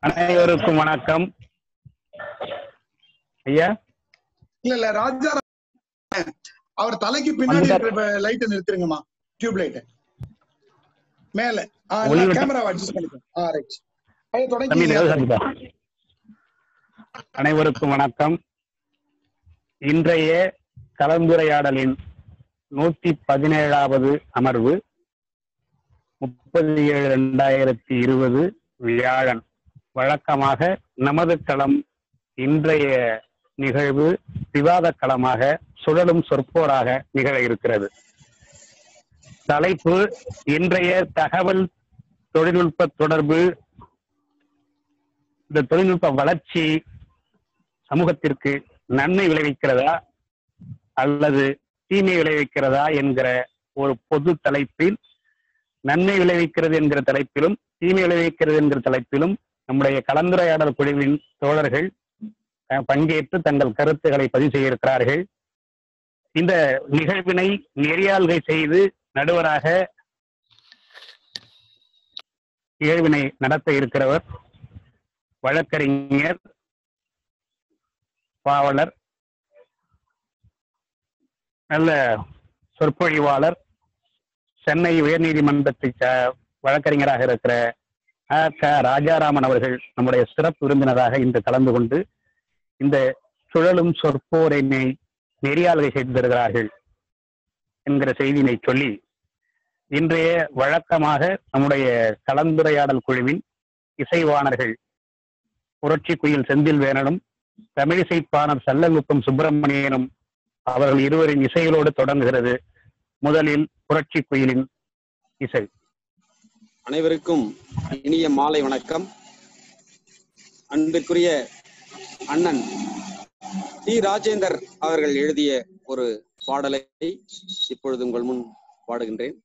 அனைவருக்கும் வணக்கம் ஐயா இல்ல இல்ல ராஜா அவர் தலைக்கு பின்னாடி வந்துட்டாரு. இருக்கிற லைட் நிறுத்துருங்கம்மா டியூப் லைட் மேல ஒளி விட்டு- கேமரா அட்ஜஸ்ட் பண்ணிக்கோங்க ஆ ரைட் ஐயா தம்பி தொடங்கி தேவசாமிப்பா. அனைவருக்கும் வணக்கம் இன்றைய கலந்துரையாடலின் நூத்தி பதினேழாவது அமர்வு முப்பது ஏழு ரெண்டாயிரத்தி இருபது வியாழன் வழக்கமாக நமது களம் இன்றைய நிகழ்வு விவாத களமாக சுழலும் சொற்போராக நிகழ இருக்கிறது தலைப்பு இன்றைய தகவல் தொழில்நுட்ப தொடர்பு இந்த தொழில்நுட்ப வளர்ச்சி சமூகத்திற்கு நன்மை விளைவிக்கிறதா அல்லது தீமை விளைவிக்கிறதா என்கிற ஒரு பொது தலைப்பில் நன்மை விளைவிக்கிறது என்கிற தலைப்பிலும் தீமை விளைவிக்கிறது என்கிற தலைப்பிலும் நம்முடைய கலந்துரையாடல் குழுவின் தோழர்கள் அஹ், பங்கேற்று தங்கள் கருத்துக்களை பதிவு செய்திருக்கிறார்கள் இந்த நிகழ்வினை நெறியாள்கை செய்து நடுவராக நிகழ்வினை நடத்த இருக்கிறவர் வழக்கறிஞர் பாவலர் நல்ல சொற்பொழிவாளர் சென்னை உயர்நீதிமன்றத்தை ச- வழக்கறிஞராக இருக்கிற அ க ராஜாராமன் அவர்கள் நம்முடைய சிறப்பு விருந்தினராக இன்று கலந்து கொண்டு இந்த சுழலும் சொற்போரினை நெறியாளுகை செய்து தருகிறார்கள் என்கிற செய்தியினை சொல்லி இன்றைய வழக்கமாக நம்முடைய கலந்துரையாடல் குழுவின் இசைவாணர்கள் புரட்சி குயில் செந்தில் வேணனும் தமிழிசைப்பாணர் சல்லங்குப்பம் சுப்பிரமணியனும் அவர்கள் இருவரின் இசைகளோடு தொடங்குகிறது முதலில் புரட்சி குயிலின் இசை அனைவருக்கும் இனிய மாலை வணக்கம் அன்பிற்குரிய அண்ணன் டி ராஜேந்தர் அவர்கள் எழுதிய ஒரு பாடலை இப்பொழுது உங்கள் முன் பாடுகின்றேன்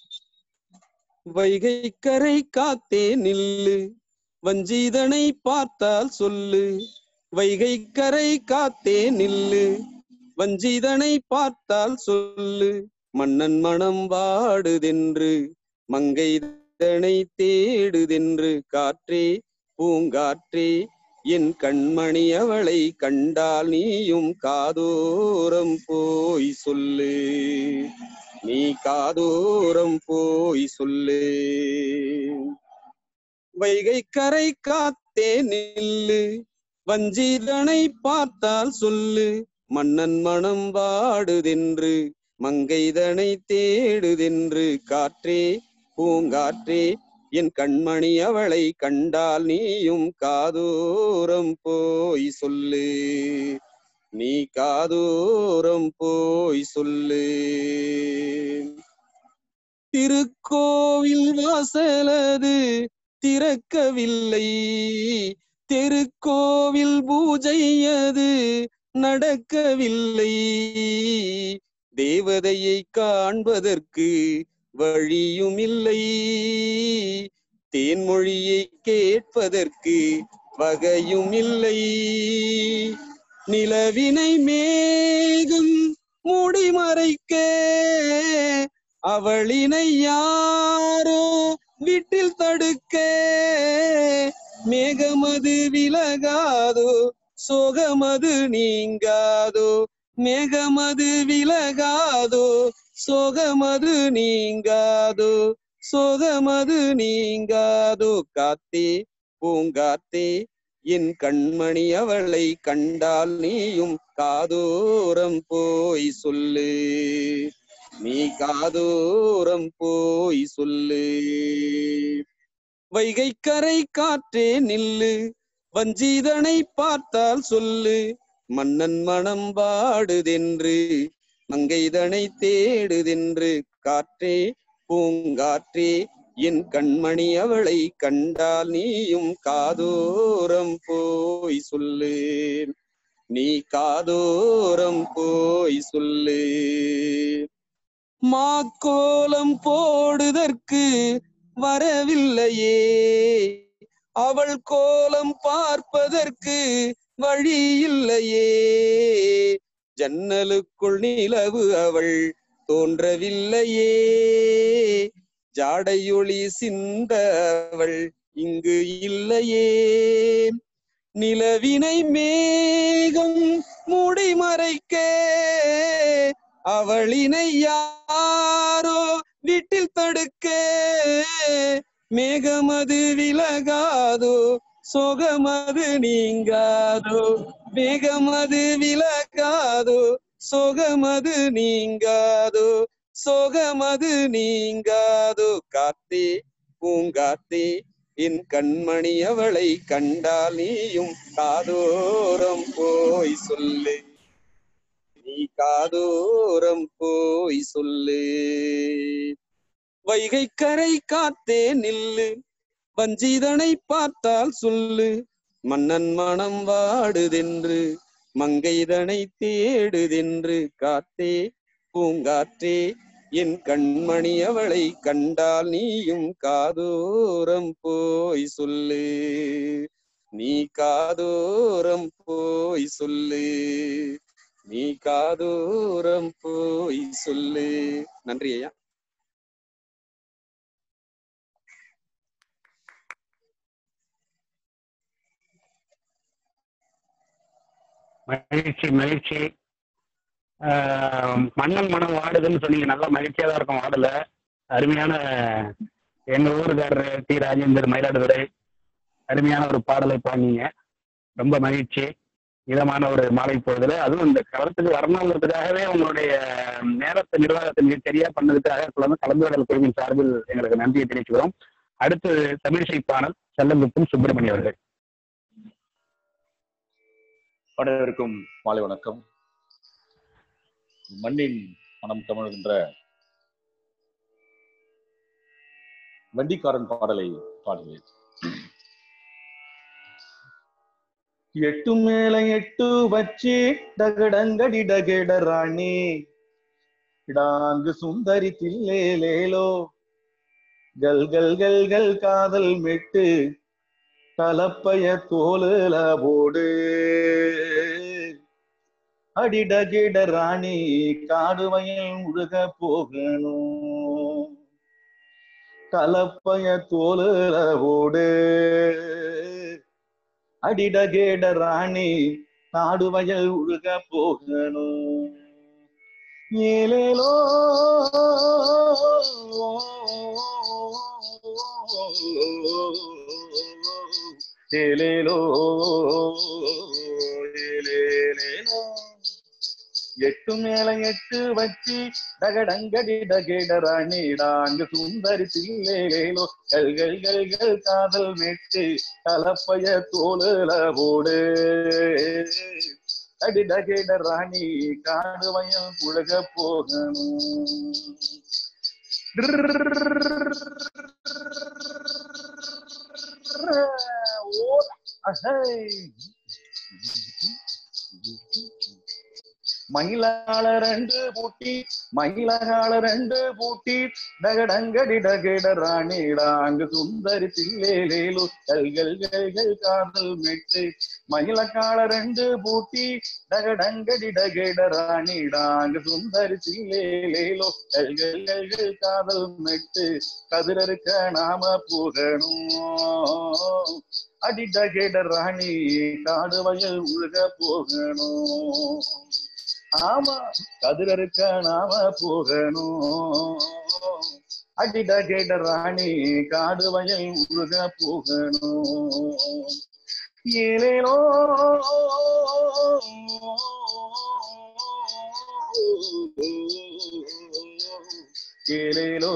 வைகை கரை காத்தே நில்லு வஞ்சீதனை பார்த்தால் சொல்லு வைகை கரை காத்தே நில்லு வஞ்சீதனை பார்த்தால் சொல்லு மன்னன் மனம் வாடுதென்று மங்கை இதனை தேடுதென்று காற்றே பூங்காற்றே என் கண்மணி அவளை கண்டால் நீயும் காதோரம் போய் சொல்லு நீ காதோரம் போய் சொல்லு வைகை கரை காத்தே நில்லு வஞ்சிதனை பார்த்தால் சொல்லு மன்னன் மனம் வாடுதென்று மங்கைதனை தேடுதென்று காற்றே பூங்காற்றே என் கண்மணி அவளை கண்டால் நீயும் காதோரம் போய் சொல்லு நீ காதோரம் போய் சொல்லு திருக்கோவில் வாசலது திறக்கவில்லை தெருக்கோவில் பூஜையது நடக்கவில்லை தேவதையை காண்பதற்கு வழியும் இல்லை தேன்மொழியை கேட்பதற்கு வகையும் இல்லை நிலவினை மேகம் மூடி மறைக்க அவளினை யாரோ வீட்டில் தடுக்க மேகமது விலகாதோ சோகமது நீங்காதோ மேகமது விலகாதோ சோகமது நீங்காதோ சோகமது நீங்காதோ காத்தே பூங்காத்தே என் கண்மணி அவளை கண்டால் நீயும் காதோரம் போய் சொல்லு நீ காதோரம் போய் சொல்லு வைகை கரை காற்றே நில்லு வஞ்சீதனை பார்த்தால் சொல்லு மன்னன் மனம் வாடுதென்று மங்கைதனை தேடுதென்று காற்றே பூங்காற்றே என் கண்மணி அவளை கண்டால் நீயும் காதோரம் போய் சொல்லு நீ காதோரம் போய் சொல்லு மாக்கோலம் போடுதற்கு வரவில்லையே அவள் கோலம் பார்ப்பதற்கு வழி இல்லையே ஜன்னலுக்குள் நிலவு அவள் தோன்றவில்லையே ஜாடையொளி சிந்த அவள் இங்கு இல்லையே நிலவினை மேகம் மூடி மறைக்க அவளினை யாரோ வீட்டில் தடுக்க மேகமது விலகாதோ சோகமது நீங்காதோ மேகமது விலகாதோ சோகமது நீங்காதோ சோகமது நீங்காதோ காத்தே பூங்காத்தே என் கண்மணி அவளை கண்டால் நீயும் காதோரம் போய் சொல்லு நீ காதோரம் போய் சொல்லு வைகை கரை காத்தே நில்லு வஞ்சிதனை பார்த்தால் சொல்லு மன்னன் மனம் வாடுதென்று மங்கைதனை தேடுதென்று காத்தே பூங்காற்றே என் கண்மணி அவளை கண்டால் நீயும் காதோரம் போய் சொல்லு நீ காதோரம் போய் சொல்லு நீ காதோரம் போய் சொல்லு நன்றி ஐயா மகிழ்ச்சி மகிழ்ச்சி ஆஹ் மன்னன் மனம் வாடுதுன்னு சொன்னீங்க நல்லா மகிழ்ச்சியா தான் இருக்கும் வாடல அருமையான எங்க ஊருக்காரர் டி ராஜேந்தர் மயிலாடுதுறை அருமையான ஒரு பாடலை பாடினீங்க ரொம்ப மகிழ்ச்சி இதமான ஒரு மாலை பொழுதுல அதுவும் இந்த களத்துக்கு வரணுங்கிறதுக்காகவே உங்களுடைய நேரத்தை நிர்வாகத்தை மிக சரியா பண்ணதுக்காக கலந்து கலந்துரையாடல் குழுவின் சார்பில் எங்களுக்கு நன்றியை தெரிவிச்சுக்கிறோம் அடுத்து தமிழிசை பாடல் செல்லங்குப்பும் சுப்பிரமணிய அவர்கள் அனைவருக்கும் மாலை வணக்கம் மண்ணின் மனம் தமிழ்கின்ற வண்டிக்காரன் பாடலை பாடுவேன் எட்டு மேல எட்டு வச்சு டகடங்கடி டகட ராணி இடாங்கு சுந்தரி தில்லேலேலோ கல் கல் கல் கல் காதல் மெட்டு கலப்பைய தோலுல போடு அடிடகிட ராணி காடுவயல் உழுக போகணும் கலப்பைய தோலுல போடு அடிடகேட ராணி நாடுவயல் உழுக போகணும் ஏலேலோ ஏலேலோ ஏலேலேலோ எட்டு மேல எட்டு வச்சு டகடங்கடி டகேட ராணி டாங்கு சுந்தரி தில்லேலேலோ கல்கள் கல்கள் காதல் மெட்டு கலப்பைய தோலுல போடு அடி டகேட ராணி காடு வயம் உலக போகணும் ஓ அஹை மயிலாள ரெண்டு பூட்டி மயிலகால ரெண்டு பூட்டி டகடங்கடி டகட ராணிடாங்கு சுந்தரி தில்லேலேலு கல்கள் கல்கள் காதல் மெட்டு மயிலக்கால ரெண்டு பூட்டி டகடங்கடி டகட ராணிடாங்கு சுந்தரி தில்லேலேலோ கல்கள் கல்கள் காதல் மெட்டு கதிரருக்க நாம போகணும் அடி டகட ராணி காடு வயல் உழுக போகணும் ஆமா கதிரருக்க நாம போகணும் அடிட கேட ராணி காடு வயல் உருக போகணும் ஏலேலோ ஏலேலோ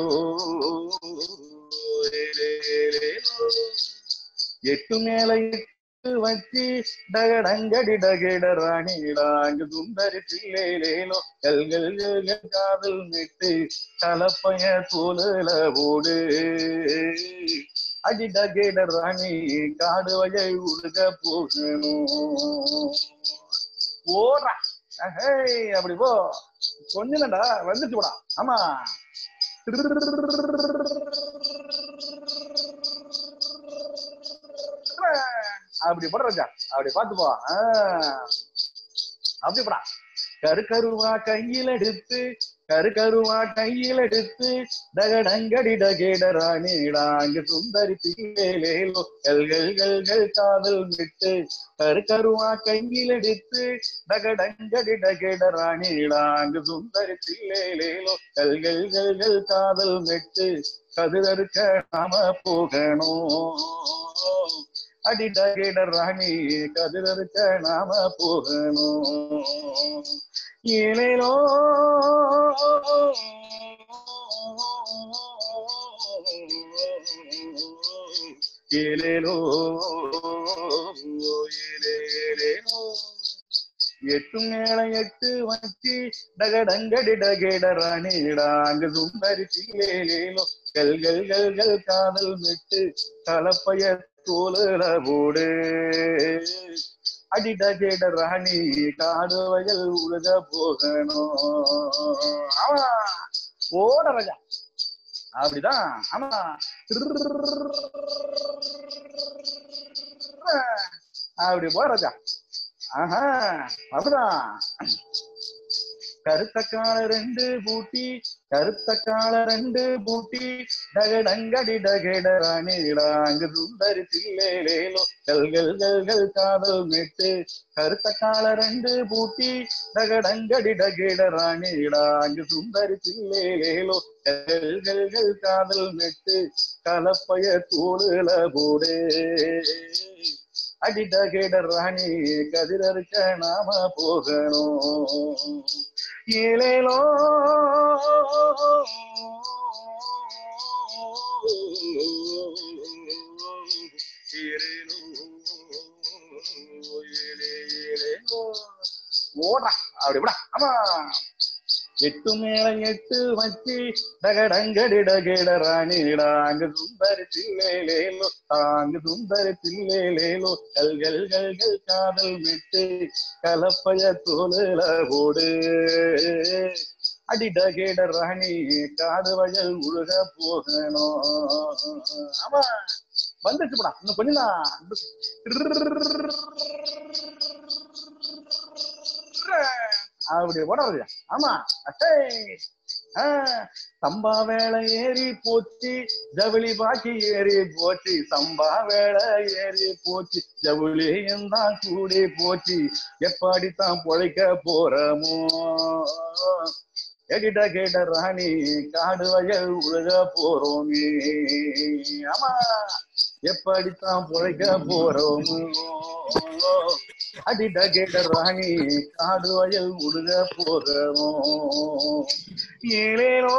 ஏலேலேலோ எட்டு மேல எட்டு வச்சு டகடங்கடி டகட ராணிடாங்கு சுந்தரி பிள்ளையிலேலோ கல்கள் கல்கள் காதல் நெட்டு கலப்பைய தோலுல போடு அடி டகட ராணி காடு வகை உடுக போகணும் ஓடா அஹே அப்படி போ கொஞ்சம்டா வந்துட்டு போடா ஆமா அப்படி போட ராஜா அப்படி பார்த்து போ ஆஹ். அப்படி போடா கரு கருவா கையில் எடுத்து கரு கருவா கையில் எடுத்து டகடங்கடி டகேடராணிடாங்கு சுந்தரி தில்லேலேலோ கல்கள் கல்கள் காதல் விட்டு கரு கருவா கையில் எடுத்து டகடங்கடி டகேடராணிடாங்கு சுந்தரி தில்லேலேலோ கல்கள் கல்கள் காதல் விட்டு கதிரறுக்க நாம போகணும் அடி டகேடர் ராணி கதிரறுக்க நாம போகணும் ஏலேலோ ஏலேலோ ஏலேலேலோ எட்டு மேல எட்டு வச்சு டகடங்கடி டகேடராணிடாங்க சுந்தரி சில்லேலேலோ கல்கள் கல்கள் காதல் விட்டு கலப்பைய தோலுல போடு அடிட கேட ராணி காடு வயல் உழுத போகணும் ஆமா ஓட ராஜா அப்படிதான் ஆமா அப்படி போ ராஜா ஆஹா அப்படிதான் கருத்த கால ரெண்டு பூட்டி கருத்த கால ரெண்டு பூட்டி டகடங்கடி டகடராணிடாங்கு சுந்தரி தில்லேலேலோ கல்கள் கல்கள் காதல் மெட்டு கருத்த கால ரெண்டு பூட்டி டகடங்கடி டகடராணிடாங்கு சுந்தரி தில்லேலேலோ கல்கள் கல்கள் காதல் மெட்டு கலப்பைய தோளுல போடு அடிடகேட ராணி கதிரறுக்க நாம போகணும் ஏலேலோ ஓடா அப்படி விடா ஆமா எட்டு மேல எட்டு வச்சு டகடங்கடி டகேட ராணிடாங்க சுந்தரி தில்லேலேலோ தாங்கு சுந்தரி தில்லேலேலோ கல்கள் கல்கள் காதல் விட்டு கலப்பைய தோலுல போடு அடிடகேட ராணி காடு வயல் உழுக போகணும் ஆமா வந்துச்சுப்படா இன்னும் கொஞ்சம் அப்படி போடாது ஆமா அட்டே சம்பா வேலை ஏறி போச்சு ஜவுளி பாக்கி ஏறி போச்சு சம்பா வேலை ஏறி போச்சு ஜவுளியும் தான் கூடி போச்சு எப்படித்தான் பொழைக்க போறமோ எகிட்ட கேட்ட ராணி காடு வயல் உழுக போறோமே ஆமா எப்படித்தான் பொழைக்க போறோமோ அடிட கேட்ட ராணி காடு வயல் உழுக போறோமோ ஏழேனோ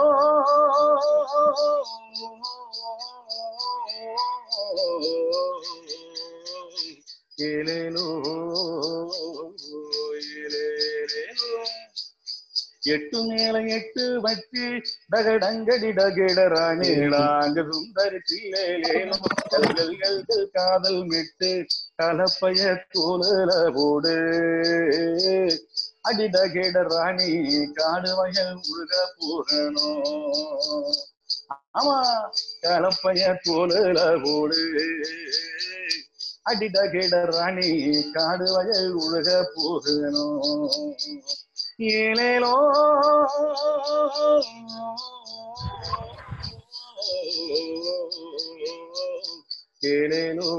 ஏழேனோ ஏழேனோ எட்டு மேல எட்டு வச்சு டகடங்கடி டகட ராணிடாங்க சுந்தரி பிள்ளைலேனும் கல்கள் கல்கள் காதல் விட்டு கலப்பைய தோலுல போடு அடிடகேட ராணி காடு வயல் உழுக போகணும் ஆமா கலப்பைய தோலுல போடு அடிடகேட ராணி காடு வயல் உழுக போகணும் ஏலேலோ ஏலேலோ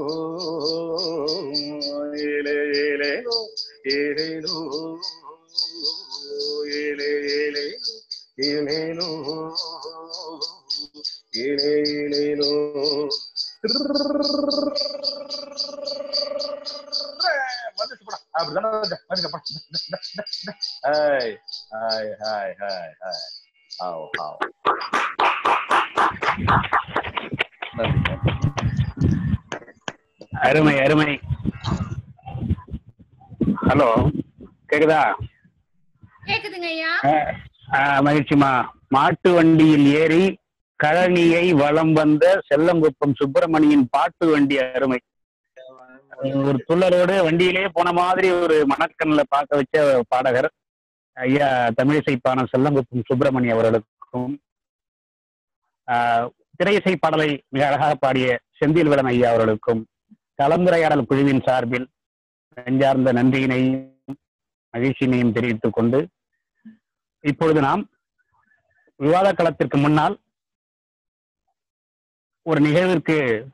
ஏலே ஏலேலோ ஏலேலோ ஏலே ஏலே ஏலேலோ ஏலே ஏலேலோ வந்துச்சுப்படா அப்படிதானே வந்துக்கப்பா hi hi hi hi hi ஹாவ் ஹாவ் அருமை அருமை ஹலோ கேக்குதா கேக்குதுங்க ஐயா அஹ், அஹ், மகிழ்ச்சிமா மாட்டு வண்டியில் ஏறி கழனியை வலம் வந்த செல்லங்குப்பம் சுப்பிரமணியின் பாட்டு வண்டி அருமை ஒரு துள்ளலோடு வண்டியிலே போன மாதிரி ஒரு மணக்கண்ணுல பார்க்க வச்ச பாடகர் ஐயா தமிழிசைப்பான செல்லங்குப்பம் சுப்பிரமணி அவர்களுக்கும் ஆஹ், திரையிசை பாடலை மிக அழகாக பாடிய செந்தில் விளன் ஐயா அவர்களுக்கும் கலந்துரையாடல் குழுவின் சார்பில் நெஞ்சார்ந்த நன்றியினையும் மகிழ்ச்சியினையும் தெரிவித்துக் கொண்டு இப்பொழுது நாம் விவாத களத்திற்கு முன்னால் ஒரு நிகழ்விற்கு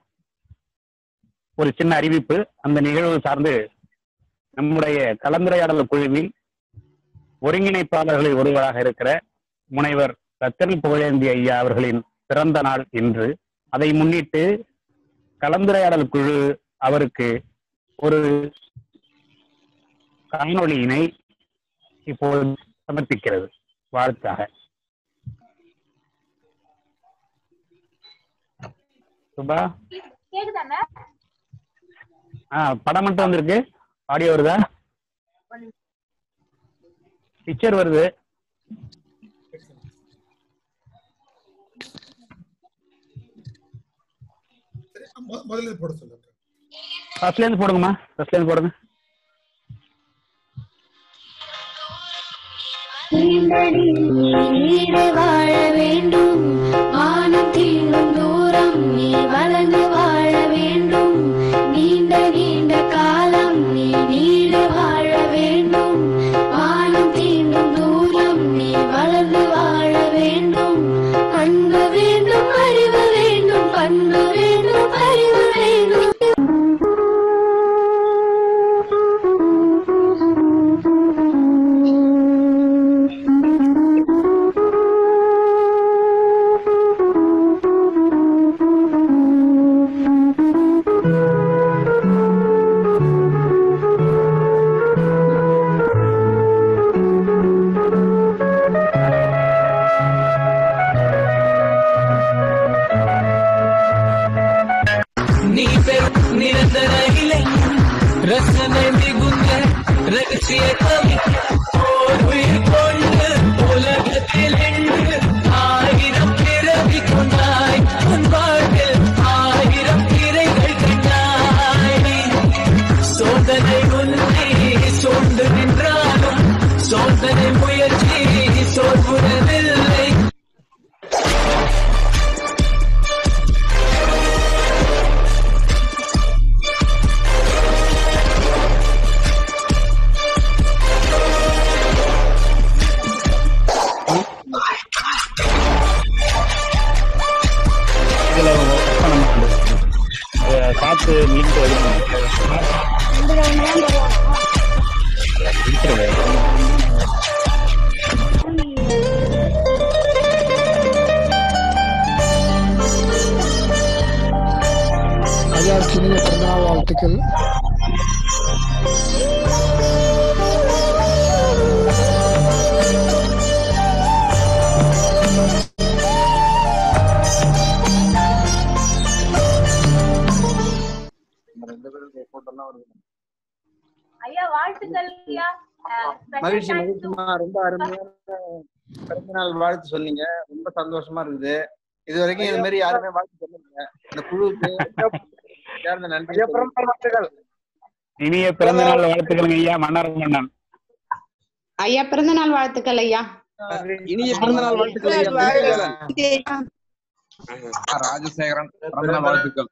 ஒரு சின்ன அறிவிப்பு அந்த நிகழ்வு சார்ந்து நம்முடைய கலந்துரையாடல் குழுவில் ஒருங்கிணைப்பாளர்களில் ஒருவராக இருக்கிற முனைவர் ரத்தனி புகழேந்தி ஐயா அவர்களின் பிறந்த நாள் இன்று அதை முன்னிட்டு கலந்துரையாடல் குழு அவருக்கு ஒரு காணொளியினை இப்போது சமர்ப்பிக்கிறது வாழ்த்தாக சுபா கேக்குதாண்ணா ஆ படம் மட்டும் வந்திருக்கு ஆடியோ வருதா பிக்சர் வருது சரி, மொ- முதல்ல இது போட சொல்லுங்க ஃபர்ஸ்ட்ல இருந்து போடுங்கம்மா ஃபர்ஸ்ட்ல இருந்து போடுங்க நீடு வாழ வேண்டும் வானம் தீண்டும் தூரம் நீ வளர்ந்து வாழ வேண்டும் நீண்ட நீண்ட காலம் நீ நீடு வாழ வேண்டும் வானம் தீண்டும் தூரம் நீ வளர்ந்து வாழ வேண்டும் அன்பு வேண்டும் அறிவு வேண்டும் பண்பு வேண்டும் அறிவு வேண்டும் நீ பெரும் நிரந்தர இலை ரசனை மிகுந்த ரகசிய கவி ஓர் உயிர் கொண்டு உலகத்தில் என்று ஆயிரம் பிறவி கொண்டாய் உன் வாழ்வில் ஆயிரம் திரைகள் கண்டாய் சோதனை உன்னை சோர்ந்து நின்றாலும் சோதனை முயற்சி சோர்வுறவில்லை இதுல ஒர்க் பண்ண மாட்டேங்குது அதை பார்த்து லிங்க் ஐயாவுக்கு இனிய பிறந்தநாள் வாழ்த்துக்கள் ஐயா வாழ்த்துக்கள் ஐயா அஹ், special மகிழ்ச்சி thanks to- மகிழ்ச்சிமா ரொம்ப அருமையான பிறந்த நாள் வாழ்த்து சொன்னீங்க ரொம்ப சந்தோஷமா இருக்குது இது வரைக்கும் இது மாதிரி யாருமே வாழ்த்து சொன்னீங்க இந்த குழுவுக்கு சேர்ந்த நன்றி வாழ்த்துக்கள் இனிய பிறந்த நாள் வாழ்த்துக்களுங்க ஐயா மன்னர் மன்னன் ஐயா பிறந்த நாள் வாழ்த்துக்கள் ஐயா இனிய பிறந்த நாள் வாழ்த்துக்கள் ஐயா. வாழ்த்துக்கள். ராஜசேகரன் பிறந்தநாள் வாழ்த்துக்கள்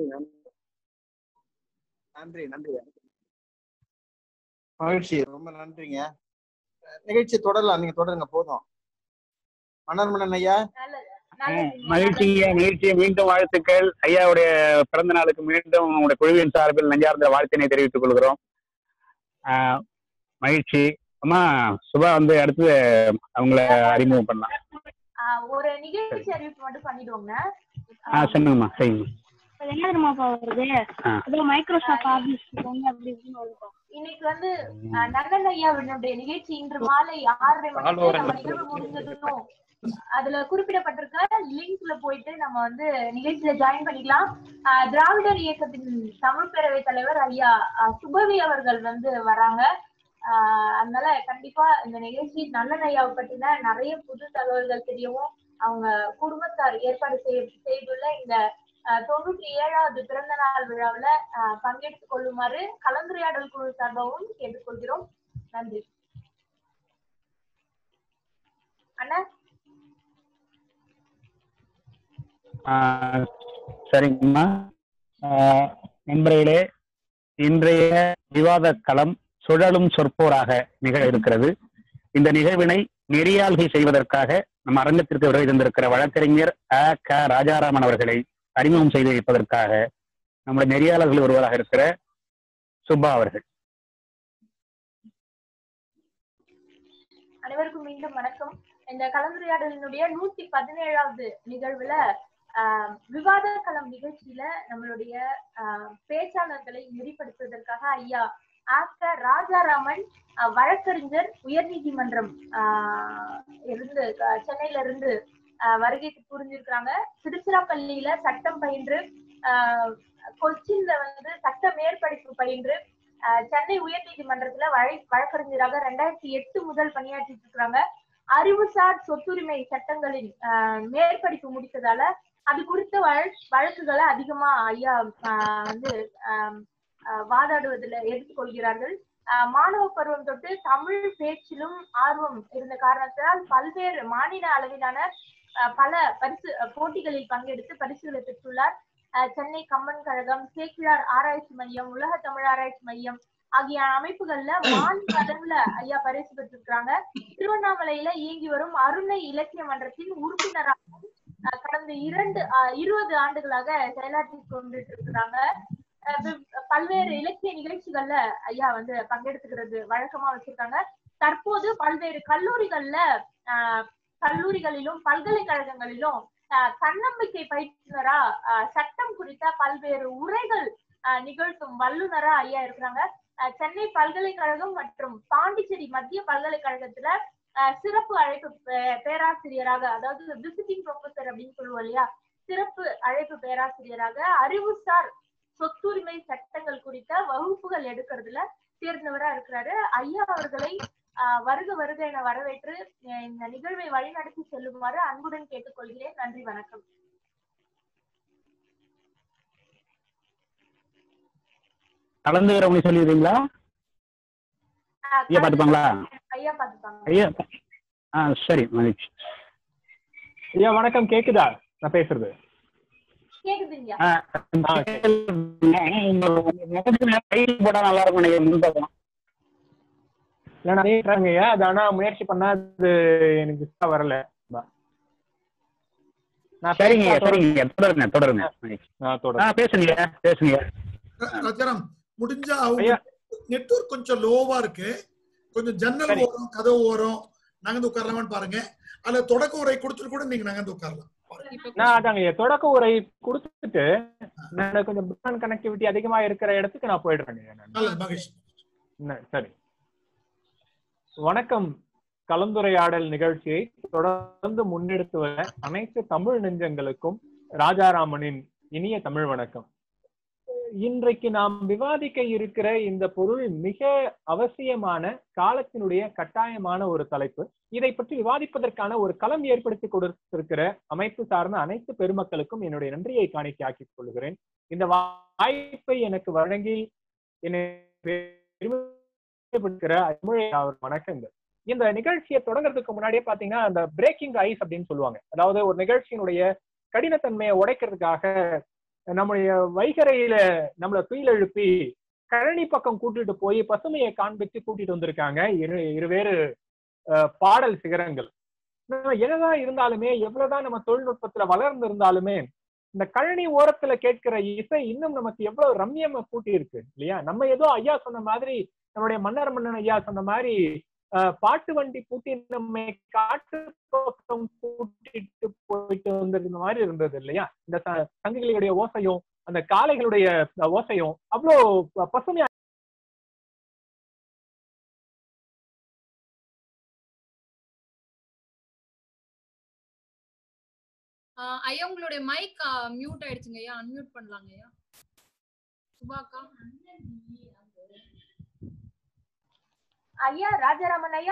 நன்றி நன்றி மகிழ்ச்சி ரொம்ப நன்றிங்க நிகழ்ச்சி தொடரலாம் நீங்க தொடருங்க போதும் மன்னர் மன்னன் ஐயா நல்லது ஆ, நல்லது மகிழ்ச்சிங்க மகிழ்ச்சி மீண்டும் வாழ்த்துக்கள் ஐயாவுடைய பிறந்த நாளுக்கு மீண்டும் உங்களுடைய குழுவின் சார்பில் நெஞ்சார்ந்த வாழ்த்தினை தெரிவித்துக் கொள்கிறோம் ஆ, மகிழ்ச்சி அம்மா சுபா வந்து அடுத்து அவங்கள அறிமுகம் பண்ணலாம் அஹ், ஒரு நிகழ்ச்சி அறிவிப்பு மட்டும் பண்ணிடுவோங்க ஆ சொல்லுங்கம்மா சரிங்கம்மா அது என்ன தெரியுமாப்பா வருது ஆ. அது மைக்ரோசாஃப்ட் ஆபீஸ் வந்து அப்படி இப்படின்னு வருதுப்பா இன்னைக்கு வந்து அஹ், நன்னன் ஐயாவினுடைய நிகழ்ச்சி இன்று மாலை ஆறரை மணிக்கு நம்ம நிகழ்வு முடிஞ்சதும் அதுல குறிப்பிடப்பட்டிருக்க லிங்க்ல போயிட்டு நம்ம வந்து நிகழ்ச்சியில ஜாயின் பண்ணிக்கலாம் அஹ், திராவிடர் இயக்கத்தின் தமிழ் பேரவை தலைவர் ஐயா அஹ், சுபவி அவர்கள் வந்து வராங்க அஹ், அதனால கண்டிப்பா இந்த நிகழ்ச்சி நல்லன் ஐயாவை பற்றின நிறைய புது தகவல்கள் தெரியவும் அவங்க குடும்பத்தார் ஏற்பாடு செய்ய செய்துள்ள இந்த அஹ், தொண்ணூற்றி ஏழாவது பிறந்த நாள் விழாவுல அஹ், பங்கெடுத்துக் கொள்ளுமாறு கலந்துரையாடல் குழு சார்பாகவும் கேட்டுக்கொள்கிறோம் நன்றி அண்ணா ஆ, சரிங்கம்மா ஆ, நண்பர்களே இன்றைய விவாத களம் சுழலும் சொற்போராக நிகழ இருக்கிறது இந்த நிகழ்வினை நெறியாள்கை செய்வதற்காக நம்ம அரங்கத்திற்கு வருகை தந்திருக்கிற வழக்கறிஞர் அ க ராஜாராமன் அவர்களை அறிமுகம் செய்து வைப்பதற்காக நம்முடைய நெறியாளர்கள் ஒருவராக இருக்கிற சுப்பா அவர்கள் அனைவருக்கும் மீண்டும் வணக்கம் இந்த கலந்துரையாடலினுடைய நூத்தி பதினேழாவது நிகழ்வுல ஆஹ், விவாத களம் நிகழ்ச்சியில நம்மளுடைய ஆஹ், பேச்சாளர்களை நெறிப்படுத்துவதற்காக ஐயா ஆக்க ராஜாராமன் ஆஹ், வழக்கறிஞர் உயர்நீதிமன்றம் ஆஹ், இருந்து ஆஹ், சென்னையில இருந்து ஆஹ், வருகை புரிஞ்சிருக்கிறாங்க திருச்சிராப்பள்ளியில சட்டம் பயின்று ஆஹ், கொச்சின்ல வந்து சட்ட மேற்படிப்பு பயின்று ஆஹ், சென்னை உயர்நீதிமன்றத்துல வழை வழக்கறிஞராக ரெண்டாயிரத்தி எட்டு முதல் பணியாற்றிட்டு இருக்கிறாங்க அறிவுசார் சொத்துரிமை சட்டங்களின் ஆஹ், மேற்படிப்பு முடித்ததால அது குறித்த வழ- வழக்குகளை அதிகமா ஐயா ஆஹ், வந்து ஆஹ், ஆஹ், வாதாடுவதில் எடுத்துக்கொள்கிறார்கள் ஆஹ், மாணவ பருவம் தொட்டு தமிழ் பேச்சிலும் ஆர்வம் இருந்த காரணத்தினால் பல்வேறு மாநில அளவிலான ஆஹ், பல பரிசு அஹ், போட்டிகளில் பங்கெடுத்து பரிசுகளை பெற்றுள்ளார் ஆஹ், சென்னை கம்மன் கழகம் சேக்கிழார் ஆராய்ச்சி மையம் உலக தமிழ் ஆராய்ச்சி மையம் ஆகிய அமைப்புகள்ல மாநில அளவுல ஐயா பரிசு பெற்றிருக்கிறாங்க திருவண்ணாமலையில இயங்கி வரும் அருணை இலக்கிய மன்றத்தின் உறுப்பினராகவும் அஹ், கடந்த இரண்டு அஹ், இருபது ஆண்டுகளாக செயலாற்றி கொண்டுட்டு இருக்கிறாங்க அஹ், வி- பல்வேறு இலக்கிய நிகழ்ச்சிகள்ல ஐயா வந்து பங்கெடுத்துக்கிறது வழக்கமா வச்சிருக்காங்க தற்போது பல்வேறு கல்லூரிகள்ல ஆஹ், கல்லூரிகளிலும் பல்கலைக்கழகங்களிலும் ஆஹ், தன்னம்பிக்கை பயிற்றுனரா ஆஹ், சட்டம் குறித்த பல்வேறு உரைகள் ஆஹ், நிகழ்த்தும் வல்லுனரா ஐயா இருக்கிறாங்க ஆஹ், சென்னை பல்கலைக்கழகம் மற்றும் பாண்டிச்சேரி மத்திய பல்கலைக்கழகத்துல ஆஹ், சிறப்பு அழைப்பு பே- பேராசிரியராக அதாவது விசிட்டிங் ப்ரொஃபசர் அப்படின்னு சொல்லுவோம் இல்லையா சிறப்பு அழைப்பு பேராசிரியராக அறிவுசார் சொத்துரிமை சட்டங்கள் குறித்த வகுப்புகள் எடுக்கிறதுல தேர்ந்தவரா இருக்கிறாரு ஐயா அவர்களை ஆஹ், வருக வருக என வரவேற்று அஹ், இந்த நிகழ்வை வழிநடத்தி செல்லுமாறு அன்புடன் கேட்டுக்கொள்கிறேன் நன்றி வணக்கம் கலந்துக்கிறவங்க சொல்லிடுறீங்களா ஆஹ், ஐயா பார்த்துப்பாங்களா ஐயா பாத்துப்பாங்க ஐயா ஆ சரி மகிழ்ச்சி ஐயா வணக்கம் கேக்குதா நான் பேசுறது கேக்குதுங்க ஆ, உங்க முகத்துல கையில் போட்டா நல்லா இருக்கும் நீங்க முன் பக்கம். இல்ல நான் கேக்குறாங்க ஐயா அது ஆனா முயற்சி பண்ணா அது எனக்கு சரியா வரல நான் சரிங்க பேச- சரிங்க தொடருங்க தொடருங்க மகிழ்ச்சி. நான் ஆ தொடர்றேன். பேசுங்க பேசுங்க ராஜாராம் முடிஞ்சா அவங்க நெட்வொர்க் கொஞ்சம் லோவா இருக்கு கொஞ்சம் ஜன்னல் சரி. ஓரம் கதவு ஓரம் நகர்ந்து உட்காரலாமான்னு பாருங்க அதுல தொடக்க உரை கொடுத்துட்டு கூட நீங்க நகர்ந்து உட்காரலாம் நான் அதாங்க ஐயா தொடக்க உரை கொடுத்துட்டு நான் கொஞ்சம் கனெக்டிவிட்டி அதிகமா இருக்கிற இடத்துக்கு நான் போயிடுறேங்க ஐயா நான். நல்லது மகிழ்ச்சி ந- சரி வணக்கம் கலந்துரையாடல் நிகழ்ச்சியை தொடர்ந்து முன்னெடுத்து வர அனைத்து தமிழ் நெஞ்சங்களுக்கும் ராஜாராமனின் இனிய தமிழ் வணக்கம் இன்றைக்கு நாம் விவாதிக்க இருக்கிற இந்த பொருள் மிக அவசியமான காலத்தினுடைய கட்டாயமான ஒரு தலைப்பு இதை பற்றி விவாதிப்பதற்கான ஒரு களம் ஏற்படுத்தி கொடுத்திருக்கிற அமைப்பு சார்ந்த அனைத்து பெருமக்களுக்கும் என்னுடைய நன்றியை காணிக்கையாக்கிக் கொள்கிறேன் இந்த வாய்ப்பை எனக்கு வழங்கி என்னை பெருமைப்படுத்துகிற அருள்மொழி அவர் வணக்கங்கள் இந்த நிகழ்ச்சியை தொடங்குறதுக்கு முன்னாடியே பாத்தீங்கன்னா அந்த பிரேக்கிங் ஐஸ் அப்படின்னு சொல்லுவாங்க அதாவது ஒரு நிகழ்ச்சியினுடைய கடினத்தன்மையை உடைக்கிறதுக்காக நம்முடைய வைகரையில நம்மள துயில் எழுப்பி கழனி பக்கம் கூட்டிட்டு போய் பசுமையை காண்பிச்சு கூட்டிட்டு வந்திருக்காங்க இரு இருவேறு அஹ், பாடல் சிகரங்கள் நம்ம என்னதான் இருந்தாலுமே எவ்வளவுதான் நம்ம தொழில்நுட்பத்துல வளர்ந்து இருந்தாலுமே இந்த கழனி ஓரத்துல கேட்கிற இசை இன்னும் நமக்கு எவ்வளவு ரம்யமா கூட்டி இருக்கு இல்லையா நம்ம ஏதோ ஐயா சொன்ன மாதிரி நம்மளுடைய மன்னர் மன்னன் ஐயா சொன்ன மாதிரி அஹ், பாட்டு வண்டி பூட்டி நம்மை காட்டு பக்கம் கூட்டிட்டு போயிட்டு வந்திருந்த மாதிரி இருந்தது இல்லையா இந்த ச- சங்கிலியுடைய ஓசையும் அந்த காளைகளுடைய அஹ், ஓசையும் அவ்வளோ ப- பசுமையா ஆஹ் ஐயா உங்களுடைய மைக் மியூட் ஆயிடுச்சுங்க ஐயா அன்மியூட் பண்ணலாங்க ஐயா சுபாக்கா ஐயா ராஜாராமன் ஐயா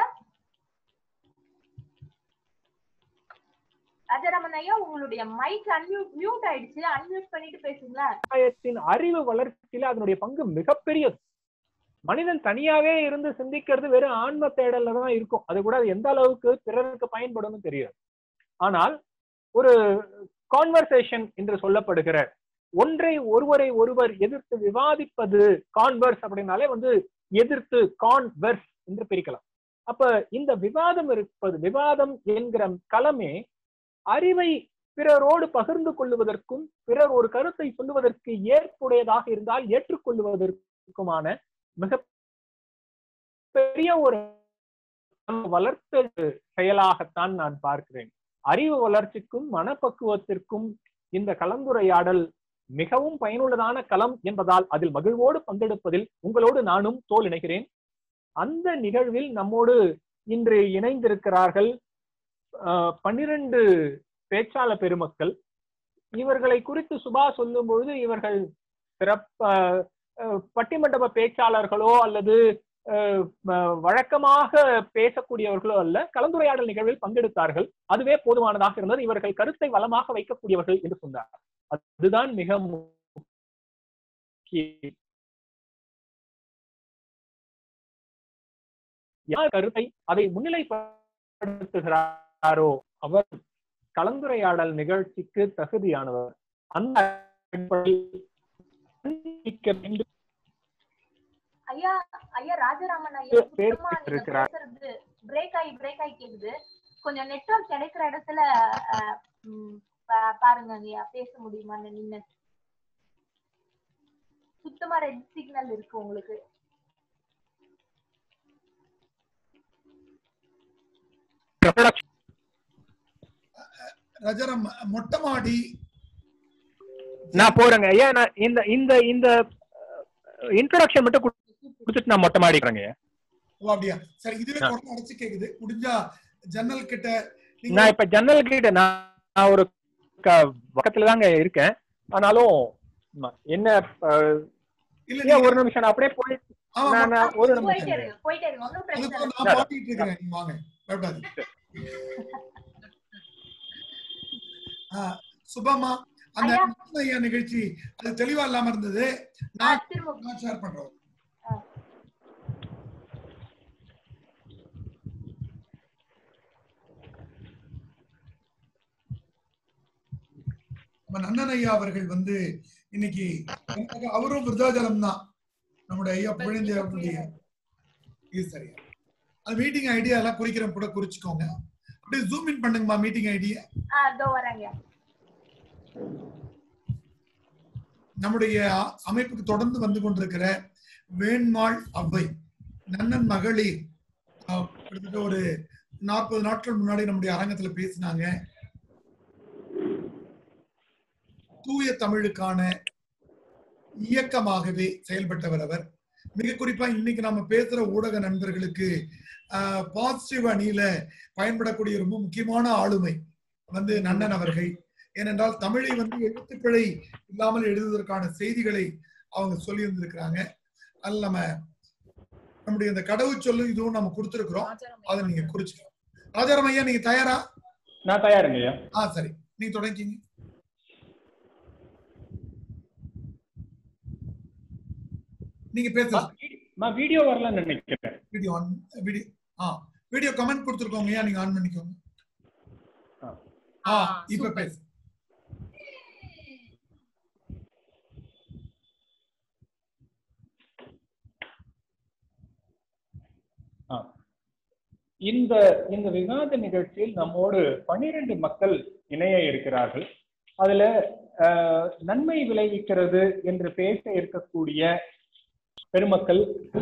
ராஜாராமன் ஐயா உங்களுடைய மைக் அன்மியூட் மியூட் ஆயிடுச்சு அன்மியூட் பண்ணிட்டு பேசுங்களேன் சமுதாயத்தின் அறிவு வளர்ச்சியில அதனுடைய பங்கு மிகப்பெரியது மனிதன் தனியாவே இருந்து சிந்திக்கிறது வெறும் ஆன்ம தேடல்ல தான் இருக்கும் அது கூட அது எந்த அளவுக்கு பிறருக்கு பயன்படும்னு தெரியாது ஆனால் ஒரு கான்வர்சேஷன் என்று சொல்லப்படுகிற ஒன்றை ஒருவரை ஒருவர் எதிர்த்து விவாதிப்பது கான்வர்ஸ் அப்படின்னாலே வந்து எதிர்த்து கான்வர்ஸ் என்று பிரிக்கலாம் அப்ப இந்த விவாதம் இருப்பது விவாதம் என்கிற களமே அறிவை பிறரோடு பகிர்ந்து கொள்வதற்கும் பிறர் ஒரு கருத்தை சொல்லுவதற்கு ஏற்புடையதாக இருந்தால் ஏற்றுக்கொள்வதற்குமான மிக பெரிய ஒரு வளர்த்த செயலாகத்தான் நான் பார்க்கிறேன் அறிவு வளர்ச்சிக்கும் மனப்பக்குவத்திற்கும் இந்த கலந்துரையாடல் மிகவும் பயனுள்ளதான களம் என்பதால் அதில் மகிழ்வோடு பங்கெடுப்பதில் உங்களோடு நானும் தோல் இணைகிறேன் அந்த நிகழ்வில் நம்மோடு இன்று இணைந்திருக்கிறார்கள் பன்னிரண்டு பேச்சாளர் பெருமக்கள் இவர்களை குறித்து சுபா சொல்லும் பொழுது இவர்கள் சிறப்ப பட்டிமண்டப பேச்சாளர்களோ அல்லது வழக்கமாக பேசக்கூடியவர்களோ அல்ல கலந்துரையாடல் நிகழ்வில் பங்கெடுத்தார்கள் அதுவே போதுமானதாக இருந்தது இவர்கள் கருத்தை வளமாக வைக்கக்கூடியவர்கள் என்று சொன்னார் அதுதான் மிக யார் கருத்தை அதை முன்னிலைப்படுத்துகிறாரோ அவர் கலந்துரையாடல் நிகழ்ச்சிக்கு தகுதியானவர் அந்த ஐயா ஐயா ராஜராமன் ஐயா பேர் சுத்தமா நீங்க இருக்கிறார். பேசுறது பிரேக் ஆகி பிரேக் ஆகி கேக்குது கொஞ்சம் நெட்வொர்க் கிடைக்கிற இடத்துல அஹ், ம், பா- பாருங்க ஐயா பேச முடியுமான்னு நின்னு சுத்தமா ரெட் சிக்னல் இருக்கு உங்களுக்கு ரஜரம் மொட்டை மாடி நான் போறேங்க ஐயா நான் இந்த இந்த இந்த இன்ட்ரோடக்ஷன் மட்டும் குடு- கொடுத்துட்டு நான் மொட்டை மாடிக்கிறேங்க ஐயா ஓ அப்படியா சரி இதுவே ஆ. குரல் அடைச்சு கேக்குது முடிஞ்சா ஜன்னல் கிட்ட நீங்க நான் இப்ப ஜன்னல் கிட்ட நான் நான் ஒரு க- பக்கத்துல தாங்க இருக்கேன் ஆனாலும் ம- என்ன அஹ், இல்ல ஐயா, ஒரு நிமிஷம் நான் அப்படியே போய் ஆமா, நான் நான் ஒரு போயிட்டே நிமிஷம் இருங்க போயிட்டே இருங்க ஒன்றும் பிரச்சனை அதுக்கு இல்லை நான் பாடிட்டு இருக்கிறேன் நீங்க வாங்க பயப்படாதீங்க ஆ, சுபமா அந்த ஐயா. நட்பு ஐயா நிகழ்ச்சி அது தெளிவா இல்லாம இருந்தது ஆ, நான் திரும்ப நான் ஷேர் பண்றோம் நம்ம நன்னன் ஐயா அவர்கள் வந்து இன்னைக்கு எனக்கு அவரும் விருதாச்சலம் தான் நம்முடைய ஐயா புகழேந்தி அவர்களுடைய இது சரியா அது மீட்டிங் ஐடியா எல்லாம் குறிக்கிறேன் கூட குறிச்சுக்கோங்க அப்படியே ஜூம் இன் பண்ணுங்கம்மா மீட்டிங் ஐடியா ஆ இதோ வரேங்க நம்முடைய அ- அமைப்புக்கு தொடர்ந்து வந்து கொண்டிருக்கிற வேண்மாள் அவ்வை நன்னன் மகளிர் அஹ், கிட்டத்தட்ட ஒரு நாற்பது நாட்கள் முன்னாடி நம்முடைய அரங்கத்துல பேசினாங்க தூய தமிழுக்கான இயக்கமாகவே செயல்பட்டவர் அவர் மிக குறிப்பா இன்னைக்கு நம்ம பேசுற ஊடக நண்பர்களுக்கு பாசிட்டிவ் அணியில பயன்படக்கூடிய ரொம்ப முக்கியமான ஆளுமை வந்து நன்னன் அவர்கள் ஏனென்றால் தமிழை வந்து எழுத்துப்பிழை இல்லாமல் எழுதுவதற்கான செய்திகளை அவங்க சொல்லி இருந்திருக்கிறாங்க அதில் நம்ம நம்முடைய இந்த கடவுச்சொல்லு இதுவும் நம்ம கொடுத்துருக்குறோம் அதை நீங்க குறிச்சுக்கலாம் ராஜாராம் ஐயா நீங்க தயாரா நான் தயாருங்க ஐயா ஆ சரி நீங்க தொடங்கிங்க நீங்க பேசலாம் நான் வீடியோ வரலன்னு நினைக்கிறேன் வீடியோ ஆன் வீடியோ ஆ வீடியோ கமெண்ட் கொடுத்துருக்கோங்க ஐயா நீங்க ஆன் பண்ணிக்கோங்க ஆ இப்ப பேசு ஆ. இந்த இந்த விவாத நிகழ்ச்சியில் நம்மோடு பன்னிரண்டு மக்கள் இணைய இருக்கிறார்கள் அதுல அஹ், நன்மை விளைவிக்கிறது என்று பேச இருக்கக்கூடிய பெருமக்கள்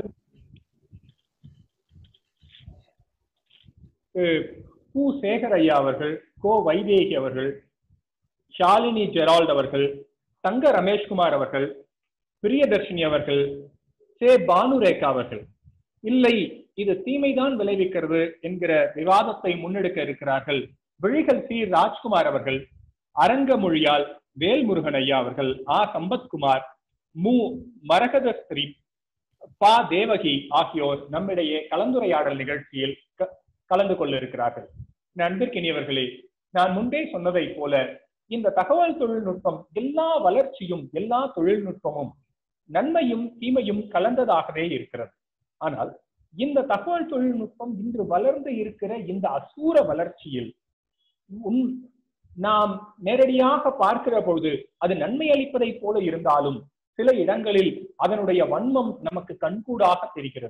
அஹ், கு சேகர் ஐயா அவர்கள் கோ வைதேகி அவர்கள் ஷாலினி ஜெரால்ட் அவர்கள் தங்க ரமேஷ்குமார் அவர்கள் பிரியதர்ஷினி அவர்கள் சே பானுரேகா அவர்கள் இல்லை இது தீமைதான் விளைவிக்கிறது என்கிற விவாதத்தை முன்னெடுக்க இருக்கிறார்கள் விழிகள் சி ராஜ்குமார் அவர்கள் அரங்க மொழியால் வேல்முருகன் ஐயா அவர்கள் ஆ சம்பத்குமார் மு மரகதஸ்ரீ பா தேவகி ஆகியோர் நம்மிடையே கலந்துரையாடல் நிகழ்ச்சியில் க- கலந்து கொள்ள இருக்கிறார்கள் நண்பிற்கினியவர்களே நான் முன்பே சொன்னதைப் போல இந்த தகவல் தொழில்நுட்பம் எல்லா வளர்ச்சியும் எல்லா தொழில்நுட்பமும் நன்மையும் தீமையும் கலந்ததாகவே இருக்கிறது ஆனால் இந்த தகவல் தொழில்நுட்பம் இன்று வளர்ந்து இருக்கிற இந்த அசூர வளர்ச்சியில் உன் நாம் நேரடியாக பார்க்கிற பொழுது அது நன்மை அளிப்பதைப் போல இருந்தாலும் சில இடங்களில் அதனுடைய வன்மம் நமக்கு கண்கூடாக தெரிகிறது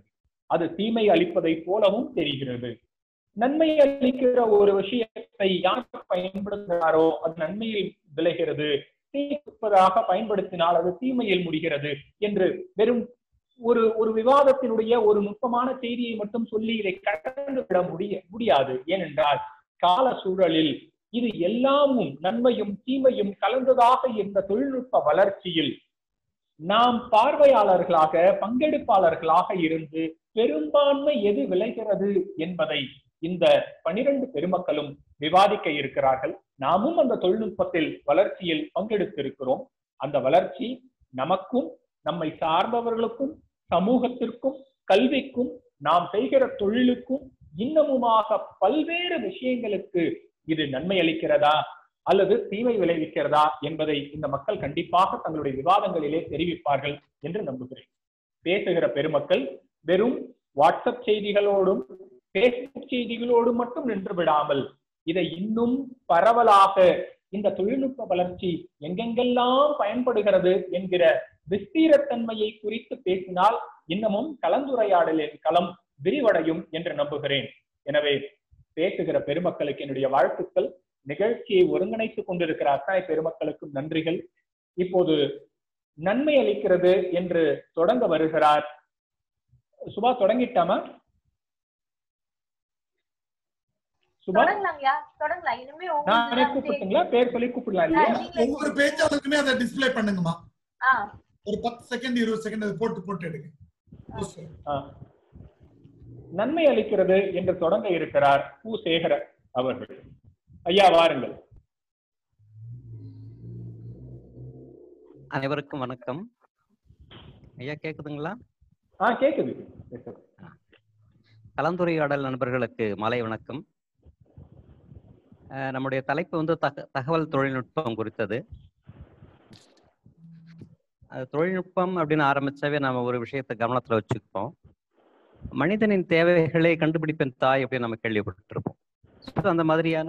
அது தீமை அளிப்பதை போலவும் தெரிகிறது நன்மை அளிக்கிற ஒரு விஷயத்தை யார் பயன்படுத்துகிறாரோ அது நன்மையில் விளைகிறது தீர்ப்பதாக பயன்படுத்தினால் அது தீமையில் முடிகிறது என்று வெறும் ஒரு ஒரு விவாதத்தினுடைய ஒரு நுட்பமான செய்தியை மட்டும் சொல்லி இதை கடந்து விட முடிய முடியாது ஏனென்றால் கால சூழலில் இது எல்லாமும் நன்மையும் தீமையும் கலந்ததாக இருந்த தொழில்நுட்ப வளர்ச்சியில் நாம் பார்வையாளர்களாக பங்கெடுப்பாளர்களாக இருந்து பெரும்பான்மை எது விளைகிறது என்பதை இந்த பனிரெண்டு பெருமக்களும் விவாதிக்க இருக்கிறார்கள் நாமும் அந்த தொழில்நுட்பத்தில் வளர்ச்சியில் பங்கெடுத்திருக்கிறோம் அந்த வளர்ச்சி நமக்கும் நம்மை சார்ந்தவர்களுக்கும் சமூகத்திற்கும் கல்விக்கும் நாம் செய்கிற தொழிலுக்கும் இன்னமுமாக பல்வேறு விஷயங்களுக்கு இது நன்மை அளிக்கிறதா அல்லது தீமை விளைவிக்கிறதா என்பதை இந்த மக்கள் கண்டிப்பாக தங்களுடைய விவாதங்களிலே தெரிவிப்பார்கள் என்று நம்புகிறேன் பேசுகிற பெருமக்கள் வெறும் வாட்ஸ்அப் செய்திகளோடும் பேஸ்புக் செய்திகளோடு மட்டும் நின்று விடாமல் இதை இன்னும் பரவலாக இந்த தொழில்நுட்ப வளர்ச்சி எங்கெங்கெல்லாம் பயன்படுகிறது என்கிற விஸ்தீரத்தன்மையை குறித்து பேசினால் இன்னமும் கலந்துரையாடலின் களம் விரிவடையும் என்று நம்புகிறேன் எனவே பேசுகிற பெருமக்களுக்கு என்னுடைய வாழ்த்துக்கள் நிகழ்ச்சியை ஒருங்கிணைத்துக் கொண்டிருக்கிற அத்தனை பெருமக்களுக்கும் நன்றிகள் இப்போது நன்மை அளிக்கிறது என்று தொடங்க வருகிறார் சுபா தொடங்கிட்டாமா சுபா தொடங்கலாங்கய்யா தொடங்கலாம் இனிமே நானே உங்களுக்கு கூப்பிட்டுங்களா பேர் சொல்லி கூப்பிடலாம் இல்லையா ஒவ்வொரு பேச்சாளருக்குமே அதை டிஸ்ப்ளே பண்ணுங்கம்மா ஆ ஒரு பத்து செகண்ட் இருபது செகண்ட் அதை போட்டு போட்டு எடுங்க ஆ. நன்மை அளிக்கிறது என்று தொடங்க இருக்கிறார் பூ சேகர அவர்கள் ஐயா வாருங்கள் அனைவருக்கும் வணக்கம் ஐயா கேக்குதுங்களா ஆ கேக்குது கேக்குது. கலந்துரையாடல் நண்பர்களுக்கு மாலை வணக்கம் அஹ், நம்முடைய தலைப்பு வந்து தக தகவல் தொழில்நுட்பம் குறித்தது அது தொழில்நுட்பம் அப்படின்னு ஆரம்பிச்சாவே நம்ம ஒரு விஷயத்தை கவனத்துல வச்சுப்போம் மனிதனின் தேவைகளை கண்டுபிடிப்பின் தாய் அப்படின்னு நம்ம கேள்விப்பட்டிருப்போம் So, அந்த மாதிரியான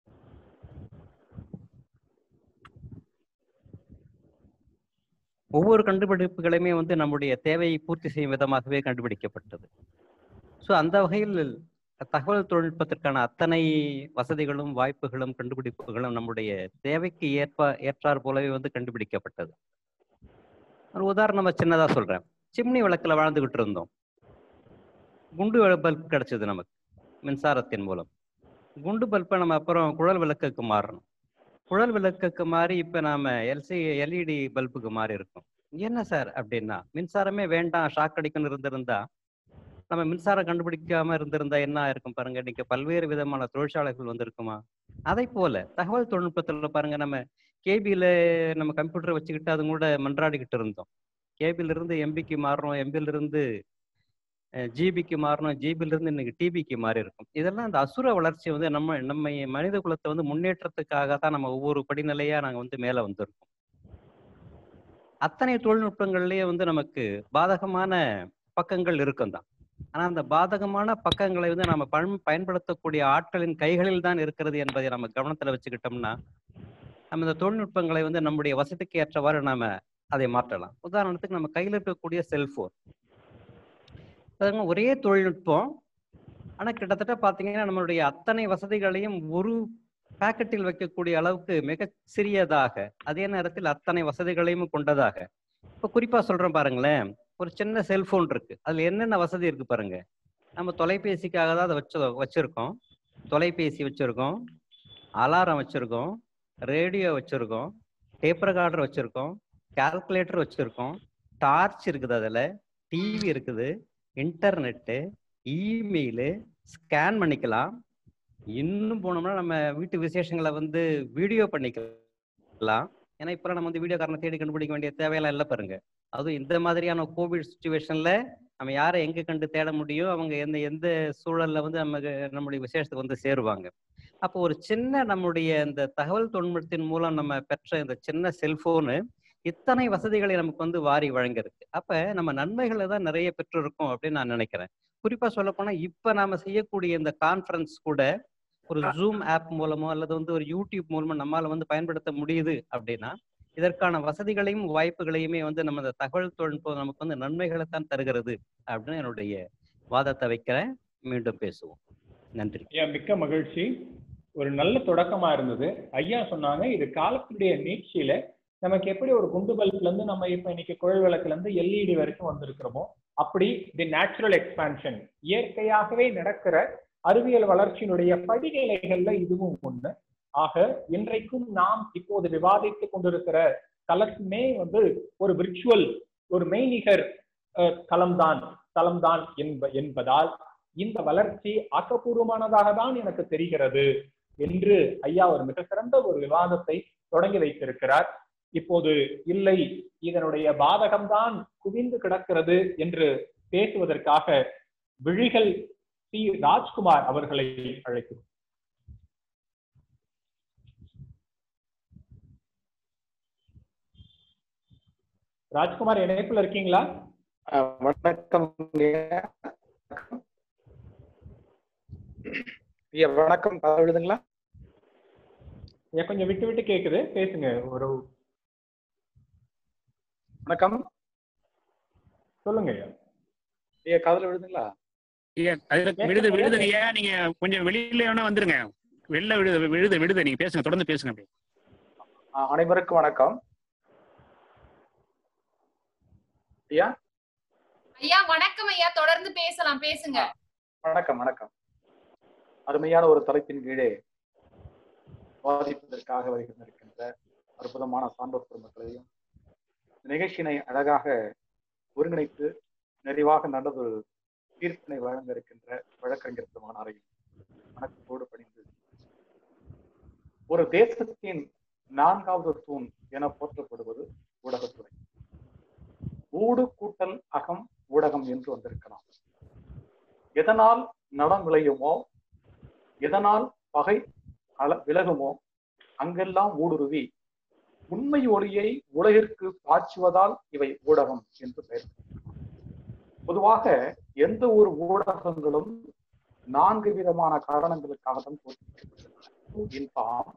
ஒவ்வொரு கண்டுபிடிப்புகளுமே வந்து நம்முடைய தேவையை பூர்த்தி செய்யும் விதமாகவே கண்டுபிடிக்கப்பட்டது ஸோ அந்த வகையில் தகவல் தொழில்நுட்பத்திற்கான அத்தனை வசதிகளும் வாய்ப்புகளும் கண்டுபிடிப்புகளும் நம்முடைய தேவைக்கு ஏற்ப ஏற்றார் போலவே வந்து கண்டுபிடிக்கப்பட்டது ஒரு உதாரணமா சின்னதா சொல்றேன் சிம்னி விளக்குல வாழ்ந்துகிட்டு இருந்தோம் குண்டு பல்ப் கிடைச்சது நமக்கு மின்சாரத்தின் மூலம் குண்டு பல்பை நம்ம அப்புறம் குழல் விளக்குக்கு மாறணும் குழல் விளக்குக்கு மாறி இப்ப நாம எல்சி எல்இடி பல்புக்கு மாறி இருக்கோம் என்ன சார் அப்படின்னா மின்சாரமே வேண்டாம் ஷாக் அடிக்கணும் இருந்திருந்தா நம்ம மின்சாரம் கண்டுபிடிக்காம இருந்திருந்தா என்ன ஆயிருக்கும் பாருங்க இன்னைக்கு பல்வேறு விதமான தொழிற்சாலைகள் வந்திருக்குமா அதை போல தகவல் தொழில்நுட்பத்துல பாருங்க நம்ம கேபியில நம்ம கம்ப்யூட்டர் வச்சுக்கிட்டு அது கூட மன்றாடிக்கிட்டு இருந்தோம் கேபில இருந்து எம்பிக்கு மாறுறோம் எம்பில இருந்து ஜிபிக்கு மாறணும் ஜிபில இருந்து இன்னைக்கு டிபிக்கு மாறி இருக்கும் இதெல்லாம் அந்த அசுர வளர்ச்சி வந்து நம்ம நம்ம மனித குலத்தை வந்து முன்னேற்றத்துக்காக தான் நம்ம ஒவ்வொரு படிநிலையா நாங்க வந்து மேல வந்திருக்கோம் அத்தனை தொழில்நுட்பங்கள்லயே வந்து நமக்கு பாதகமான பக்கங்கள் இருக்கும் தான் ஆனா அந்த பாதகமான பக்கங்களை வந்து நம்ம பயன் பயன்படுத்தக்கூடிய ஆட்களின் கைகளில் தான் இருக்கிறது என்பதை நம்ம கவனத்துல வச்சுக்கிட்டோம்னா நம்ம இந்த தொழில்நுட்பங்களை வந்து நம்முடைய வசதிக்கு ஏற்றவாறு நாம அதை மாற்றலாம் உதாரணத்துக்கு நம்ம கையில் இருக்கக்கூடிய செல்போன் பாருங்க, ஒரே தொழில்நுட்பம் ஆனா கிட்டத்தட்ட பாத்தீங்கன்னா நம்மளுடைய அத்தனை வசதிகளையும் ஒரு பாக்கெட்டில் வைக்கக்கூடிய அளவுக்கு மிக சிறியதாக அதே நேரத்தில் அத்தனை வசதிகளையும் கொண்டதாக இப்ப குறிப்பா சொல்றேன் பாருங்களேன் ஒரு சின்ன செல்போன் இருக்கு அதுல என்னென்ன வசதி இருக்கு பாருங்க நம்ம தொலைபேசிக்காக தான் அதை வச்சு வச்சிருக்கோம் தொலைபேசி வச்சிருக்கோம் அலாரம் வச்சிருக்கோம் ரேடியோ வச்சிருக்கோம் டேப் ரெக்கார்டர் வச்சிருக்கோம் கால்குலேட்டர் வச்சிருக்கோம் டார்ச் இருக்குது அதுல டிவி இருக்குது இன்டர்நெட்டு இமெயிலு ஸ்கேன் பண்ணிக்கலாம் இன்னும் போனோம்னா நம்ம வீட்டு விசேஷங்களை வந்து வீடியோ பண்ணிக்கலாம் ஏன்னா இப்ப நம்ம வந்து வீடியோ காரணம் தேடி கண்டுபிடிக்க வேண்டிய தேவையெல்லாம் இல்லை பாருங்க அதுவும் இந்த மாதிரியான கோவிட் சுச்சுவேஷன்ல நம்ம யாரை எங்க கண்டு தேட முடியும் அவங்க எந்த எந்த சூழல்ல வந்து நமக்கு நம்முடைய விசேஷத்துக்கு வந்து சேருவாங்க அப்போ ஒரு சின்ன நம்முடைய இந்த தகவல் தொழில்நுட்பத்தின் மூலம் நம்ம பெற்ற இந்த சின்ன செல்போனு இத்தனை வசதிகளை நமக்கு வந்து வாரி வழங்கிருக்கு அப்ப நம்ம நன்மைகளை தான் நிறைய பெற்றிருக்கோம் அப்படின்னு நான் நினைக்கிறேன் குறிப்பா சொல்ல போனா இப்ப நாம செய்யக்கூடிய இந்த கான்ஃபரன்ஸ் கூட ஒரு ஜூம் ஆப் மூலமோ அல்லது வந்து ஒரு யூடியூப் மூலமோ நம்மால வந்து பயன்படுத்த முடியுது அப்படின்னா இதற்கான வசதிகளையும் வாய்ப்புகளையுமே வந்து நம்ம இந்த தகவல் தொழில்நுட்பம் நமக்கு வந்து நன்மைகளை தான் தருகிறது அப்படின்னு என்னுடைய வாதத்தை வைக்கிறேன் மீண்டும் பேசுவோம் நன்றி ஐயா மிக்க மகிழ்ச்சி ஒரு நல்ல தொடக்கமா இருந்தது ஐயா சொன்னாங்க இது காலத்துடைய நீட்சியில நமக்கு எப்படி ஒரு குண்டு பல்ப்ல இருந்து நம்ம இப்ப இன்னைக்கு குழல் விளக்குல இருந்து எல்இடி வரைக்கும் வந்திருக்கிறோமோ அப்படி தி நேச்சுரல் எக்ஸ்பான்ஷன் இயற்கையாகவே நடக்கிற அறிவியல் வளர்ச்சியினுடைய படிநிலைகள்ல இதுவும் ஒண்ணு ஆக இன்றைக்கும் நாம் இப்போது விவாதித்துக் கொண்டிருக்கிற களமே வந்து ஒரு விர்ச்சுவல் ஒரு மெய்நிகர் அஹ், களம்தான் தளம்தான் என்ப என்பதால் இந்த வளர்ச்சி ஆக்கப்பூர்வமானதாக தான் எனக்கு தெரிகிறது என்று ஐயா ஒரு மிக சிறந்த ஒரு விவாதத்தை தொடங்கி வைத்திருக்கிறார் இப்போது இல்லை இதனுடைய பாதகம்தான் குவிந்து கிடக்கிறது என்று பேசுவதற்காக விழிகள் சி ராஜ்குமார் அவர்களை அழைக்கிறோம் ராஜ்குமார் இணைப்புல இருக்கீங்களா வணக்கம் ஐயா வணக்கம் காது விழுதுங்களா ஐயா கொஞ்சம் விட்டு விட்டு கேக்குது பேசுங்க ஒரு வணக்கம் சொல்லுங்க ஐயா ஐயா காதுல விழுதுங்களா ஐயா அதுல விழுது விழுதுங்க ஐயா நீங்க கொஞ்சம் வெளியில வேணா வந்துருங்க வெளில விழுது விழுது விழுது நீங்க பேசுங்க தொடர்ந்து பேசுங்க அப்படியே ஆ, அனைவருக்கும் வணக்கம் ஐயா ஐயா வணக்கம் ஐயா தொடர்ந்து பேசலாம் பேசுங்க வணக்கம் வணக்கம் அருமையான ஒரு தலைப்பின் கீழே வாதிப்பதற்காக வருகின்றிருக்கின்ற அற்புதமான சான்றோர் பெருமக்களையும் நிகழ்ச்சியினை அழகாக ஒருங்கிணைத்து நிறைவாக நல்லது தீர்ப்பினை வழங்க இருக்கின்ற வழக்கறிஞர் பெருமானாரையும் வணக்கத்தோடு பணிந்து ஒரு தேசத்தின் நான்காவது தூண் என போற்றப்படுவது ஊடகத்துறை ஊடு கூட்டல் அகம் ஊடகம் என்று வந்திருக்கலாம் எதனால் நலம் விளையுமோ எதனால் பகை அல விலகுமோ அங்கெல்லாம் ஊடுருவி உண்மை ஒளியை உலகிற்கு பாய்ச்சுவதால் இவை ஊடகம் என்று பெயர் பொதுவாக எந்த ஒரு ஊடகங்களும் நான்கு விதமான காரணங்களுக்காக தான் to inform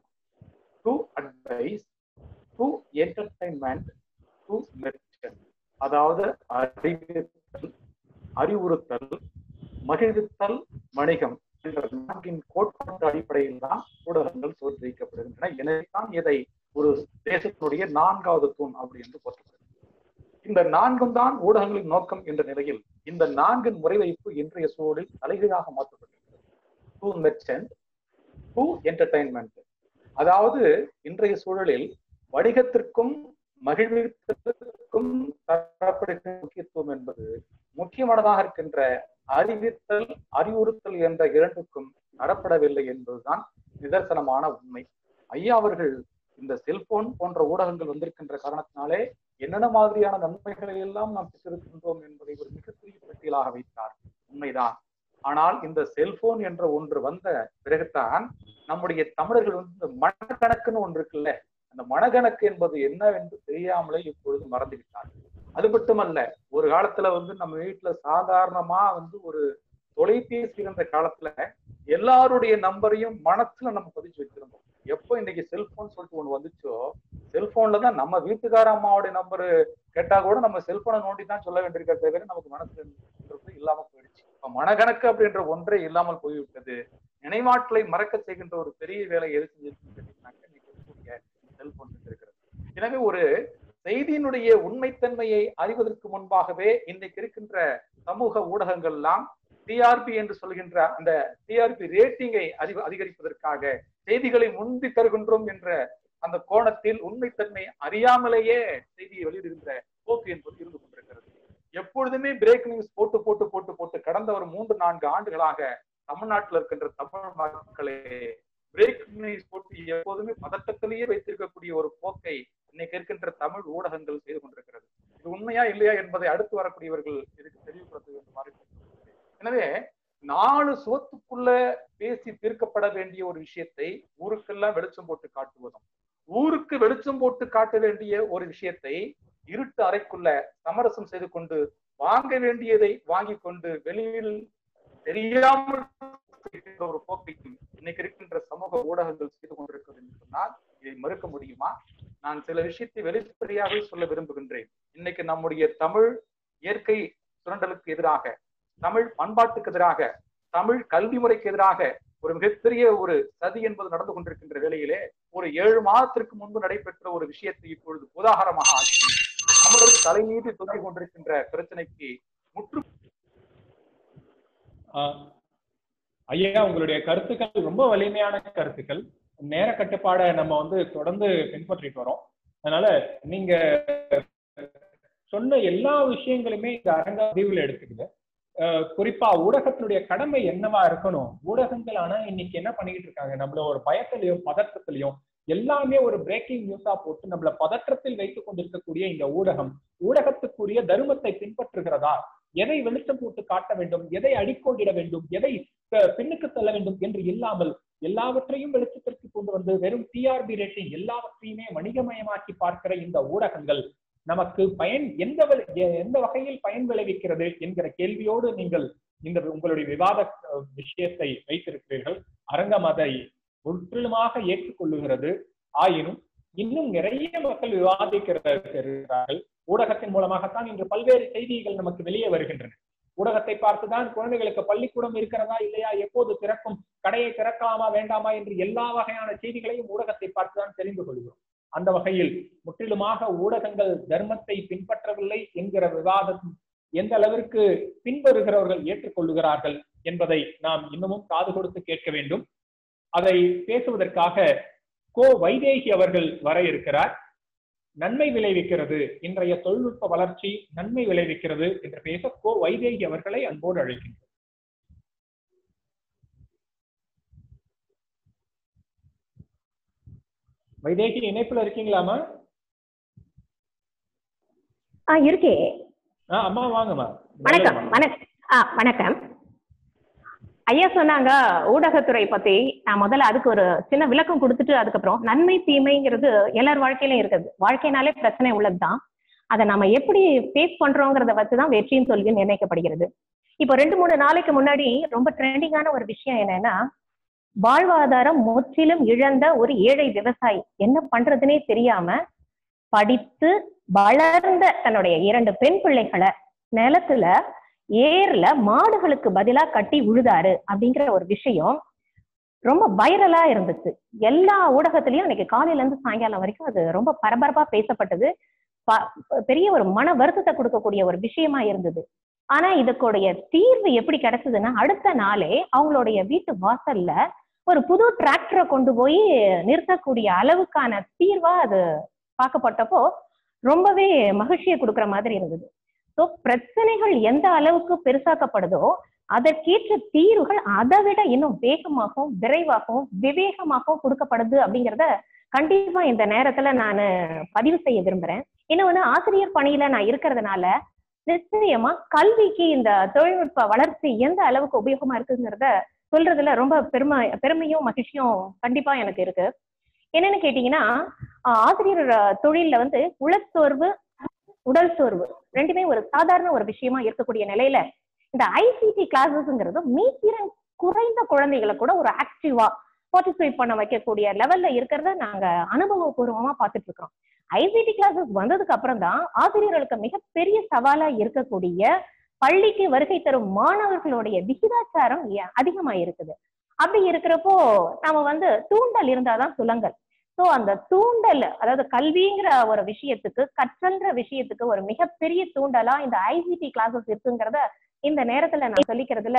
to advise to entertainment to merchant அதாவது அறிவித்தல் அறிவுறுத்தல் மகிழ்வித்தல் வணிகம் என்ற நான்கின் கோட்பாட்டு அடிப்படையில் தான் ஊடகங்கள் தோற்றுவிக்கப்படுகின்றன எனவே தான் இதை ஒரு தேசத்தினுடைய நான்காவது தூண் அப்படி என்று போற்றப்படுகிறது இந்த நான்கும் தான் ஊடகங்களின் நோக்கம் என்ற நிலையில் இந்த நான்கின் முறைவைப்பு இன்றைய சூழலில் தலைகீழாக மாற்றப்பட்டிருக்கிறது டு மெர்ச்சன்ட் டு என்டர்டைன்மெண்ட் அதாவது இன்றைய சூழலில் வணிகத்திற்கும் மகிழ்வித்தலுக்கும் தரப்படுகின்ற முக்கியத்துவம் என்பது முக்கியமானதாக இருக்கின்ற அறிவித்தல் அறிவுறுத்தல் என்ற இரண்டுக்கும் நடப்படவில்லை என்பதுதான் நிதர்சனமான உண்மை ஐயா அவர்கள் இந்த செல்போன் போன்ற ஊடகங்கள் வந்திருக்கின்ற காரணத்தினாலே என்னென்ன மாதிரியான நன்மைகளை எல்லாம் நாம் பெற்றிருக்கின்றோம் என்பதை ஒரு மிகப்பெரிய பட்டியலாக வைத்தார் உண்மைதான் ஆனால் இந்த செல்போன் என்ற ஒன்று வந்த பிறகுதான் நம்முடைய தமிழர்கள் வந்து இந்த மனக்கணக்குன்னு ஒன்று இருக்குல்ல அந்த மனக்கணக்கு என்பது என்னவென்று தெரியாமலே இப்பொழுது மறந்து விட்டார்கள் அது மட்டுமல்ல ஒரு காலத்துல வந்து நம்ம வீட்டுல சாதாரணமா வந்து ஒரு தொலைபேசி இருந்த காலத்துல எல்லாருடைய நம்பரையும் மனசுல நம்ம பதிச்சு வச்சிருந்தோம் எப்போ இன்னைக்கு செல்போன் சொல்லிட்டு ஒண்ணு வந்துச்சோ செல்போன்ல தான் நம்ம வீட்டுக்கார அம்மாவுடைய நம்பர் கேட்டா கூட நம்ம செல்போனை நோண்டி தான் சொல்ல வேண்டியிருக்க தவிர நமக்கு மனசுல இருக்கிறது இல்லாம போயிடுச்சு இப்ப மனக்கணக்கு அப்படின்ற ஒன்றே இல்லாமல் போய்விட்டது நினைவாற்றலை மறக்க செய்கின்ற ஒரு பெரிய வேலை எது செஞ்சிருக்குன்னு கேட்டீங்கன்னாக்க இன்னைக்கு இருக்கக்கூடிய செல்போன் இருக்கிறது எனவே ஒரு செய்தியினுடைய உண்மைத்தன்மையை அறிவதற்கு முன்பாகவே இன்றைக்கு இருக்கின்ற சமூக ஊடகங்கள் எல்லாம் டிஆர்பி என்று சொல்கின்ற அந்த டிஆர்பி ரேட்டிங்கை அறிவு அதிகரிப்பதற்காக செய்திகளை முந்தி தருகின்றோம் என்ற அந்த கோணத்தில் உண்மைத்தன்மை அறியாமலேயே செய்தியை வெளியிடுகின்ற போக்கு என்பது இருந்து கொண்டிருக்கிறது எப்பொழுதுமே பிரேக் நியூஸ் போட்டு போட்டு போட்டு போட்டு கடந்த ஒரு மூன்று நான்கு ஆண்டுகளாக தமிழ்நாட்டில் இருக்கின்ற தமிழ் மக்களே பிரேக் நியூஸ் போட்டு எப்போதுமே பதட்டத்திலேயே வைத்திருக்கக்கூடிய ஒரு போக்கை இன்னைக்கு இருக்கின்ற தமிழ் ஊடகங்கள் செய்து கொண்டிருக்கிறது இது உண்மையா இல்லையா என்பதை அடுத்து வரக்கூடியவர்கள் இதுக்கு தெளிவுபடுத்த வேண்டுமாறு எனவே நாலு சுவத்துக்குள்ள பேசி தீர்க்கப்பட வேண்டிய ஒரு விஷயத்தை ஊருக்கெல்லாம் வெளிச்சம் போட்டு காட்டுவதும் ஊருக்கு வெளிச்சம் போட்டு காட்ட வேண்டிய ஒரு விஷயத்தை இருட்டு அறைக்குள்ள சமரசம் செய்து கொண்டு வாங்க வேண்டியதை வாங்கி கொண்டு வெளியில் தெரியாமல் இருக்கின்ற ஒரு போக்கையும் இன்னைக்கு இருக்கின்ற சமூக ஊடகங்கள் செய்து கொண்டிருக்கிறது என்று சொன்னால் இதை மறுக்க முடியுமா நான் சில விஷயத்தை வெளிப்படையாகவே சொல்ல விரும்புகின்றேன் இன்னைக்கு நம்முடைய தமிழ் இயற்கை சுரண்டலுக்கு எதிராக தமிழ் பண்பாட்டுக்கு எதிராக தமிழ் கல்வி முறைக்கு எதிராக ஒரு மிகப்பெரிய ஒரு சதி என்பது நடந்து கொண்டிருக்கின்ற வேளையிலே ஒரு ஏழு மாதத்திற்கு முன்பு நடைபெற்ற ஒரு விஷயத்தை இப்பொழுது உதாரணமாக ஆக்கி தமிழர் தலை மீது தொங்கிக் கொண்டிருக்கின்ற பிரச்சனைக்கு முற்று ஆஹ் ஐயா உங்களுடைய கருத்துக்கள் ரொம்ப வலிமையான கருத்துக்கள் நேர கட்டுப்பாடை நம்ம வந்து தொடர்ந்து பின்பற்றிட்டு வரோம் அதனால நீங்க சொன்ன எல்லா விஷயங்களுமே இந்த அரங்க பதிவுல எடுத்துக்குது அஹ் குறிப்பா ஊடகத்தினுடைய கடமை என்னவா இருக்கணும் ஊடகங்கள் ஆனா இன்னைக்கு என்ன பண்ணிக்கிட்டு இருக்காங்க நம்மள ஒரு பயத்திலையும் பதற்றத்திலையும் எல்லாமே ஒரு பிரேக்கிங் நியூஸா போட்டு நம்மள பதற்றத்தில் வைத்துக் கொண்டிருக்கக்கூடிய இந்த ஊடகம் ஊடகத்துக்குரிய தர்மத்தை பின்பற்றுகிறதா எதை வெளிச்சம் போட்டு காட்ட வேண்டும் எதை அடிக்கோண்டிட வேண்டும் எதை அஹ், பின்னுக்கு தள்ள வேண்டும் என்று இல்லாமல் எல்லாவற்றையும் வெளிச்சத்திற்கு கொண்டு வந்து வெறும் டிஆர்பி ரேட்டிங் எல்லாவற்றையுமே வணிகமயமாக்கி பார்க்கிற இந்த ஊடகங்கள் நமக்கு பயன் எந்த வழி- எ- எந்த வகையில் பயன் விளைவிக்கிறது என்கிற கேள்வியோடு நீங்கள் இந்த உங்களுடைய விவாத அஹ், விஷயத்தை வைத்திருக்கிறீர்கள் அரங்கம் அதை முற்றிலுமாக ஏற்றுக்கொள்ளுகிறது ஆயினும் இன்னும் நிறைய மக்கள் விவாதிக்கிறார்கள் ஊடகத்தின் மூலமாகத்தான் இன்று பல்வேறு செய்திகள் நமக்கு வெளியே வருகின்றன ஊடகத்தை பார்த்துதான் குழந்தைகளுக்கு பள்ளிக்கூடம் இருக்கிறதா இல்லையா எப்போது திறக்கும் கடையை திறக்கலாமா வேண்டாமா என்று எல்லா வகையான செய்திகளையும் ஊடகத்தை பார்த்துதான் தெரிந்து கொள்கிறோம் அந்த வகையில் முற்றிலுமாக ஊடகங்கள் தர்மத்தை பின்பற்றவில்லை என்கிற விவாதம் எந்த அளவிற்கு பின்வருகிறவர்கள் ஏற்றுக்கொள்ளுகிறார்கள் என்பதை நாம் இன்னமும் காது கொடுத்து கேட்க வேண்டும் அதை பேசுவதற்காக கோ வைதேகி அவர்கள் வர இருக்கிறார் நன்மை விளைவிக்கிறது இன்றைய தொழில்நுட்ப வளர்ச்சி நன்மை விளைவிக்கிறது என்று பேச கோ வைதேகி அவர்களை அன்போடு அழைக்கின்றோம் வைதேகி இணைப்புல இருக்கீங்களாமா ஆ இருக்கே ஆ அம்மா வாங்கம்மா வணக்கம் வணக்கம் ஆ வணக்கம் ஐயா சொன்னாங்க ஊடகத்துறை பத்தி நான் முதல்ல அதுக்கு ஒரு சின்ன விளக்கம் கொடுத்துட்டு அதுக்கப்புறம் நன்மை தீமைங்கிறது எல்லார் வாழ்க்கையிலும் இருக்குது வாழ்க்கையினாலே பிரச்சனை உள்ளதுதான் அதை நம்ம எப்படி ஃபேஸ் பண்றோங்கிறத வச்சுதான் வெற்றின்னு சொல்லி நிர்ணயிக்கப்படுகிறது இப்போ ரெண்டு மூணு நாளைக்கு முன்னாடி ரொம்ப ட்ரெண்டிங்கான ஒரு விஷயம் என்னன்னா வாழ்வாதாரம் முற்றிலும் இழந்த ஒரு ஏழை விவசாயி என்ன பண்றதுனே தெரியாம படித்து வளர்ந்த தன்னுடைய இரண்டு பெண் பிள்ளைகளை நிலத்துல ஏர்ல மாடுகளுக்கு பதிலா கட்டி உழுதாரு அப்படிங்கிற ஒரு விஷயம் ரொம்ப வைரலா இருந்துச்சு எல்லா ஊடகத்திலயும் இன்னைக்கு காலையில இருந்து சாயங்காலம் வரைக்கும் அது ரொம்ப பரபரப்பா பேசப்பட்டது ப- பெரிய ஒரு மன வருத்தத்தை கொடுக்கக்கூடிய ஒரு விஷயமா இருந்தது ஆனா இதுக்குடைய தீர்வு எப்படி கிடைச்சதுன்னா அடுத்த நாளே அவங்களுடைய வீட்டு வாசல்ல ஒரு புது டிராக்டரை கொண்டு போய் நிறுத்தக்கூடிய அளவுக்கான தீர்வா அது பார்க்கப்பட்டப்போ ரொம்பவே மகிழ்ச்சியை கொடுக்குற மாதிரி இருந்தது ஸோ பிரச்சனைகள் எந்த அளவுக்கு பெருசாக்கப்படுதோ அதற்கேற்ற தீர்வுகள் அதை விட இன்னும் வேகமாகவும் விரைவாகவும் விவேகமாகவும் கொடுக்கப்படுது அப்படிங்கிறத கண்டிப்பா இந்த நேரத்துல நான் பதிவு செய்ய விரும்புறேன் இன்னொன்னு ஆசிரியர் பணியில நான் இருக்கிறதுனால நிச்சயமா கல்விக்கு இந்த தொழில்நுட்ப வளர்ச்சி எந்த அளவுக்கு உபயோகமா இருக்குங்கிறத சொல்றதுல ரொம்ப பெருமை பெருமையும் மகிழ்ச்சியும் கண்டிப்பா எனக்கு இருக்கு என்னன்னு கேட்டீங்கன்னா ஆஹ் ஆசிரியர் அஹ், தொழில்ல வந்து உளச்சோர்வு உடல் சோர்வு ரெண்டுமே ஒரு சாதாரண ஒரு விஷயமா இருக்கக்கூடிய நிலையில இந்த ஐசிடி கிளாஸஸ்ங்கிறது மீத்திறன் குறைந்த குழந்தைகளை கூட ஒரு ஆக்டிவா பார்ட்டிசிபேட் பண்ண வைக்கக்கூடிய லெவல்ல இருக்கிறத நாங்க அனுபவபூர்வமா பார்த்துட்டு இருக்கிறோம் ஐசிடி கிளாஸஸ் வந்ததுக்கு அப்புறம் தான் ஆசிரியர்களுக்கு மிகப்பெரிய சவாலா இருக்கக்கூடிய பள்ளிக்கு வருகை தரும் மாணவர்களுடைய விகிதாச்சாரம் ஏ- அதிகமா இருக்குது அப்படி இருக்கிறப்போ நாம வந்து தூண்டல் இருந்தாதான் சுலங்கல் சோ அந்த தூண்டல் அதாவது கல்விங்கிற ஒரு விஷயத்துக்கு கற்றல்ன்ற விஷயத்துக்கு ஒரு மிகப்பெரிய தூண்டலா இந்த ஐசிடி கிளாஸஸ் இருக்குங்கிறத இந்த நேரத்துல நான் சொல்லிக்கிறதுல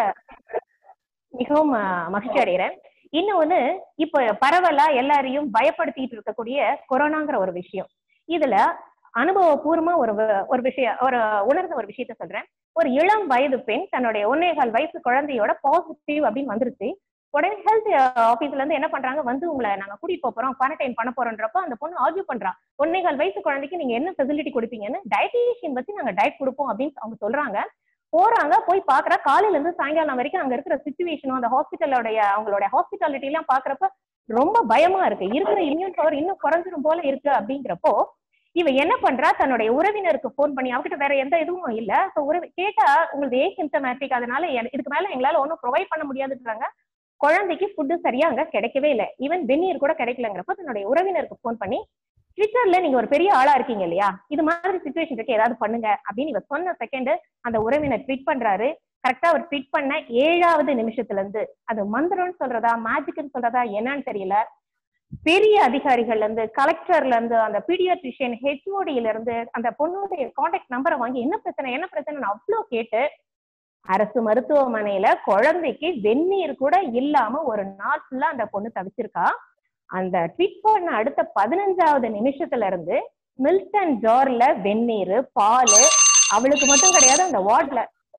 மிகவும் அஹ், மகிழ்ச்சி அடைகிறேன் இன்னொன்னு இப்ப பரவலா எல்லாரையும் பயப்படுத்திட்டு இருக்கக்கூடிய கொரோனாங்கிற ஒரு விஷயம் இதுல அனுபவபூர்வமா ஒரு வ- ஒரு விஷயம் ஒரு உணர்ந்த ஒரு விஷயத்த சொல்றேன் ஒரு இளம் வயது பெண் தன்னுடைய ஒன்னேகால் வயசு குழந்தையோட பாசிட்டிவ் அப்படின்னு வந்துருச்சு உடனே ஹெல்த் ஆபீஸ்ல இருந்து என்ன பண்றாங்க வந்து உங்களை நாங்க கூட்டிட்டு போப் போறோம் குவாரண்டைன் பண்ண போறோன்றப்ப அந்த பொண்ணு ஆர்கியூ பண்றா ஒன்னேகால் வயசு குழந்தைக்கு நீங்க என்ன ஃபெசிலிட்டி கொடுப்பீங்கன்னு டயட்டீஷியன் வச்சு நாங்க டயட் கொடுப்போம் அப்படின்னு அவங்க சொல்றாங்க போறாங்க போய் பாக்குறா காலையில இருந்து சாயங்காலம் வரைக்கும் அங்க இருக்கிற சுச்சுவேஷனும் அந்த ஹாஸ்பிட்டலோடைய அவங்களோட ஹாஸ்பிட்டாலிட்டி எல்லாம் பாக்குறப்ப ரொம்ப பயமா இருக்கு இருக்கிற இம்யூன் பவர் இன்னும் குறைஞ்சிரும் போல இருக்கு அப்படிங்கிறப்போ இவ என்ன பண்றா தன்னுடைய உறவினருக்கு ஃபோன் பண்ணி அவகிட்ட வேற எந்த இதுவும் இல்ல ஸோ உறவு கேட்டா உங்களுக்கு ஏ சிம்டமேட்டிக் அதனால எனக்கு- இதுக்கு மேல எங்களால ஒன்றும் ப்ரொவைட் பண்ண முடியாதுன்றாங்க குழந்தைக்கு ஃபுட்டு சரியா அங்க கிடைக்கவே இல்லை ஈவன் வெந்நீர் கூட கிடைக்கலங்கிறப்ப தன்னுடைய உறவினருக்கு ஃபோன் பண்ணி ட்விட்டர்ல நீங்க ஒரு பெரிய ஆளா இருக்கீங்க இல்லையா இது மாதிரி சுச்சுவேஷன் இருக்கு ஏதாவது பண்ணுங்க அப்படின்னு இவ சொன்ன செகண்ட் அந்த உறவினர் ட்வீட் பண்றாரு கரெக்டா அவர் ட்வீட் பண்ண ஏழாவது நிமிஷத்துல இருந்து அது மந்திரம்னு சொல்றதா மேஜிக்னு சொல்றதா என்னன்னு தெரியல பெரிய அதிகாரிகள்ல இருந்து கலெக்டர்ல இருந்து அந்த பீடியாட்ரிஷியன் ஹெச்ஓடியில இருந்து அந்த பொண்ணுடைய கான்டாக்ட் நம்பரை வாங்கி என்ன பிரச்சனை என்ன பிரச்சனைன்னு அவ்வளோ கேட்டு அரசு மருத்துவமனையில குழந்தைக்கு வெந்நீர் கூட இல்லாம ஒரு நாள் ஃபுல்லா அந்த பொண்ணு தவிச்சிருக்கா அந்த ட்வீட் பண்ண அடுத்த பதினஞ்சாவது நிமிஷத்துல இருந்து மில்டன் ஜார்ல வெந்நீர் பால் அவளுக்கு மட்டும் கிடையாது அந்த வார்ட்ல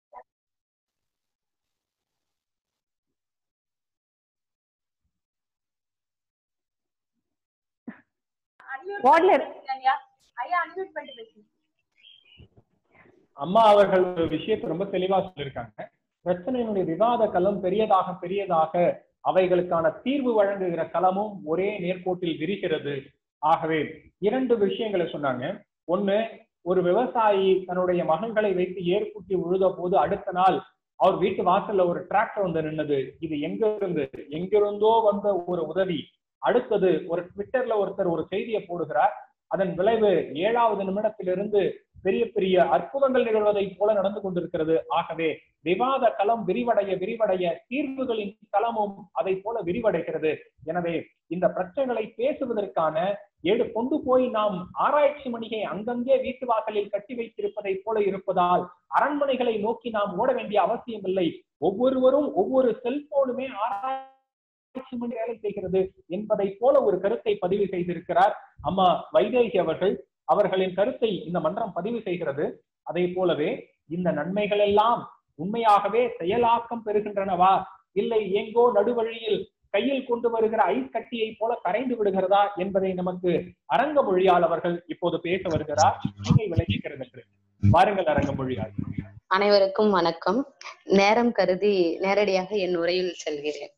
வார்ட்ல ஐயா ஐயா அன்மியூட் பண்ணிட்டு பேசுங்க அம்மா அவர்கள் ஒரு விஷயத்தை ரொம்ப தெளிவா சொல்லியிருக்காங்க பிரச்சனையினுடைய விவாத களம் பெரியதாக பெரியதாக அவைகளுக்கான தீர்வு வழங்குகிற களமும் ஒரே நேர்கோட்டில் விரிகிறது ஆகவே இரண்டு விஷயங்களை சொன்னாங்க ஒண்ணு ஒரு விவசாயி தன்னுடைய மகன்களை வைத்து ஏற்பூட்டி உழுத போது அடுத்த நாள் அவர் வீட்டு வாசல்ல ஒரு டிராக்டர் வந்து நின்னது இது எங்க இருந்து எங்கிருந்தோ வந்த ஒரு உதவி அடுத்தது ஒரு ட்விட்டர்ல ஒருத்தர் ஒரு செய்தியை போடுகிறார் அதன் விளைவு ஏழாவது நிமிடத்திலிருந்து பெரிய பெரிய அற்புதங்கள் நிகழ்வதைப் போல நடந்து கொண்டிருக்கிறது ஆகவே விவாத களம் விரிவடைய விரிவடைய தீர்வுகளின் களமும் அதை போல விரிவடைகிறது எனவே இந்த பிரச்சனைகளை பேசுவதற்கான ஏடு கொண்டு போய் நாம் ஆராய்ச்சி மணியை அங்கங்கே வீட்டு வாசலில் கட்டி வைத்திருப்பதைப் போல இருப்பதால் அரண்மனைகளை நோக்கி நாம் ஓட வேண்டிய அவசியம் இல்லை ஒவ்வொருவரும் ஒவ்வொரு செல்போனுமே ஆராய்ச்சி மணி வேலை செய்கிறது என்பதை போல ஒரு கருத்தை பதிவு செய்திருக்கிறார் அம்மா வைதேகி அவர்கள் அவர்களின் கருத்தை இந்த மன்றம் பதிவு செய்கிறது அதே போலவே இந்த நன்மைகள் எல்லாம் உண்மையாகவே செயலாக்கம் பெறுகின்றனவா இல்லை எங்கோ நடுவழியில் கையில் கொண்டு வருகிற ஐஸ் கட்டியை போல கரைந்து விடுகிறதா என்பதை நமக்கு அரங்க மொழியால் அவர்கள் இப்போது பேச வருகிறார் நீங்கள் விளக்கிக்கிறது என்று வாருங்கள் அரங்க மொழியால் அனைவருக்கும் வணக்கம் நேரம் கருதி நேரடியாக என் உரையில் செல்கிறேன்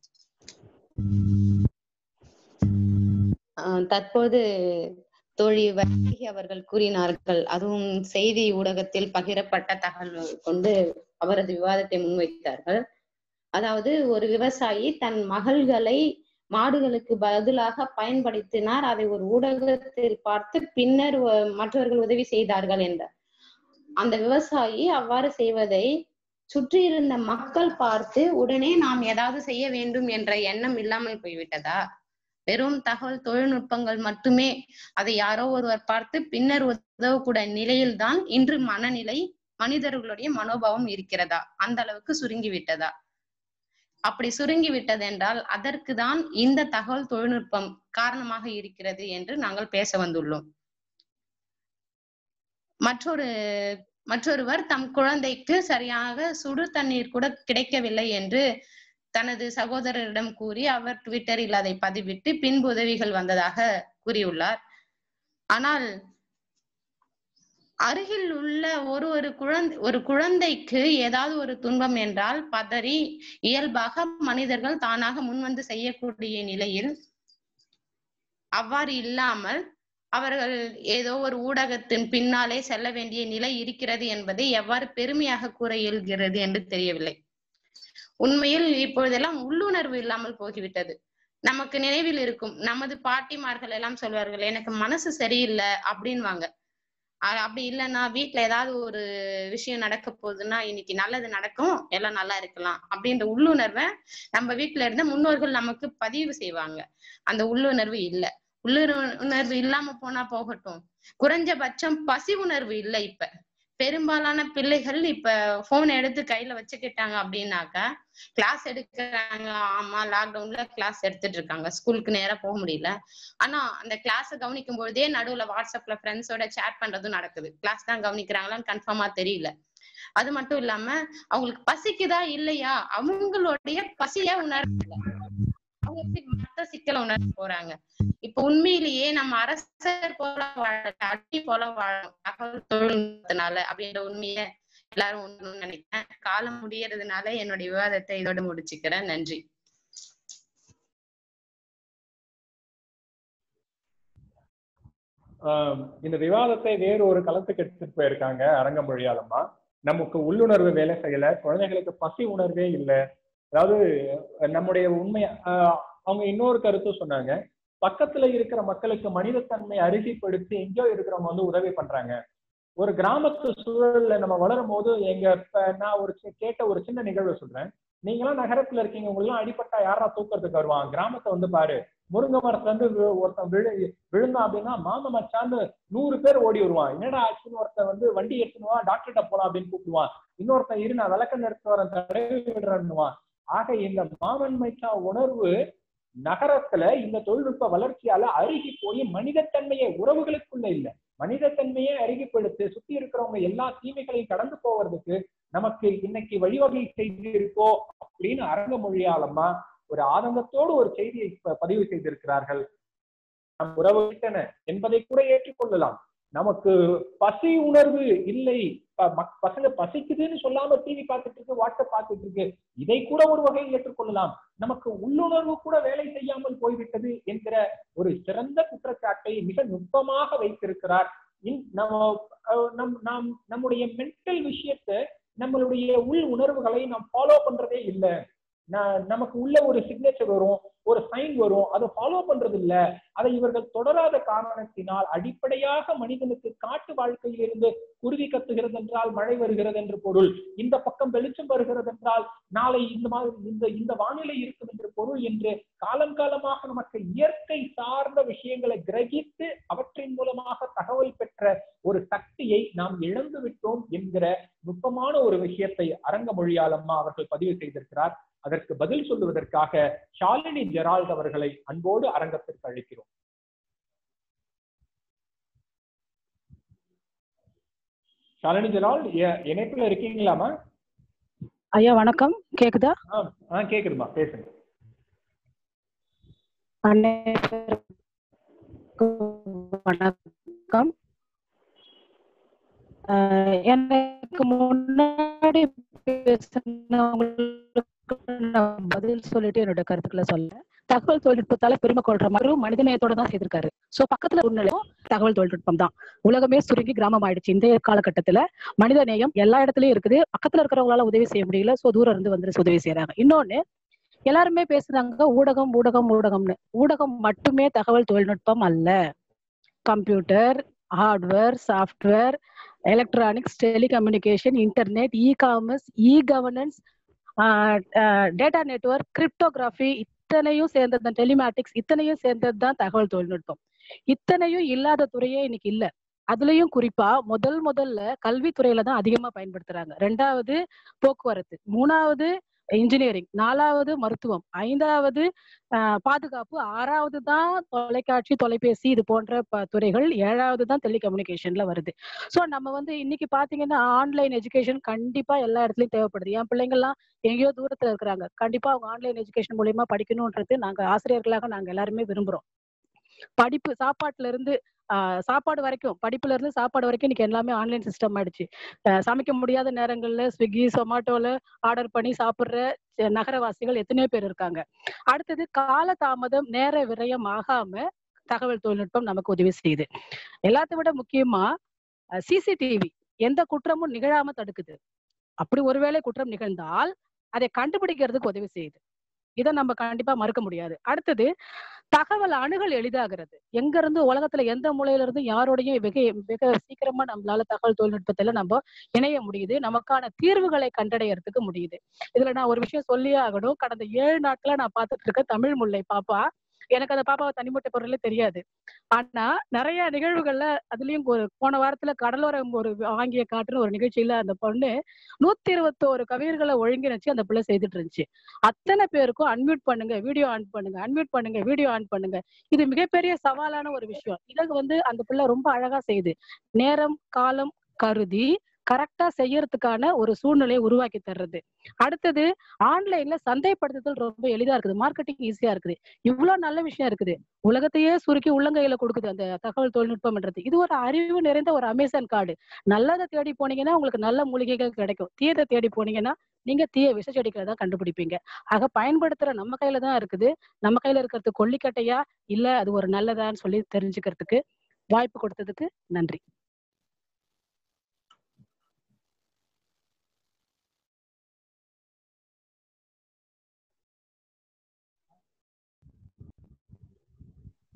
ஆஹ் தற்போது தோழி வைதேகி அவர்கள் கூறினார்கள் அதுவும் செய்தி ஊடகத்தில் பகிரப்பட்ட தகவல் கொண்டு அவரது விவாதத்தை முன்வைத்தார்கள் அதாவது ஒரு விவசாயி தன் மகள்களை மாடுகளுக்கு பதிலாக பயன்படுத்தினார் அதை ஒரு ஊடகத்தில் பார்த்து பின்னர் வ- மற்றவர்கள் உதவி செய்தார்கள் என்றார் அந்த விவசாயி அவ்வாறு செய்வதை சுற்றியிருந்த மக்கள் பார்த்து உடனே நாம் ஏதாவது செய்ய வேண்டும் என்ற எண்ணம் இல்லாமல் போய்விட்டதா வெறும் தகவல் தொழில்நுட்பங்கள் மட்டுமே அதை யாரோ ஒருவர் பார்த்து பின்னர் உதவக்கூடிய நிலையில்தான் இன்று மனநிலை மனிதர்களுடைய மனோபாவம் இருக்கிறதா அந்த அளவுக்கு சுருங்கி விட்டதா அப்படி சுருங்கி விட்டது என்றால் அதற்கு தான் இந்த தகவல் தொழில்நுட்பம் காரணமாக இருக்கிறது என்று நாங்கள் பேச வந்துள்ளோம் மற்றொரு மற்றொருவர் தம் குழந்தைக்கு சரியாக சுடு தண்ணீர் கூட கிடைக்கவில்லை என்று தனது சகோதரரிடம் கூறி அவர் ட்விட்டரில் அதை பதிவிட்டு பின்பு உதவிகள் வந்ததாக கூறியுள்ளார் ஆனால் அருகில் உள்ள ஒரு ஒரு குழந்தை ஒரு குழந்தைக்கு ஏதாவது ஒரு துன்பம் என்றால் பதறி இயல்பாக மனிதர்கள் தானாக முன்வந்து செய்யக்கூடிய நிலையில் அவ்வாறு இல்லாமல் அவர்கள் ஏதோ ஒரு ஊடகத்தின் பின்னாலே செல்ல வேண்டிய நிலை இருக்கிறது என்பதை எவ்வாறு பெருமையாக கூற இயல்கிறது என்று தெரியவில்லை உண்மையில் இப்பொழுதெல்லாம் உள்ளுணர்வு இல்லாமல் போய்விட்டது நமக்கு நினைவில் இருக்கும் நமது பாட்டிமார்கள் எல்லாம் சொல்வார்கள் எனக்கு மனசு சரியில்லை அப்படின்வாங்க அ- அப்படி இல்லைன்னா வீட்ல ஏதாவது ஒரு விஷயம் நடக்க போகுதுன்னா இன்னைக்கு நல்லது நடக்கும் எல்லாம் நல்லா இருக்கலாம் அப்படின்ற உள்ளுணர்வை நம்ம வீட்ல இருந்த முன்னோர்கள் நமக்கு பதிவு செய்வாங்க அந்த உள்ளுணர்வு இல்ல உள்ளுணர்வு இல்லாம போனா போகட்டும் குறைஞ்சபட்சம் பசி உணர்வு இல்லை இப்ப பெரும்பாலான பிள்ளைகள் இப்ப போன் எடுத்து கையில வச்சுக்கிட்டாங்க அப்படின்னாக்கா கிளாஸ் எடுக்கிறாங்க ஆமா லாக்டவுன்ல கிளாஸ் எடுத்துட்டு இருக்காங்க ஸ்கூலுக்கு நேரா போக முடியல ஆனா அந்த கிளாஸ் கவனிக்கும் பொழுதே நடுவுல வாட்ஸ்அப்ல ஃப்ரெண்ட்ஸோட சேட் பண்றதும் நடக்குது கிளாஸ் தான் கவனிக்கிறாங்களான்னு கன்ஃபார்மா தெரியல அது மட்டும் இல்லாம அவங்களுக்கு பசிக்குதா இல்லையா அவங்களுடைய பசிய உணரல அவங்க எப்படி மத்த சிக்கலை உணர போறாங்க இப்ப உண்மையிலேயே நம்ம அரசர் போல வாழ அடி போல வாழணும் தகவல் தொழில்நுட்பத்தினால அப்படின்ற உண்மையை எல்லாரும் உணரணும்னு நினைக்கிறேன் காலம் முடியறதுனால என்னுடைய விவாதத்தை இதோட முடிச்சுக்கிறேன் நன்றி ஆஹ் இந்த விவாதத்தை வேறு ஒரு களத்துக்கு எடுத்துட்டு போயிருக்காங்க அரங்க மொழியாலம்மா நமக்கு உள்ளுணர்வு வேலை செய்யல குழந்தைகளுக்கு பசி உணர்வே இல்லை அதாவது நம்முடைய உண்மை ஆஹ் அவங்க இன்னொரு கருத்து சொன்னாங்க பக்கத்துல இருக்கிற மக்களுக்கு மனிதத்தன்மை அருகிப்படுத்தி எங்கேயோ இருக்கிறவங்க வந்து உதவி பண்றாங்க ஒரு கிராமத்து சூழல்ல நம்ம வளரும் போது எங்க இப்ப நான் ஒரு சி- கேட்ட ஒரு சின்ன நிகழ்வை சொல்றேன் நீங்களாம் நகரத்துல இருக்கீங்க உங்களுக்கு அடிப்பட்டா யாரா தூக்கறதுக்கு வருவான் கிராமத்தை வந்து பாரு முருங்கை மரத்துல இருந்து வி- ஒருத்தன் விழு விழுந்தான் அப்படின்னா மாம மச்சான்னு நூறு பேர் ஓடி வருவான் என்னடா ஆச்சுன்னு ஒருத்தன் வந்து வண்டி எடுத்துன்னு வா டாக்டர்கிட்ட போலாம் அப்படின்னு கூப்பிடுவான் இன்னொருத்தன் இரு நான் விளக்கம் எடுத்து வரேன் தடவி விடுறேன்னுவான் ஆக இந்த மாமன் மச்சான் உணர்வு நகரத்துல இந்த தொழில்நுட்ப வளர்ச்சியால அருகி போய் மனிதத்தன்மையை உறவுகளுக்குள்ள இல்ல மனிதத்தன்மையை அருகிப்படுத்து சுத்தி இருக்கிறவங்க எல்லா தீமைகளையும் கடந்து போவதற்கு நமக்கு இன்னைக்கு வழிவகை செய்திருக்கோ அப்படின்னு அரங்க மொழியாலமா ஒரு ஆதங்கத்தோடு ஒரு செய்தியை ப- பதிவு செய்திருக்கிறார்கள் நம் உறவு விட்டன என்பதை கூட ஏற்றுக்கொள்ளலாம் நமக்கு பசி உணர்வு இல்லை ப- மக்- பசங்க பசிக்குதுன்னு சொல்லாம டிவி பார்த்துட்டு இருக்கு வாட்ஸ்அப் பார்த்துட்டு இருக்கு இதை கூட ஒரு வகையில் ஏற்றுக்கொள்ளலாம் நமக்கு உள்ளுணர்வு கூட வேலை செய்யாமல் போய்விட்டது என்கிற ஒரு சிறந்த குற்றச்சாட்டை மிக நுட்பமாக வைத்திருக்கிறார் இன் நம்ம அஹ், நம் நாம் நம்முடைய மென்டல் விஷயத்தை நம்மளுடைய உள் உணர்வுகளை நாம் ஃபாலோ பண்றதே இல்லை ந- நமக்கு உள்ள ஒரு சிக்னேச்சர் வரும் ஒரு சைன் வரும் அதை ஃபாலோ பண்றது இல்ல அதை இவர்கள் தொடராத காரணத்தினால் அடிப்படையாக மனிதனுக்கு காட்டு வாழ்க்கையிலிருந்து குருவி கத்துகிறது என்றால் மழை வருகிறது என்று பொருள் இந்த பக்கம் வெளிச்சம் வருகிறது என்றால் நாளை இந்த மாதிரி இந்த இந்த வானிலை இருக்கும் என்று பொருள் என்று காலம் காலமாக நமக்கு இயற்கை சார்ந்த விஷயங்களை கிரகித்து அவற்றின் மூலமாக தகவல் பெற்ற ஒரு சக்தியை நாம் இழந்து விட்டோம் என்கிற நுட்பமான ஒரு விஷயத்தை அரங்க மொழியாளம்மா அவர்கள் பதிவு செய்திருக்கிறார் அதற்கு பதில் சொல்லுவதற்காக ஷாலினி ஜெரால்ட் அவர்களை அன்போடு அரங்கத்திற்கு அழைக்கிறோம் ஷாலினி ஜெரால்ட் இ- இணைப்புல இருக்கீங்களாமா ஐயா வணக்கம் கேக்குதா ஆ ஆ கேக்குதுமா பேசுங்க அனைவருக்கும் வணக்கம் ஆஹ் எனக்கு முன்னாடி பேசினவங்களுக்கு நான் பதில் சொல்லிட்டு என்னோட கருத்துக்களை சொல்ல தகவல் தொழில்நுட்பத்தால பெருமை கொள்ற மாதிரி மனிதநேயத்தோட தான் செய்திருக்காரு சோ பக்கத்துல உண்மையிலும் தகவல் தொழில்நுட்பம் தான் உலகமே சுருங்கி கிராமம் ஆயிடுச்சு இந்த காலகட்டத்துல மனித நேயம் எல்லா இடத்துலயும் இருக்குது பக்கத்துல இருக்கிறவங்களால உதவி செய்ய முடியல சோ தூரம் இருந்து வந்து உதவி செய்யறாங்க இன்னொன்னு எல்லாருமே பேசுறாங்க ஊடகம் ஊடகம் ஊடகம்னு ஊடகம் மட்டுமே தகவல் தொழில்நுட்பம் அல்ல computer hardware software electronics telecommunication internet e commerce e governance data network cryptography இத்தனையும் சேர்ந்தது தான் டெலிமேட்டிக்ஸ் இத்தனையும் சேர்ந்தது தான் தகவல் தொழில்நுட்பம் இத்தனையும் இல்லாத துறையே இன்னைக்கு இல்ல அதுலயும் குறிப்பா முதல் முதல்ல கல்வித்துறையில தான் அதிகமா பயன்படுத்துறாங்க ரெண்டாவது போக்குவரத்து மூணாவது இன்ஜினியரிங் நாலாவது மருத்துவம் ஐந்தாவது ஆஹ் பாதுகாப்பு ஆறாவது தான் தொலைக்காட்சி தொலைபேசி இது போன்ற ப- துறைகள் ஏழாவது தான் டெலிகம்யூனிகேஷன்ல வருது சோ நம்ம வந்து இன்னைக்கு பாத்தீங்கன்னா ஆன்லைன் எஜுகேஷன் கண்டிப்பா எல்லா இடத்துலயும் தேவைப்படுது என் பிள்ளைங்க எல்லாம் எங்கேயோ தூரத்துல இருக்கிறாங்க கண்டிப்பா அவங்க ஆன்லைன் எஜுகேஷன் மூலியமா படிக்கணும்ன்றது நாங்க ஆசிரியர்களாக நாங்க எல்லாருமே விரும்புறோம் படிப்பு சாப்பாட்டுல இருந்து ஆஹ் சாப்பாடு வரைக்கும் படிப்புல இருந்து சாப்பாடு வரைக்கும் இன்னைக்கு எல்லாமே ஆன்லைன் சிஸ்டம் ஆயிடுச்சு ஆஹ் சமைக்க முடியாத நேரங்கள்ல ஸ்விக்கி சொமாட்டோல ஆர்டர் பண்ணி சாப்பிடுற அஹ் நகரவாசிகள் எத்தனையோ பேர் இருக்காங்க அடுத்தது கால தாமதம் நேர விரயம் ஆகாம தகவல் தொழில்நுட்பம் நமக்கு உதவி செய்யுது எல்லாத்த விட முக்கியமா சிசிடிவி எந்த குற்றமும் நிகழாம தடுக்குது அப்படி ஒருவேளை குற்றம் நிகழ்ந்தால் அதை கண்டுபிடிக்கிறதுக்கு உதவி செய்யுது இதை நம்ம கண்டிப்பா மறுக்க முடியாது அடுத்தது தகவல் அணுகல் எளிதாகிறது எங்க இருந்து உலகத்துல எந்த மூலையில இருந்து யாரோடையும் வெக வெக சீக்கிரமா நம்மளால தகவல் தொழில்நுட்பத்துல நம்ம இணைய முடியுது நமக்கான தீர்வுகளை கண்டடையறதுக்கு முடியுது இதுல நான் ஒரு விஷயம் சொல்லியே ஆகணும் கடந்த ஏழு நாட்களா நான் பார்த்துட்டு இருக்க தமிழ் முல்லை பாப்பா எனக்கு அந்த பாப்பாவை தனிப்பட்ட பொருளே தெரியாது ஆனா நிறைய நிகழ்வுகள்ல அதுலயும் ஒரு போன வாரத்துல கடலோரம் ஒரு வாங்கிய காட்டுன்னு ஒரு நிகழ்ச்சியில அந்த பொண்ணு நூத்தி இருபத்தோரு கவிஞர்களை ஒழுங்கிணைச்சு அந்த பிள்ளை செய்துட்டு இருந்துச்சு அத்தனை பேருக்கும் அன்மியூட் பண்ணுங்க வீடியோ ஆன் பண்ணுங்க அன்மியூட் பண்ணுங்க வீடியோ ஆன் பண்ணுங்க இது மிகப்பெரிய சவாலான ஒரு விஷயம் இதை வந்து அந்த பிள்ளை ரொம்ப அழகா செய்யுது நேரம் காலம் கருதி கரெக்டா செய்யறதுக்கான ஒரு சூழ்நிலையை உருவாக்கி தர்றது அடுத்தது ஆன்லைன்ல சந்தைப்படுத்துதல் ரொம்ப எளிதா இருக்குது மார்க்கெட்டிங் ஈஸியா இருக்குது இவ்வளவு நல்ல விஷயம் இருக்குது உலகத்தையே சுருக்கி உள்ளங்கையில கொடுக்குது அந்த தகவல் தொழில்நுட்பம்ன்றது இது ஒரு அறிவு நிறைந்த ஒரு அமேசான் கார்டு நல்லதை தேடி போனீங்கன்னா உங்களுக்கு நல்ல மூலிகைகள் கிடைக்கும் தீயதை தேடி போனீங்கன்னா நீங்க தீய விஷ செடிகளை தான் கண்டுபிடிப்பீங்க ஆக பயன்படுத்துற நம்ம கையில தான் இருக்குது நம்ம கையில இருக்கிறது கொல்லிக்கட்டையா இல்ல அது ஒரு நல்லதான்னு சொல்லி தெரிஞ்சுக்கிறதுக்கு வாய்ப்பு கொடுத்ததுக்கு நன்றி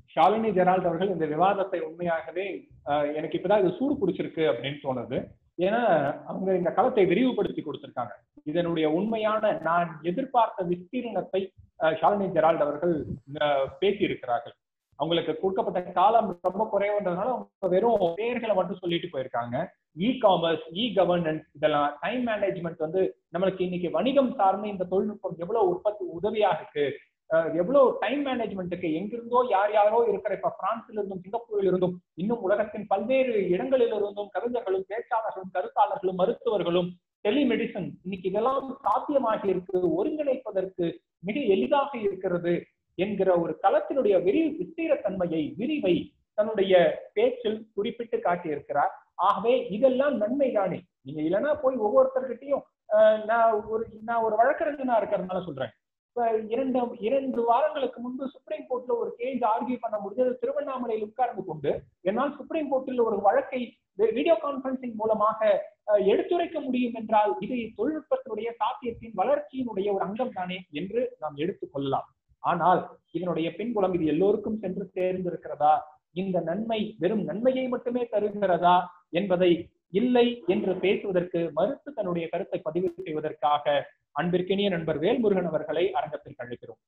ஷாலினி ஜெரால்ட் அவர்கள் இந்த விவாதத்தை உண்மையாகவே ஆஹ், எனக்கு இப்பதான் இது சூடு பிடிச்சிருக்கு அப்படின்னு தோணுது ஏன்னா அவங்க இந்த களத்தை விரிவுபடுத்தி கொடுத்திருக்காங்க இதனுடைய உண்மையான நான் எதிர்பார்த்த விஸ்தீர்ணத்தை ஆஹ், ஷாலினி ஜெரால்ட் அவர்கள் ஆஹ், பேசியிருக்கிறார்கள் அவங்களுக்கு கொடுக்கப்பட்ட காலம் ரொம்ப குறைவுன்றதுனால அவங்க வெறும் பேர்களை மட்டும் சொல்லிட்டு போயிருக்காங்க இ காமர்ஸ் இ கவர்னன்ஸ் இதெல்லாம் டைம் மேனேஜ்மெண்ட் வந்து நம்மளுக்கு இன்னைக்கு வணிகம் சார்ந்து இந்த தொழில்நுட்பம் எவ்வளவு உற்பத்தி உதவியா இருக்கு அஹ் எவ்வளவு டைம் மேனேஜ்மெண்ட்டுக்கு எங்கிருந்தோ யார் யாரோ இருக்கிற இப்ப பிரான்சில் இருந்தும் சிங்கப்பூரில் இருந்தும் இன்னும் உலகத்தின் பல்வேறு இடங்களில் இருந்தும் கவிஞர்களும் பேச்சாளர்களும் கருத்தாளர்களும் மருத்துவர்களும் டெலிமெடிசன் இன்னைக்கு இதெல்லாம் சாத்தியமாகி இருக்கு ஒருங்கிணைப்பதற்கு மிக எளிதாக இருக்கிறது என்கிற ஒரு களத்தினுடைய விரி விஸ்தீரத்தன்மையை விரிவை தன்னுடைய பேச்சில் குறிப்பிட்டு காட்டியிருக்கிறார் ஆகவே இதெல்லாம் நன்மை தானே நீங்க இல்லைன்னா போய் ஒவ்வொருத்தர்கிட்டையும் அஹ், நான் ஒரு நான் ஒரு வழக்கறிஞனா இருக்கிறதுனால சொல்றேன் இப்ப இரண்டு இரண்டு வாரங்களுக்கு முன்பு சுப்ரீம் கோர்ட்ல ஒரு கேஸ் ஆர்கியூ பண்ண முடிஞ்சது திருவண்ணாமலையில் உட்கார்ந்து கொண்டு என்னால் சுப்ரீம் கோர்ட்டில் ஒரு வழக்கை வீடியோ கான்பரன்சிங் மூலமாக அஹ், எடுத்துரைக்க முடியும் என்றால் இது தொழில்நுட்பத்தினுடைய சாத்தியத்தின் வளர்ச்சியினுடைய ஒரு அங்கம் தானே என்று நாம் எடுத்துக் கொள்ளலாம் ஆனால் இதனுடைய பின்புலம் இது எல்லோருக்கும் சென்று சேர்ந்திருக்கிறதா இந்த நன்மை வெறும் நன்மையை மட்டுமே தருகிறதா என்பதை இல்லை என்று பேசுவதற்கு மறுத்து தன்னுடைய கருத்தை பதிவு செய்வதற்காக அன்பிற்கினிய நண்பர் வேல்முருகன் அவர்களை அரங்கத்தில் அழைக்கிறோம்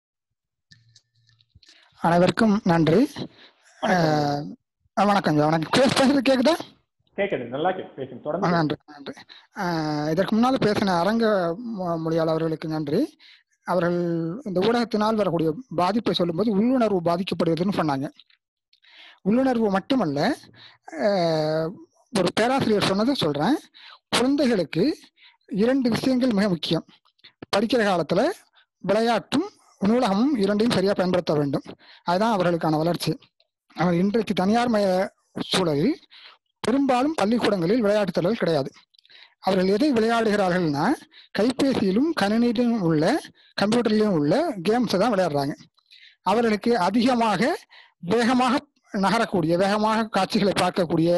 அனைவருக்கும் நன்றி அஹ், வணக்கம் ஐயா, வணக்கம் பேச- பேசுறது கேக்குதா கேக்குது நல்லா கேட்கு பேசுங்க தொடர்ந்து நன்றி நன்றி அஹ், இதற்கு முன்னால் பேசின அரங்க மொ- மொழியாளர்களுக்கு நன்றி அவர்கள் இந்த ஊடகத்தினால் வரக்கூடிய பாதிப்பை சொல்லும்போது உள்ளுணர்வு பாதிக்கப்படுவதுன்னு சொன்னாங்க உள்ளுணர்வு மட்டுமல்ல அஹ், ஒரு பேராசிரியர் சொன்னதை சொல்றேன் குழந்தைகளுக்கு இரண்டு விஷயங்கள் மிக முக்கியம் படிக்கிற காலத்துல விளையாட்டும் நூலகமும் இரண்டையும் சரியா பயன்படுத்த வேண்டும் அதுதான் அவர்களுக்கான வளர்ச்சி அவர் இன்றைக்கு தனியார் மய சூழலில் பெரும்பாலும் பள்ளிக்கூடங்களில் விளையாட்டுத் திடல் கிடையாது அவர்கள் எதை விளையாடுகிறார்கள்னா கைபேசியிலும் கணினியிலும் உள்ள கம்ப்யூட்டர்லையும் உள்ள கேம்ஸை தான் விளையாடுறாங்க அவர்களுக்கு அதிகமாக வேகமாக நகரக்கூடிய வேகமாக காட்சிகளை பார்க்கக்கூடிய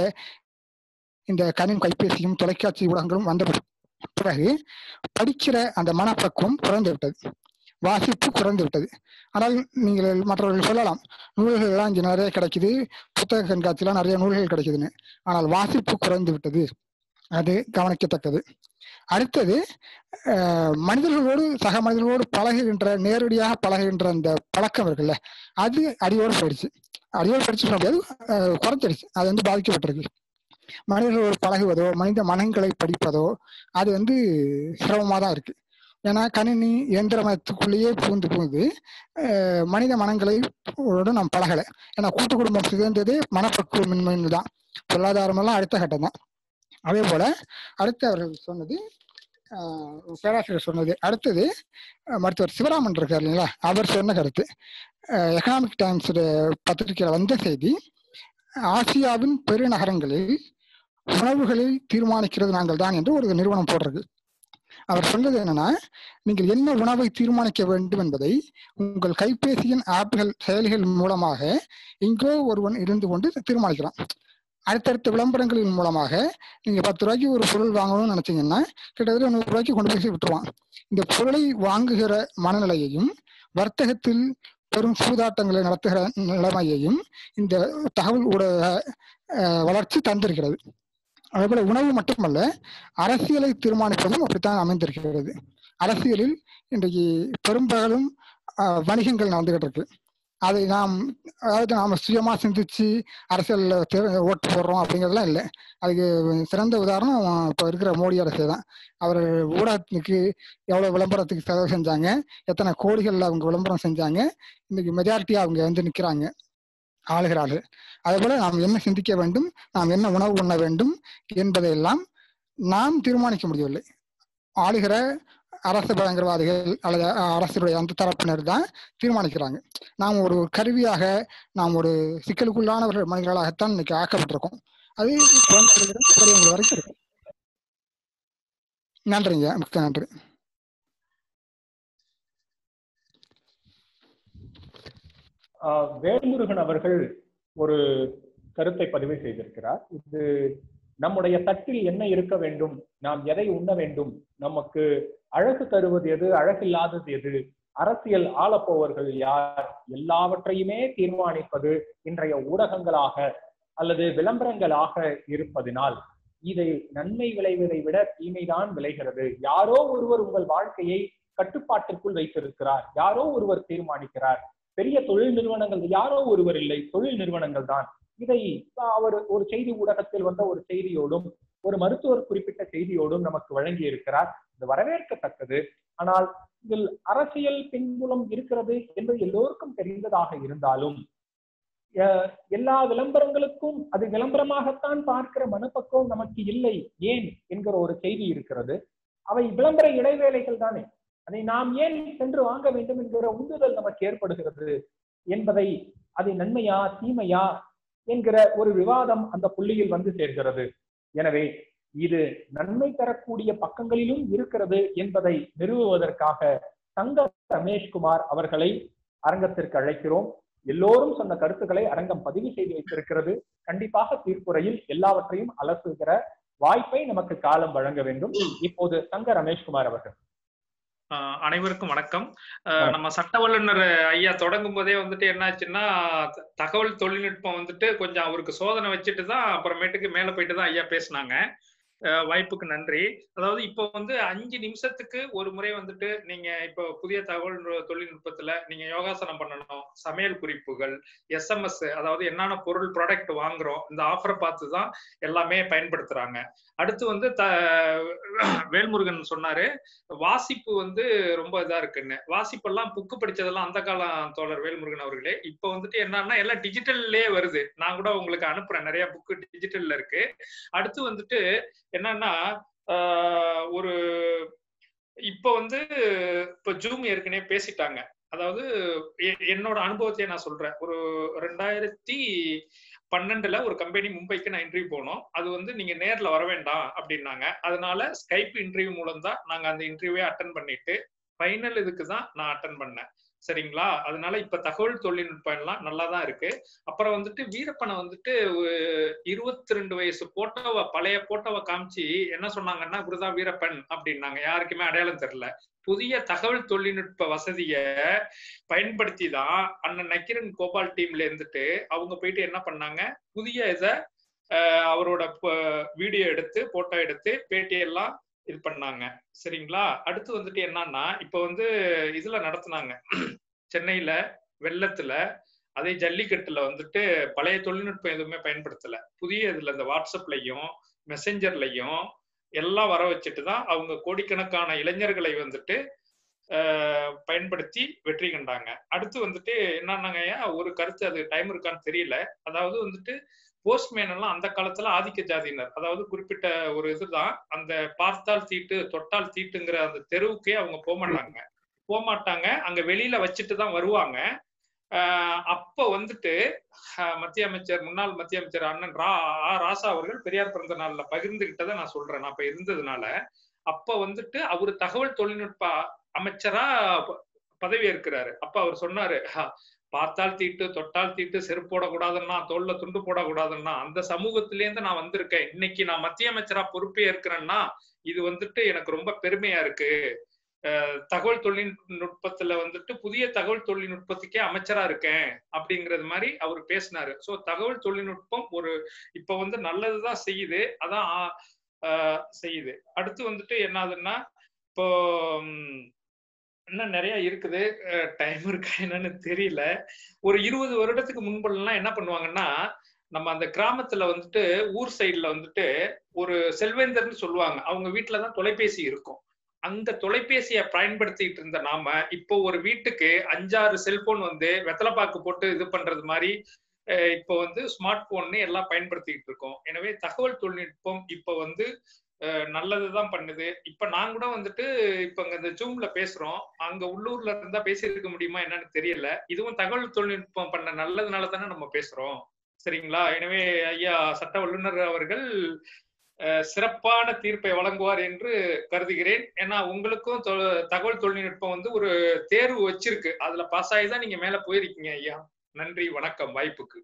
இந்த கணினி கைபேசியும் தொலைக்காட்சி ஊடகங்களும் வந்த பிற- பிறகு படிக்கிற அந்த மனப்பக்குவம் குறைந்து விட்டது வாசிப்பு குறைந்து விட்டது ஆனால் நீங்கள் மற்றவர்கள் சொல்லலாம் நூல்கள் எல்லாம் இங்க நிறைய கிடைக்குது புத்தக கண்காட்சியெல்லாம் நிறைய நூல்கள் கிடைக்குதுன்னு ஆனால் வாசிப்பு குறைந்து விட்டது அது கவனிக்கத்தக்கது அடுத்தது அஹ், மனிதர்களோடு சக மனிதர்களோடு பழகுகின்ற நேரடியாக பழகுகின்ற அந்த பழக்கம் இருக்குல்ல அது அடியோடு போயிடுச்சு அடியோடு போயிடுச்சு சொல்ல முடியாது அஹ், குறைஞ்சிடுச்சு அது வந்து பாதிக்கப்பட்டிருக்கு மனிதர்களோடு பழகுவதோ மனித மனங்களை படிப்பதோ அது வந்து சிரமமாக தான் இருக்கு ஏன்னா கணினி இயந்திரமயத்துக்குள்ளேயே பூந்து பூந்து அஹ், மனித மனங்களை ஓடு நாம் பழகலை ஏன்னா கூட்டு குடும்பம் சிதைந்ததே மனப்பக்குவமின்மைன்னு தான் பொருளாதாரமெல்லாம் அடுத்த கட்டம் தான் அதே போல அடுத்து அவர்கள் சொன்னது ஆஹ், பேராசிரியர் சொன்னது அடுத்தது அஹ், மருத்துவர் சிவராமன் இருக்கார் இல்லைங்களா அவர் சொன்ன கருத்து எக்கனாமிக் டைம்ஸ் பத்திரிகையில் வந்த செய்தி ஆசியாவின் பெருநகரங்களில் உணவுகளை தீர்மானிக்கிறது நாங்கள் தான் என்று ஒரு நிறுவனம் போடுறது அவர் சொன்னது என்னன்னா நீங்கள் என்ன உணவை தீர்மானிக்க வேண்டும் என்பதை உங்கள் கைபேசியின் ஆப்கள் செயலிகள் மூலமாக எங்கோ ஒருவன் இருந்து கொண்டு தீர்மானிக்கலாம் அடுத்தடுத்த விளம்பரங்களின் மூலமாக நீங்க பத்து ரூபாய்க்கு ஒரு பொருள் வாங்கணும்னு நினைச்சீங்கன்னா கிட்டத்தட்ட நூறு ரூபாய்க்கு கொண்டு போய் விட்டுருவான் இந்த பொருளை வாங்குகிற மனநிலையையும் வர்த்தகத்தில் பெரும் சூதாட்டங்களை நடத்துகிற நிலைமையையும் இந்த தகவல் ஊடக அஹ், வளர்ச்சி தந்திருக்கிறது அதேபோல உணவு மட்டுமல்ல அரசியலை தீர்மானிப்பதும் அப்படித்தான் அமைந்திருக்கிறது அரசியலில் இன்றைக்கு பெரும்பகலும் அஹ், வணிகங்கள் நடந்துகிட்டு இருக்கு அதை நாம் அதாவது நாம சுயமா சிந்திச்சு அரசியல்ல தே- ஓட்டு போடுறோம் அப்படிங்கிறதுலாம் இல்லை அதுக்கு சிறந்த உதாரணம் இப்போ இருக்கிற மோடி அரசு தான் அவர் ஊடகத்துக்கு எவ்வளவு விளம்பரத்துக்கு செலவு செஞ்சாங்க எத்தனை கோடிகள்ல அவங்க விளம்பரம் செஞ்சாங்க இன்னைக்கு மெஜாரிட்டியா அவங்க வந்து நிக்கிறாங்க ஆளுகிறார்கள் அதே போல நாம் என்ன சிந்திக்க வேண்டும் நாம் என்ன உணவு உண்ண வேண்டும் என்பதையெல்லாம் நாம் தீர்மானிக்க முடியவில்லை ஆளுகிற அரசு பயங்கரவாதிகள் அல்லது அஹ், அரசுடைய அந்த தரப்பினர் தான் தீர்மானிக்கிறாங்க நாம் ஒரு கருவியாக நாம் ஒரு சிக்கலுக்குள்ளானவர்கள் மனிதர்களாகத்தான் இன்னைக்கு ஆக்கப்பட்டிருக்கோம் அது குழந்தைகளிடம் பெரியவங்க வரைக்கும் இருக்கு நன்றிங்க மிக்க நன்றி ஆஹ் வேல்முருகன் அவர்கள் ஒரு கருத்தை பதிவு செய்திருக்கிறார் இது நம்முடைய தட்டில் என்ன இருக்க வேண்டும் நாம் எதை உண்ண வேண்டும் நமக்கு அழகு தருவது எது அழகில்லாதது எது அரசியல் ஆளப்போவர்கள் யார் எல்லாவற்றையுமே தீர்மானிப்பது இன்றைய ஊடகங்களாக அல்லது விளம்பரங்களாக இருப்பதினால் இதை நன்மை விளைவதை விட தீமைதான் விளைகிறது யாரோ ஒருவர் உங்கள் வாழ்க்கையை கட்டுப்பாட்டிற்குள் வைத்திருக்கிறார் யாரோ ஒருவர் தீர்மானிக்கிறார் பெரிய தொழில் நிறுவனங்கள் யாரோ ஒருவர் இல்லை தொழில் நிறுவனங்கள் தான் இதை அவர் ஒரு செய்தி ஊடகத்தில் வந்த ஒரு செய்தியோடும் ஒரு மருத்துவர் குறிப்பிட்ட செய்தியோடும் நமக்கு வழங்கி இருக்கிறார் இது வரவேற்கத்தக்கது ஆனால் இதில் அரசியல் பின்புலம் இருக்கிறது என்பது எல்லோருக்கும் தெரிந்ததாக இருந்தாலும் அஹ், எல்லா விளம்பரங்களுக்கும் அது விளம்பரமாகத்தான் பார்க்கிற மனப்பக்குவம் நமக்கு இல்லை ஏன் என்கிற ஒரு செய்தி இருக்கிறது அவை விளம்பர இடைவேளைகள் தானே அதை நாம் ஏன் சென்று வாங்க வேண்டும் என்கிற உந்துதல் நமக்கு ஏற்படுகிறது என்பதை அது நன்மையா தீமையா என்கிற ஒரு விவாதம் அந்த புள்ளியில் வந்து சேர்கிறது எனவே இது நன்மை தரக்கூடிய பக்கங்களிலும் இருக்கிறது என்பதை நிறுவுவதற்காக தங்க ரமேஷ்குமார் அவர்களை அரங்கத்திற்கு அழைக்கிறோம் எல்லோரும் சொன்ன கருத்துக்களை அரங்கம் பதிவு செய்து வைத்திருக்கிறது கண்டிப்பாக தீர்ப்புரையில் எல்லாவற்றையும் அலசுகிற வாய்ப்பை நமக்கு காலம் வழங்க வேண்டும் இப்போது தங்க ரமேஷ்குமார் அவர்கள் ஆஹ் அனைவருக்கும் வணக்கம் ஆஹ் நம்ம சட்ட வல்லுநர் ஐயா தொடங்கும் போதே வந்துட்டு என்னாச்சுன்னா த- தகவல் தொழில்நுட்பம் வந்துட்டு கொஞ்சம் அவருக்கு சோதனை வச்சுட்டு தான் அப்புறமேட்டுக்கு மேல போயிட்டு தான் ஐயா பேசினாங்க ஆஹ் வாய்ப்புக்கு நன்றி அதாவது இப்போ வந்து அஞ்சு நிமிஷத்துக்கு ஒரு முறை வந்துட்டு நீங்க இப்போ புதிய தகவல் நு- தொழில்நுட்பத்துல நீங்க யோகாசனம் பண்ணணும் சமையல் குறிப்புகள் எஸ்எம்எஸ் அதாவது என்னென்ன பொருள் ப்ராடக்ட் வாங்குறோம் இந்த ஆஃபரை பார்த்து தான் எல்லாமே பயன்படுத்துறாங்க அடுத்து வந்து த வேல்முருகன் சொன்னாரு வாசிப்பு வந்து ரொம்ப இதா இருக்குன்னு வாசிப்பெல்லாம் புக்கு படிச்சதெல்லாம் அந்த காலம் தோழர் வேல்முருகன் அவர்களே இப்போ வந்துட்டு என்னன்னா எல்லாம் டிஜிட்டல்லே வருது நான் கூட உங்களுக்கு அனுப்புறேன் நிறைய புக்கு டிஜிட்டல்ல இருக்கு அடுத்து வந்துட்டு என்னன்னா ஆஹ் ஒரு இப்போ வந்து இப்போ ஜூம் ஏற்கனவே பேசிட்டாங்க அதாவது எ- என்னோட அனுபவத்தையே நான் சொல்றேன் ஒரு ரெண்டாயிரத்தி பன்னெண்டுல ஒரு கம்பெனி மும்பைக்கு நான் இன்டர்வியூ போனோம் அது வந்து நீங்க நேர்ல வர வேண்டாம் அப்படின்னாங்க அதனால ஸ்கைப் இன்டர்வியூ மூலம் தான் நாங்க அந்த இன்டர்வியூவே அட்டன் பண்ணிட்டு ஃபைனல் இதுக்கு தான் நான் அட்டன் பண்ணேன் சரிங்களா அதனால இப்ப தகவல் தொழில்நுட்பம் எல்லாம் நல்லா தான் இருக்கு அப்புறம் வந்துட்டு வீரப்பனை வந்துட்டு இருபத்தி ரெண்டு வயசு போட்டோவை பழைய போட்டோவை காமிச்சு என்ன சொன்னாங்கன்னா இப்படிதான் வீரப்பன் அப்படின்னாங்க யாருக்குமே அடையாளம் தெரியல புதிய தகவல் தொழில்நுட்ப வசதிய பயன்படுத்தி தான் அண்ணன் நக்கிரன் கோபால் டீம்ல இருந்துட்டு அவங்க போயிட்டு என்ன பண்ணாங்க புதிய இத அஹ், அவரோட வீடியோ எடுத்து போட்டோ எடுத்து பேட்டியெல்லாம் இது பண்ணாங்க சரிங்களா அடுத்து வந்துட்டு என்னன்னா இப்ப வந்து இதுல நடத்துனாங்க சென்னையில வெள்ளத்துல அதே ஜல்லிக்கட்டுல வந்துட்டு பழைய தொழில்நுட்பம் எதுவுமே பயன்படுத்தல புதிய இதுல இந்த வாட்ஸ்அப்லயும் மெசஞ்சர்லயும் எல்லாம் வர வச்சுட்டு தான் அவங்க கோடிக்கணக்கான இளைஞர்களை வந்துட்டு அஹ், பயன்படுத்தி வெற்றி கண்டாங்க அடுத்து வந்துட்டு என்னன்னாங்கய்யா ஒரு கருத்து அது டைம் இருக்கான்னு தெரியல அதாவது வந்துட்டு போஸ்ட்மேன் எல்லாம் அந்த காலத்துல ஆதிக்க ஜாதியினர் அதாவது குறிப்பிட்ட ஒரு இதுதான் அந்த பார்த்தால் தீட்டு தொட்டால் தீட்டுங்கிற அந்த தெருவுக்கே அவங்க போக மாட்டாங்க போக மாட்டாங்க அங்க வெளியில வச்சுட்டு தான் வருவாங்க ஆஹ் அப்ப வந்துட்டு ஆஹ் மத்திய அமைச்சர் முன்னாள் மத்திய அமைச்சர் அண்ணன் ரா ஆ. ராசா அவர்கள் பெரியார் பிறந்த நாள்ல பகிர்ந்துகிட்டதை நான் சொல்றேன் நான் அப்ப இருந்ததுனால அப்ப வந்துட்டு அவர் தகவல் தொழில்நுட்ப அமைச்சரா ப- பதவி ஏற்கிறாரு அப்ப அவர் சொன்னாரு "ஹா, பார்த்தால் தீட்டு தொட்டால் தீட்டு செருப்பு போடக்கூடாதுன்னா தோல்ல துண்டு போடக்கூடாதுன்னா அந்த சமூகத்திலேருந்து நான் வந்திருக்கேன் இன்னைக்கு நான் மத்திய அமைச்சரா பொறுப்பே இருக்கிறேன்னா இது வந்துட்டு எனக்கு ரொம்ப பெருமையா இருக்கு அஹ் தகவல் தொழில்நுட்பத்துல வந்துட்டு புதிய தகவல் தொழில்நுட்பத்துக்கே அமைச்சரா இருக்கேன் அப்படிங்கிறது மாதிரி அவர் பேசினாரு சோ தகவல் தொழில்நுட்பம் ஒரு இப்ப வந்து நல்லதுதான் செய்யுது அதான் ஆ- ஆஹ் செய்யுது அடுத்து வந்துட்டு என்னதுன்னா இப்போ ம், இன்னும் நிறைய இருக்குது டைம் இருக்கா என்னன்னு தெரியல ஒரு இருபது வருடத்துக்கு முன்பெல்லாம் என்ன பண்ணுவாங்கன்னா நம்ம அந்த கிராமத்துல வந்துட்டு ஊர் சைடுல வந்துட்டு ஒரு செல்வேந்தர்னு சொல்லுவாங்க அவங்க வீட்டுலதான் தொலைபேசி இருக்கும் அந்த தொலைபேசியை பயன்படுத்திட்டு இருந்த நாம இப்போ ஒரு வீட்டுக்கு அஞ்சாறு செல்போன் வந்து வெத்தலைப்பாக்கு போட்டு இது பண்றது மாதிரி அஹ் இப்போ வந்து ஸ்மார்ட் போன்னு எல்லாம் பயன்படுத்திக்கிட்டு இருக்கோம் எனவே தகவல் தொழில்நுட்பம் இப்போ வந்து அஹ் நல்லதுதான் பண்ணுது இப்ப நான் கூட வந்துட்டு இப்ப இங்க இந்த ஜூம்ல பேசுறோம் அங்க உள்ளூர்ல இருந்தா பேசியிருக்க முடியுமா என்னன்னு தெரியல இதுவும் தகவல் தொழில்நுட்பம் பண்ண நல்லதுனால தானே நம்ம பேசுறோம் சரிங்களா எனவே ஐயா சட்ட வல்லுநர் அவர்கள் அஹ், சிறப்பான தீர்ப்பை வழங்குவார் என்று கருதுகிறேன் ஏன்னா உங்களுக்கும் தொ- தகவல் தொழில்நுட்பம் வந்து ஒரு தேர்வு வச்சிருக்கு அதுல பாஸ் ஆகி தான் நீங்க மேல போயிருக்கீங்க ஐயா நன்றி வணக்கம் வாய்ப்புக்கு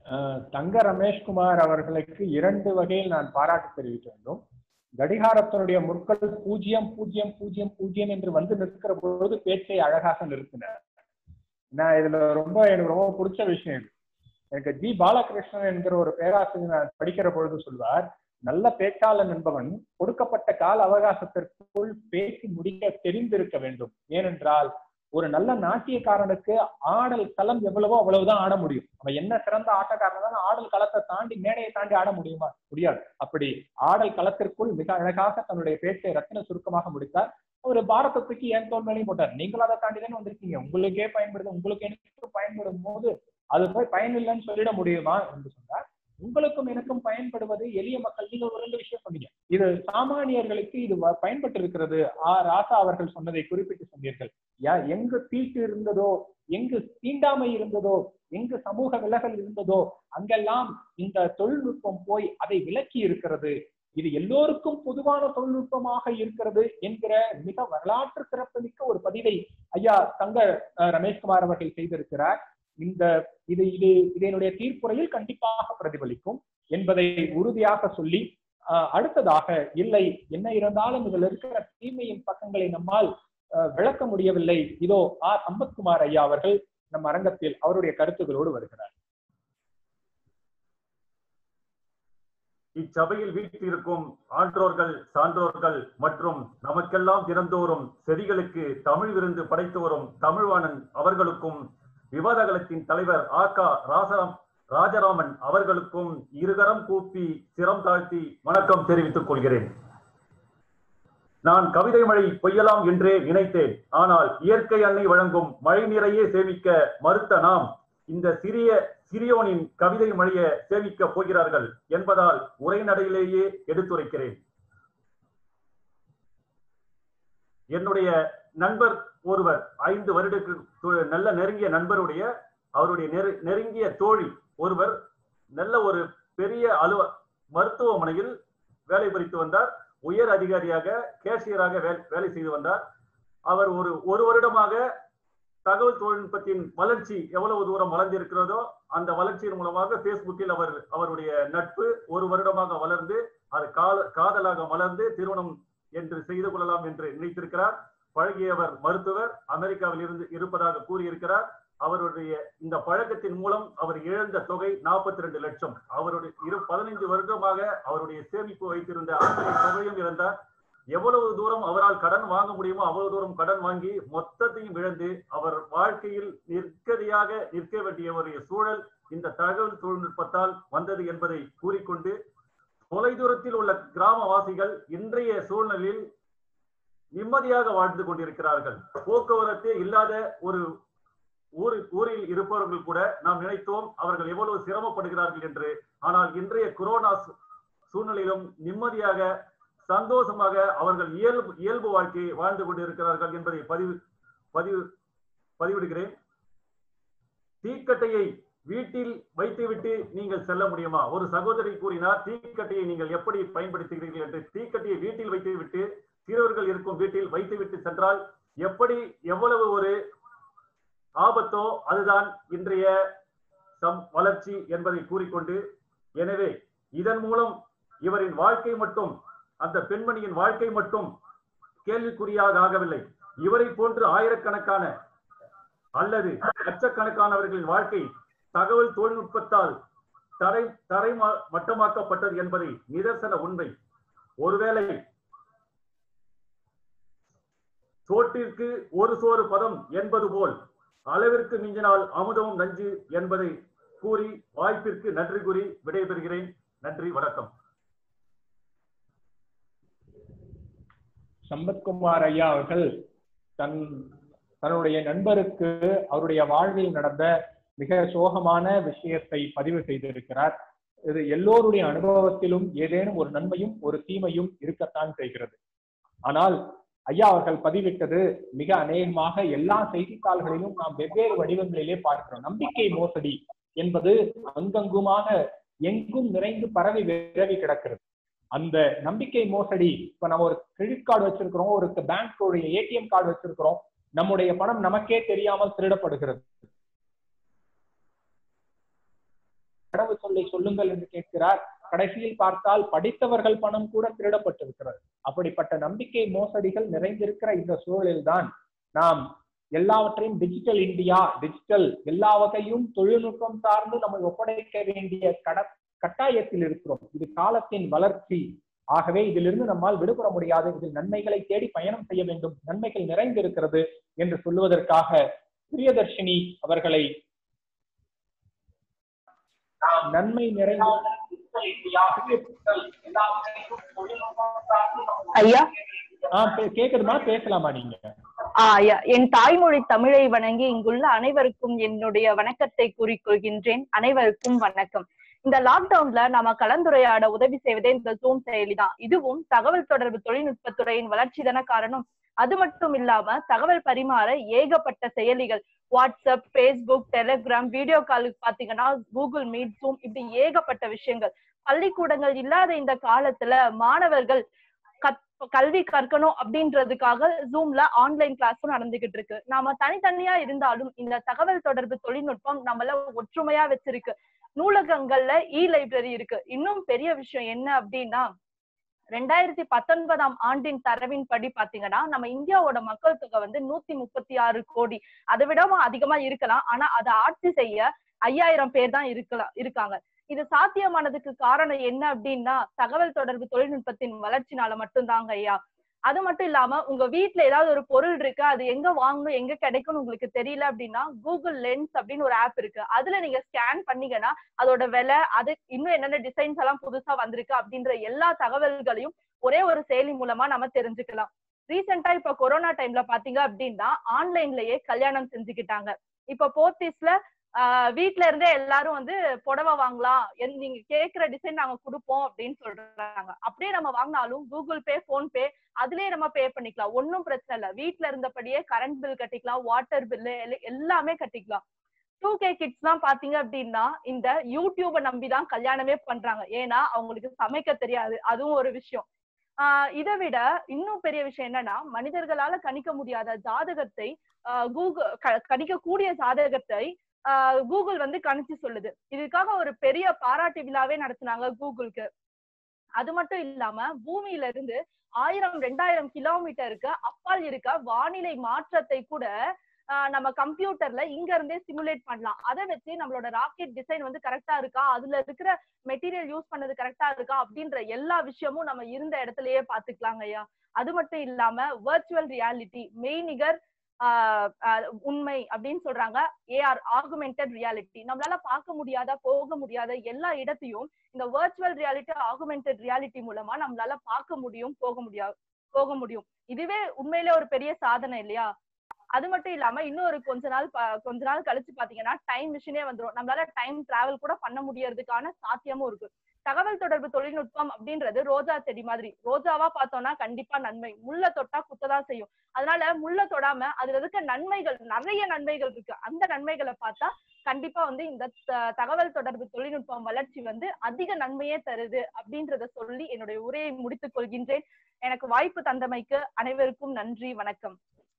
அஹ், தங்க ரமேஷ்குமார் அவர்களுக்கு இரண்டு வகையில் நான் பாராட்டு தெரிவிக்க வேண்டும் கடிகாரத்தினுடைய முற்கள் பூஜ்ஜியம் பூஜ்ஜியம் பூஜ்ஜியம் பூஜ்ஜியம் என்று வந்து நிற்கிற பொழுது பேச்சை அழகாக நிறுத்தினார் நான் இதுல ரொம்ப எனக்கு ரொம்ப பிடிச்ச விஷயம் இது எனக்கு ஜி பாலகிருஷ்ணன் என்கிற ஒரு பேராசிரியர் நான் படிக்கிற பொழுது சொல்வார் நல்ல பேச்சாளன் என்பவன் கொடுக்கப்பட்ட கால அவகாசத்திற்குள் பேசி முடிக்க தெரிந்திருக்க வேண்டும் ஏனென்றால் ஒரு நல்ல நாட்டியக்காரனுக்கு ஆடல் களம் எவ்வளவோ அவ்வளவுதான் ஆட முடியும் அவன் என்ன சிறந்த ஆட்டக்காரன் தான் ஆடல் களத்தை தாண்டி மேடையை தாண்டி ஆட முடியுமா முடியாது அப்படி ஆடல் களத்திற்குள் மிக அழகாக தன்னுடைய பேச்சை ரத்தின சுருக்கமாக முடித்தார் ஒரு பாரதத்துக்கு ஏன் தோல் மேலையும் போட்டார் நீங்களும் அதை தாண்டி தானே வந்திருக்கீங்க உங்களுக்கே பயன்படுது உங்களுக்கு எனக்கு பயன்படும் போது அது போய் பயனில்லைன்னு சொல்லிட முடியுமா என்று சொன்னார் உங்களுக்கும் எனக்கும் பயன்படுவது எளிய மக்கள் நீங்க ஒரு ரெண்டு விஷயம் சொன்னீங்க இது சாமானியர்களுக்கு இது வ- பயன்பட்டு இருக்கிறது ஆ ராசா அவர்கள் சொன்னதை குறிப்பிட்டு சொன்னீர்கள் யா எங்கு தீட்டு இருந்ததோ எங்கு தீண்டாமை இருந்ததோ எங்கு சமூக விலகல் இருந்ததோ அங்கெல்லாம் இந்த தொழில்நுட்பம் போய் அதை விலக்கி இருக்கிறது இது எல்லோருக்கும் பொதுவான தொழில்நுட்பமாக இருக்கிறது என்கிற மிக வரலாற்று சிறப்புமிக்க ஒரு பதிவை ஐயா தங்க அஹ், ரமேஷ்குமார் அவர்கள் செய்திருக்கிறார் இந்த இது இது இதனுடைய தீர்ப்புரையில் கண்டிப்பாக பிரதிபலிக்கும் என்பதை உறுதியாக சொல்லி அஹ், அடுத்ததாக இல்லை என்ன இருந்தாலும் இதில் இருக்கிற தீமையின் பக்கங்களை நம்மால் அஹ், விளக்க முடியவில்லை இதோ ஆ சம்பத்குமார் ஐயா அவர்கள் நம் அரங்கத்தில் அவருடைய கருத்துகளோடு வருகிறார் இச்சபையில் வீற்றிருக்கும் ஆன்றோர்கள் சான்றோர்கள் மற்றும் நமக்கெல்லாம் தினந்தோறும் செவிகளுக்கு தமிழ் விருந்து படைத்து வரும் தமிழ்வாணன் அவர்களுக்கும் விவாதகளத்தின் தலைவர் ஆ கா ராசராம் ராஜராமன் அவர்களுக்கும் இருகரம் கூப்பி சிரம் தாழ்த்தி வணக்கம் தெரிவித்துக் கொள்கிறேன் நான் கவிதை மழை பொய்யலாம் என்றே நினைத்தேன் ஆனால் இயற்கை அன்னை வழங்கும் மழை நீரையே சேமிக்க மறுத்த நாம் இந்த சிறிய சிறியோனின் கவிதை மழைய சேமிக்க போகிறார்கள் என்பதால் உரைநடையிலேயே எடுத்துரைக்கிறேன் என்னுடைய நண்பர் ஒருவர் ஐந்து வருடக்கு து- நல்ல நெருங்கிய நண்பருடைய அவருடைய நெரு- நெருங்கிய தோழி ஒருவர் நல்ல ஒரு பெரிய அலுவ மருத்துவமனையில் வேலை புரித்து வந்தார் உயர் அதிகாரியாக கேஷியராக வே- வேலை செய்து வந்தார் அவர் ஒரு ஒரு வருடமாக தகவல் தொழில்நுட்பத்தின் வளர்ச்சி எவ்வளவு தூரம் வளர்ந்திருக்கிறதோ அந்த வளர்ச்சியின் மூலமாக பேஸ்புக்கில் அவர் அவருடைய நட்பு ஒரு வருடமாக வளர்ந்து அது கால காதலாக வளர்ந்து திருமணம் என்று செய்து கொள்ளலாம் என்று நினைத்திருக்கிறார் பழகியவர் மருத்துவர் அமெரிக்காவில் இருந்து இருப்பதாக கூறியிருக்கிறார் அவருடைய இந்த பழக்கத்தின் மூலம் அவர் இழந்த தொகை நாற்பத்தி ரெண்டு லட்சம் அவருடைய இரு பதினைந்து வருடமாக அவருடைய சேமிப்பு வைத்திருந்த அத்தனை தொகையும் இழந்தார் எவ்வளவு தூரம் அவரால் கடன் வாங்க முடியுமோ அவ்வளவு தூரம் கடன் வாங்கி மொத்தத்தையும் இழந்து அவர் வாழ்க்கையில் நிற்கதியாக நிற்க வேண்டிய ஒரு சூழல் இந்த தகவல் தொழில்நுட்பத்தால் வந்தது என்பதை கூறிக்கொண்டு தொலைதூரத்தில் உள்ள கிராமவாசிகள் இன்றைய சூழ்நிலையில் நிம்மதியாக வாழ்ந்து கொண்டிருக்கிறார்கள் போக்குவரத்து இல்லாத ஒரு ஊர் ஊரில் இருப்பவர்கள் கூட நாம் நினைத்தோம் அவர்கள் எவ்வளவு சிரமப்படுகிறார்கள் என்று ஆனால் இன்றைய கொரோனா சூ- சூழ்நிலையிலும் நிம்மதியாக சந்தோஷமாக அவர்கள் இயல்பு இயல்பு வாழ்க்கையை வாழ்ந்து கொண்டிருக்கிறார்கள் என்பதை பதிவு பதிவு பதிவிடுகிறேன் தீக்கட்டையை வீட்டில் வைத்துவிட்டு நீங்கள் செல்ல முடியுமா ஒரு சகோதரி கூறினார் தீக்கட்டையை நீங்கள் எப்படி பயன்படுத்துகிறீர்கள் என்று தீக்கட்டையை வீட்டில் வைத்துவிட்டு சிறுவர்கள் இருக்கும் வீட்டில் வைத்துவிட்டு சென்றால் எப்படி எவ்வளவு ஒரு ஆபத்தோ அதுதான் இன்றைய சம் வளர்ச்சி என்பதை கூறிக்கொண்டு எனவே இதன் மூலம் இவரின் வாழ்க்கை மட்டும் அந்த பெண்மணியின் வாழ்க்கை மட்டும் கேள்விக்குறியாக ஆகவில்லை இவரை போன்று ஆயிரக்கணக்கான அல்லது லட்சக்கணக்கானவர்களின் வாழ்க்கை தகவல் தொழில்நுட்பத்தால் தரை தரை ம- மட்டமாக்கப்பட்டது என்பதை நிதர்சன உண்மை ஒருவேளை சோற்றிற்கு ஒரு சோறு பதம் என்பது போல் அளவிற்கு மிஞ்சினால் அமுதமும் நஞ்சு என்பதை கூறி வாய்ப்பிற்கு நன்றி கூறி விடைபெறுகிறேன் நன்றி வணக்கம் சம்பத்குமார் ஐயா அவர்கள் தன் தன்னுடைய நண்பருக்கு அவருடைய வாழ்வில் நடந்த மிக சோகமான விஷயத்தை பதிவு செய்திருக்கிறார் இது எல்லோருடைய அனுபவத்திலும் ஏதேனும் ஒரு நன்மையும் ஒரு தீமையும் இருக்கத்தான் செய்கிறது ஆனால் ஐயா அவர்கள் பதிவிட்டது மிக அநேகமாக எல்லா செய்தித்தாள்களிலும் நாம் வெவ்வேறு வடிவங்களிலே பார்க்கிறோம் நம்பிக்கை மோசடி என்பது அங்கங்குமாக எங்கும் நிறைந்து பரவி விரவி கிடக்கிறது அந்த நம்பிக்கை மோசடி இப்ப நம்ம ஒரு கிரெடிட் கார்டு வச்சிருக்கிறோம் ஒரு பேங்க் ஏடிஎம் கார்டு வச்சிருக்கிறோம் நம்முடைய பணம் நமக்கே தெரியாமல் திருடப்படுகிறது கடவுச்சொல்லை சொல்லுங்கள் என்று கேட்கிறார் கடைசியில் பார்த்தால் படித்தவர்கள் பணம் கூட திருடப்பட்டிருக்கிறது அப்படிப்பட்ட நம்பிக்கை மோசடிகள் நிறைந்திருக்கிற இந்த சூழலில்தான் நாம் எல்லாவற்றையும் டிஜிட்டல் இந்தியா டிஜிட்டல் எல்லா வகையும் தொழில்நுட்பம் சார்ந்து நம்ம ஒப்படைக்க வேண்டிய கட கட்டாயத்தில் இருக்கிறோம் இது காலத்தின் வளர்ச்சி ஆகவே இதிலிருந்து நம்மால் விடுபட முடியாது இதில் நன்மைகளை தேடி பயணம் செய்ய வேண்டும் நன்மைகள் நிறைந்திருக்கிறது என்று சொல்லுவதற்காக பிரியதர்ஷினி அவர்களை நாம் நன்மை நிறைந்த ஐயா ஆ, பே- கேக்குதுமா பேசலாமா நீங்க ஆ, ஐயா என் தாய்மொழி தமிழை வணங்கி இங்குள்ள அனைவருக்கும் என்னுடைய வணக்கத்தை கூறிக்கொள்கின்றேன் அனைவருக்கும் வணக்கம் இந்த லாக்டவுன்ல நாம கலந்துரையாட உதவி செய்வதே இந்த ஜூம் செயலி தான் இதுவும் தகவல் தொடர்பு தொழில்நுட்பத்துறையின் வளர்ச்சி தான காரணம் அது மட்டும் இல்லாம தகவல் பரிமாற ஏகப்பட்ட செயலிகள் வாட்ஸ்அப் ஃபேஸ்புக் டெலிகிராம் வீடியோ காலுக்கு பாத்தீங்கன்னா கூகுள் மீட் ஜூம் இப்படி ஏகப்பட்ட விஷயங்கள் பள்ளிக்கூடங்கள் இல்லாத இந்த காலத்துல மாணவர்கள் கத் கல்வி கற்கணும் அப்படின்றதுக்காக ஜூம்ல ஆன்லைன் கிளாஸும் நடந்துகிட்டு இருக்கு நாம தனித்தனியா இருந்தாலும் இந்த தகவல் தொடர்பு தொழில்நுட்பம் நம்மள ஒற்றுமையா வச்சிருக்கு நூலகங்கள்ல இ லைப்ரரி இருக்கு இன்னும் பெரிய விஷயம் என்ன அப்படின்னா ரெண்டாயிரத்தி பத்தொன்பதாம் ஆண்டின் தரவின் படி பாத்தீங்கன்னா நம்ம இந்தியாவோட மக்கள் தொகை வந்து நூத்தி முப்பத்தி ஆறு கோடி அதை விடவும் அதிகமா இருக்கலாம் ஆனா அதை ஆட்சி செய்ய ஐயாயிரம் பேர் தான் இருக்கலாம் இருக்காங்க இது சாத்தியமானதுக்கு காரணம் என்ன அப்படின்னா தகவல் தொடர்பு தொழில்நுட்பத்தின் வளர்ச்சினால மட்டும்தாங்க ஐயா அது மட்டும் இல்லாம உங்க வீட்ல ஏதாவது ஒரு பொருள் இருக்கு அது எங்க வாங்கணும் எங்க கிடைக்கும்னு உங்களுக்கு தெரியல அப்படின்னா கூகுள் லென்ஸ் அப்படின்னு ஒரு ஆப் இருக்கு அதுல நீங்க ஸ்கேன் பண்ணீங்கன்னா அதோட விலை அது இன்னும் என்னென்ன டிசைன்ஸ் எல்லாம் புதுசா வந்திருக்கு அப்படின்ற எல்லா தகவல்களையும் ஒரே ஒரு செயலி மூலமா நம்ம தெரிஞ்சுக்கலாம் ரீசெண்டா இப்ப கொரோனா டைம்ல பாத்தீங்க அப்படின்னா ஆன்லைன்லயே கல்யாணம் செஞ்சுக்கிட்டாங்க இப்ப போத்தீஸ்ல ஆஹ் வீட்ல இருந்தே எல்லாரும் வந்து புடவை வாங்கலாம் என்- நீங்க கேக்குற டிசைன் நாங்க கொடுப்போம் அப்படின்னு சொல்றாங்க அப்படியே நம்ம வாங்கினாலும் கூகுள் பே போன் பே அதுலயே நம்ம பே பண்ணிக்கலாம் ஒன்னும் பிரச்சனை இல்ல வீட்ல இருந்தபடியே கரண்ட் பில் கட்டிக்கலாம் வாட்டர் பில்லு எல்லாமே கட்டிக்கலாம் டூ கே கிட்ஸ் தான் பாத்தீங்க அப்படின்னா இந்த யூடியூப நம்பிதான் கல்யாணமே பண்றாங்க ஏன்னா அவங்களுக்கு சமைக்க தெரியாது அதுவும் ஒரு விஷயம் ஆஹ் இதை விட இன்னும் பெரிய விஷயம் என்னன்னா மனிதர்களால கணிக்க முடியாத ஜாதகத்தை கூகுள் கணிக்கக்கூடிய ஜாதகத்தை ஆஹ் கூகுள் வந்து கணிச்சு சொல்லுது இதுக்காக ஒரு பெரிய பாராட்டு விழாவே நடத்துனாங்க கூகுளுக்கு அது மட்டும் இல்லாம பூமியில இருந்து ஆயிரம் ரெண்டாயிரம் கிலோமீட்டருக்கு அப்பால் இருக்க வானிலை மாற்றத்தை கூட ஆஹ் நம்ம கம்ப்யூட்டர்ல இங்க இருந்தே சிமுலேட் பண்ணலாம் அதை வச்சு நம்மளோட ராக்கெட் டிசைன் வந்து கரெக்டா இருக்கா அதுல இருக்கிற மெட்டீரியல் யூஸ் பண்ணது கரெக்டா இருக்கா அப்படின்ற எல்லா விஷயமும் நம்ம இருந்த இடத்துலயே பாத்துக்கலாங்க ஐயா அது மட்டும் இல்லாம வர்ச்சுவல் ரியாலிட்டி மெய்நிகர் ஆஹ் ஆஹ் உண்மை அப்படின்னு சொல்றாங்க ஏஆர் ஆகுமெண்டட் ரியாலிட்டி நம்மளால பார்க்க முடியாத போக முடியாத எல்லா இடத்தையும் இந்த வர்ச்சுவல் ரியாலிட்டி ஆகுமெண்டட் ரியாலிட்டி மூலமா நம்மளால பார்க்க முடியும் போக முடியாது போக முடியும் இதுவே உண்மையிலே ஒரு பெரிய சாதனை இல்லையா அது மட்டும் இல்லாம இன்னொரு கொஞ்ச நாள் ப- கொஞ்ச நாள் கழிச்சு பாத்தீங்கன்னா டைம் மிஷினே வந்துரும் நம்மளால டைம் டிராவல் கூட பண்ண முடியறதுக்கான சாத்தியமும் இருக்கு தகவல் தொடர்பு தொழில்நுட்பம் அப்படின்றது ரோஜா செடி மாதிரி ரோஜாவா பார்த்தோம்னா கண்டிப்பா நன்மை முள்ள தொட்டா குத்ததான் செய்யும் அதனால முள்ள தொடாம அதுல இருக்க நன்மைகள் நிறைய நன்மைகள் இருக்கு அந்த நன்மைகளை பார்த்தா கண்டிப்பா வந்து இந்த த- தகவல் தொடர்பு தொழில்நுட்பம் வளர்ச்சி வந்து அதிக நன்மையே தருது அப்படின்றத சொல்லி என்னுடைய உரையை முடித்துக் கொள்கின்றேன் எனக்கு வாய்ப்பு தந்தமைக்கு அனைவருக்கும் நன்றி வணக்கம்